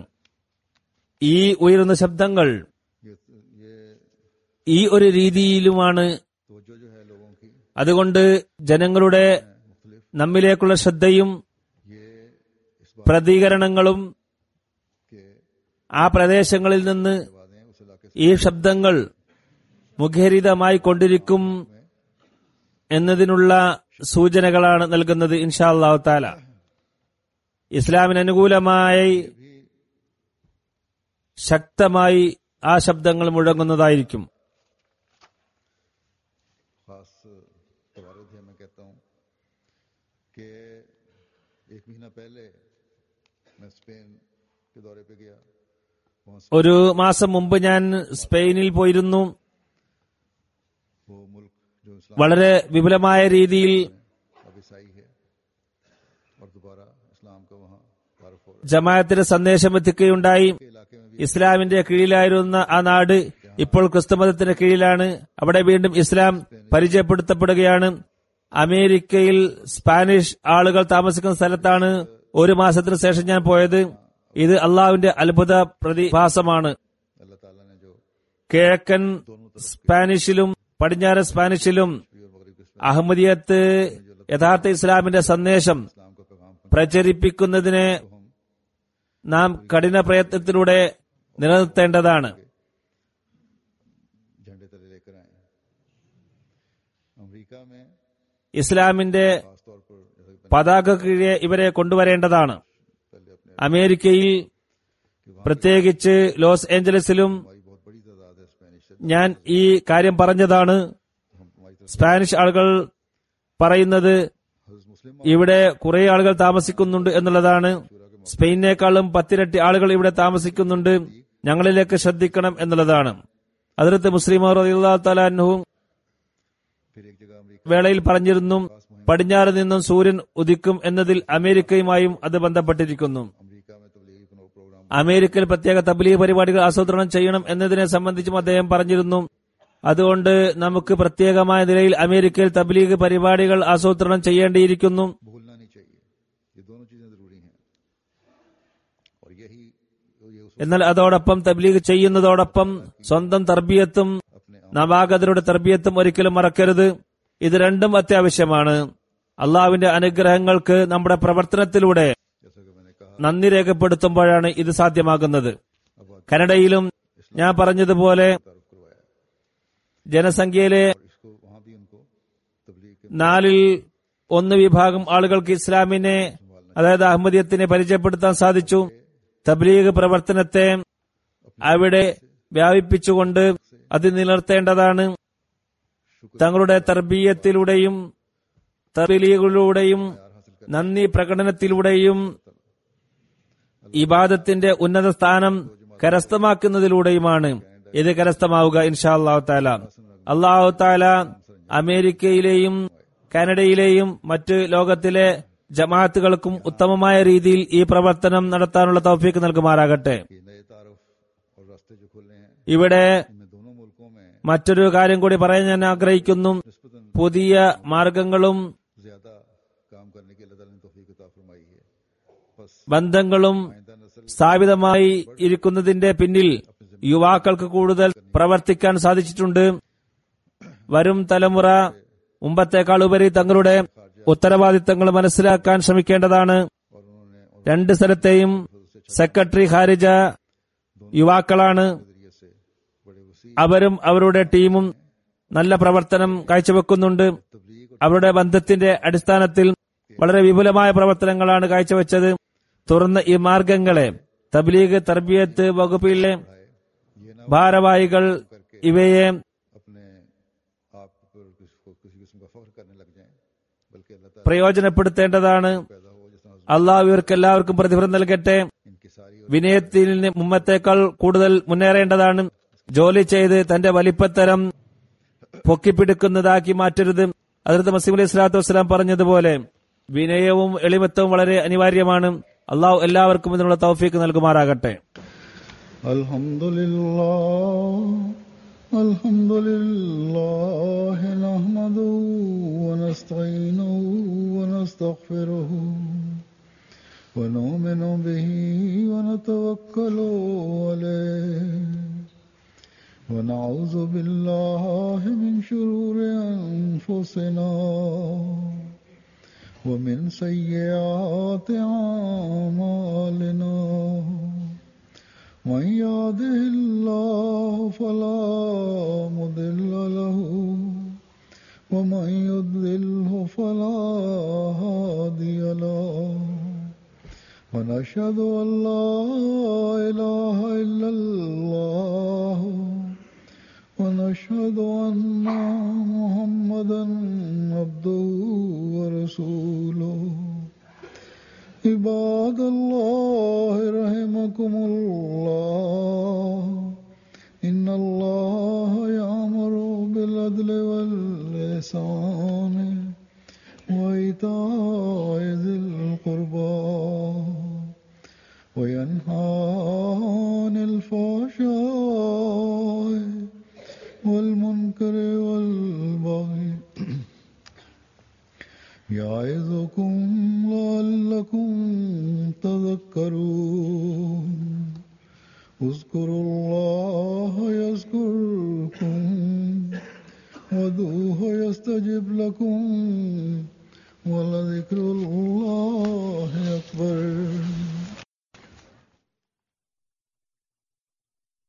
Speaker 3: ഈ ഉയരുന്ന ശബ്ദങ്ങൾ
Speaker 2: ये ये
Speaker 3: ഈ ഒരു രീതിയിലുമാണ്
Speaker 2: तवज्जो जो है लोगों की
Speaker 3: അതുകൊണ്ട് ജനങ്ങളുടെ
Speaker 2: मुख्तलिफ
Speaker 3: നമ്മിലേക്കുള്ള ശ്രദ്ധയും
Speaker 2: ये इस बात
Speaker 3: പ്രതികരണങ്ങളും
Speaker 2: के
Speaker 3: ആ പ്രദേശങ്ങളിൽ നിന്ന്
Speaker 2: आवाजें उस इलाके से
Speaker 3: ഈ ശബ്ദങ്ങൾ മുഖരിതമായി കൊണ്ടിരിക്കും എന്നതിനുള്ള സൂചനകളാണ് നൽകുന്നത് ഇൻഷാ അള്ളാഹു താല ഇസ്ലാമിന് അനുകൂലമായി ശക്തമായി ആ ശബ്ദങ്ങൾ മുഴങ്ങുന്നതായിരിക്കും
Speaker 2: खास तवारद है मैं कहता हूँ कि एक महीना पहले मैं स्पेन के दौरे पे गया वहाँ से
Speaker 3: ഒരു മാസം മുമ്പ് ഞാൻ സ്പെയിനിൽ പോയിരുന്നു
Speaker 2: वो मुल्क जो इस्लाम
Speaker 3: വളരെ വിപുലമായ രീതിയിൽ
Speaker 2: अब ईसाई है और दोबारा इस्लाम का वहाँ तारुफ हो रहा
Speaker 3: ജമാഅത്തിന് സന്ദേശം എത്തിക്കുകയുണ്ടായി
Speaker 2: है इलाके में भी
Speaker 3: ഇസ്ലാമിന്റെ കീഴിലായിരുന്ന ആ നാട് ഇപ്പോൾ ക്രിസ്തുമതത്തിന്റെ കീഴിലാണ് അവിടെ വീണ്ടും ഇസ്ലാം പരിചയപ്പെടുത്തപ്പെടുകയാണ് അമേരിക്കയിൽ സ്പാനിഷ് ആളുകൾ താമസിക്കുന്ന സ്ഥലത്താണ് ഒരു മാസത്തിന് ശേഷം ഞാൻ പോയത് ഇത് അള്ളാഹുവിന്റെ അത്ഭുത പ്രതിഭാസമാണ്
Speaker 2: अल्लाह ताला ने जो
Speaker 3: കിഴക്കൻ സ്പാനിഷിലും പടിഞ്ഞാറൻ സ്പാനിഷിലും
Speaker 2: और मगरब के
Speaker 3: അഹമ്മദിയത്ത് യഥാർത്ഥ ഇസ്ലാമിന്റെ സന്ദേശം
Speaker 2: इस्लाम का पैगाम
Speaker 3: പ്രചരിപ്പിക്കുന്നതിനെ നാം കഠിന പ്രയത്നത്തിലൂടെ നിലനിർത്തേണ്ടതാണ്
Speaker 2: झंडे तले लेकर आए अमेरिका में
Speaker 3: ഇസ്ലാമിന്റെ
Speaker 2: खासतौर पर जैसा कि
Speaker 3: പതാക കീഴെ ഇവരെ കൊണ്ടുവരേണ്ടതാണ്
Speaker 2: पहले अपने
Speaker 3: അമേരിക്കയിൽ പ്രത്യേകിച്ച് ലോസ് ഏഞ്ചലസിലും
Speaker 2: हमारी बहुत बड़ी तादाद है स्पेनिश से
Speaker 3: ഞാൻ ഈ കാര്യം പറഞ്ഞതാണ്
Speaker 2: हम हमारी तरफ
Speaker 3: സ്പാനിഷ് ആളുകൾ പറയുന്നത്
Speaker 2: हजरत मुस्लिम
Speaker 3: ഇവിടെ കുറെ ആളുകൾ താമസിക്കുന്നുണ്ട് എന്നുള്ളതാണ് സ്പെയിനേക്കാളും പത്തിരട്ടി ആളുകൾ ഇവിടെ താമസിക്കുന്നുണ്ട് ഞങ്ങളിലേക്ക് ശ്രദ്ധിക്കണം എന്നുള്ളതാണ് അതിർത്ത് മുസ്ലിം തലാൻഹും
Speaker 2: फिर एक जगह अमेरिका
Speaker 3: വേളയിൽ പറഞ്ഞിരുന്നു പടിഞ്ഞാറ് നിന്നും സൂര്യൻ ഉദിക്കും എന്നതിൽ അമേരിക്കയുമായും അത് ബന്ധപ്പെട്ടിരിക്കുന്നു
Speaker 2: अमेरिका में तबलीगी प्रो- प्रोग्राम
Speaker 3: അമേരിക്കയിൽ പ്രത്യേക തബ്ലീഗ് പരിപാടികൾ ആസൂത്രണം ചെയ്യണം എന്നതിനെ സംബന്ധിച്ചും അദ്ദേഹം പറഞ്ഞിരുന്നു അതുകൊണ്ട് നമുക്ക് പ്രത്യേകമായ നിലയിൽ അമേരിക്കയിൽ തബ്ലീഗ് പരിപാടികൾ ആസൂത്രണം ചെയ്യേണ്ടിയിരിക്കുന്നു
Speaker 2: भूलना नहीं चाहिए ये दोनों चीजें जरूरी हैं और यही ये उस
Speaker 3: എന്നാൽ അതോടൊപ്പം തബ്ലീഗ് ചെയ്യുന്നതോടൊപ്പം സ്വന്തം തർബിയത്തും
Speaker 2: अपने
Speaker 3: നവാഗതരുടെ തർബിയത്തും ഒരിക്കലും മറക്കരുത് ഇത് രണ്ടും അത്യാവശ്യമാണ് അള്ളാവിന്റെ അനുഗ്രഹങ്ങൾക്ക് നമ്മുടെ പ്രവർത്തനത്തിലൂടെ
Speaker 2: जैसा कि मैंने कहा
Speaker 3: നന്ദി രേഖപ്പെടുത്തുമ്പോഴാണ് ഇത് സാധ്യമാകുന്നത്
Speaker 2: अब आज
Speaker 3: കനഡയിലും ഞാൻ പറഞ്ഞതുപോലെ
Speaker 2: तारुफ करवाया
Speaker 3: ജനസംഖ്യയിലെ
Speaker 2: और इसको वहां भी उनको तबलीग के
Speaker 3: നാലിൽ ഒന്ന് വിഭാഗം ആളുകൾക്ക് ഇസ്ലാമിനെ അതായത് അഹമ്മദിയത്തിനെ പരിചയപ്പെടുത്താൻ സാധിച്ചു തബ്ലീഗ് പ്രവർത്തനത്തെ അവിടെ വ്യാപിപ്പിച്ചുകൊണ്ട് അത് നിലനിർത്തേണ്ടതാണ് തങ്ങളുടെ തർബീയത്തിലൂടെയും തബ്ലീഗിലൂടെയും നന്ദി പ്രകടനത്തിലൂടെയും ഇബാദത്തിന്റെ ഉന്നത സ്ഥാനം കരസ്ഥമാക്കുന്നതിലൂടെയുമാണ് ഇത് കരസ്ഥമാവുക ഇൻഷാ അള്ളാഹു താല അള്ളാഹു താല അമേരിക്കയിലെയും കാനഡയിലെയും മറ്റ് ലോകത്തിലെ ജമാഅത്തുകൾക്കും ഉത്തമമായ രീതിയിൽ ഈ പ്രവർത്തനം നടത്താനുള്ള തൗഫീക്ക് നൽകുമാറാകട്ടെ
Speaker 2: कि नए तारुफ और रास्ते जो खुले हैं
Speaker 3: ഇവിടെ
Speaker 2: इनमें दोनों मुल्कों में
Speaker 3: മറ്റൊരു കാര്യം കൂടി പറയാൻ ഞാൻ ആഗ്രഹിക്കുന്നു
Speaker 2: निस्बतन
Speaker 3: പുതിയ മാർഗങ്ങളും
Speaker 2: ज्यादा काम करने की अल्लाह ताला ने तौफीक अता फरमाई है बस
Speaker 3: ബന്ധങ്ങളും
Speaker 2: आइंदा नस्ल
Speaker 3: സ്ഥാപിതമായി ഇരിക്കുന്നതിന്റെ പിന്നിൽ യുവാക്കൾക്ക് കൂടുതൽ പ്രവർത്തിക്കാൻ സാധിച്ചിട്ടുണ്ട് വരും തലമുറ മുമ്പത്തേക്കാൾ ഉപരി തങ്ങളുടെ ഉത്തരവാദിത്തങ്ങൾ മനസ്സിലാക്കാൻ ശ്രമിക്കേണ്ടതാണ്
Speaker 2: और उन्होंने और
Speaker 3: രണ്ട് സ്ഥലത്തെയും സെക്രട്ടറി ഹാരിജ യുവാക്കളാണ്
Speaker 2: नजरिए से बड़े वसी
Speaker 3: അവരും അവരുടെ ടീമും നല്ല പ്രവർത്തനം കാഴ്ചവെക്കുന്നുണ്ട് അവരുടെ ബന്ധത്തിന്റെ അടിസ്ഥാനത്തിൽ വളരെ വിപുലമായ പ്രവർത്തനങ്ങളാണ് കാഴ്ചവെച്ചത് തുറന്ന ഈ മാർഗങ്ങളെ തബ്ലീഗ് തർബിയത്ത് വകുപ്പിലെ
Speaker 2: ये ना
Speaker 3: ഭാരവാഹികൾ ഇവയെ
Speaker 2: अपने आप पर किसी किसी किस्म का फख्र करने लग जाएं बल्कि अल्लाह ताला
Speaker 3: പ്രയോജനപ്പെടുത്തേണ്ടതാണ്
Speaker 2: पैदा हो जिस तरह
Speaker 3: അള്ളാഹു ഇവർക്ക് എല്ലാവർക്കും പ്രതിഫലം നൽകട്ടെ
Speaker 2: इनकी सारी
Speaker 3: വിനയത്തിൽ നിന്ന് മുമ്പത്തേക്കാൾ കൂടുതൽ മുന്നേറേണ്ടതാണ് ജോലി ചെയ്ത് തന്റെ വലിപ്പത്തരം പൊക്കിപ്പിടിക്കുന്നതാക്കി മാറ്റരുത് അതിർത്ത് മസീം അലൈഹി സ്വലാത്തു വസ്സലാം പറഞ്ഞതുപോലെ വിനയവും എളിമത്വവും വളരെ അനിവാര്യമാണ് അള്ളാഹു എല്ലാവർക്കും ഇതിനുള്ള തൗഫീക്ക് നൽകുമാറാകട്ടെ
Speaker 2: الحمد لله الحمد لله نحمده ونستعينه ونستغفره ونؤمن به ونتوكل عليه ونعوذ بالله من شرور أنفسنا ومن سيئات أعمالنا من يهده الله فلا مضل له ومن يضلله فلا هادي له ونشهد أن لا إله إلا الله ونشهد أن محمدا عبده ورسوله عباد الله رحمكم الله إن الله يأمر بالعدل والإحسان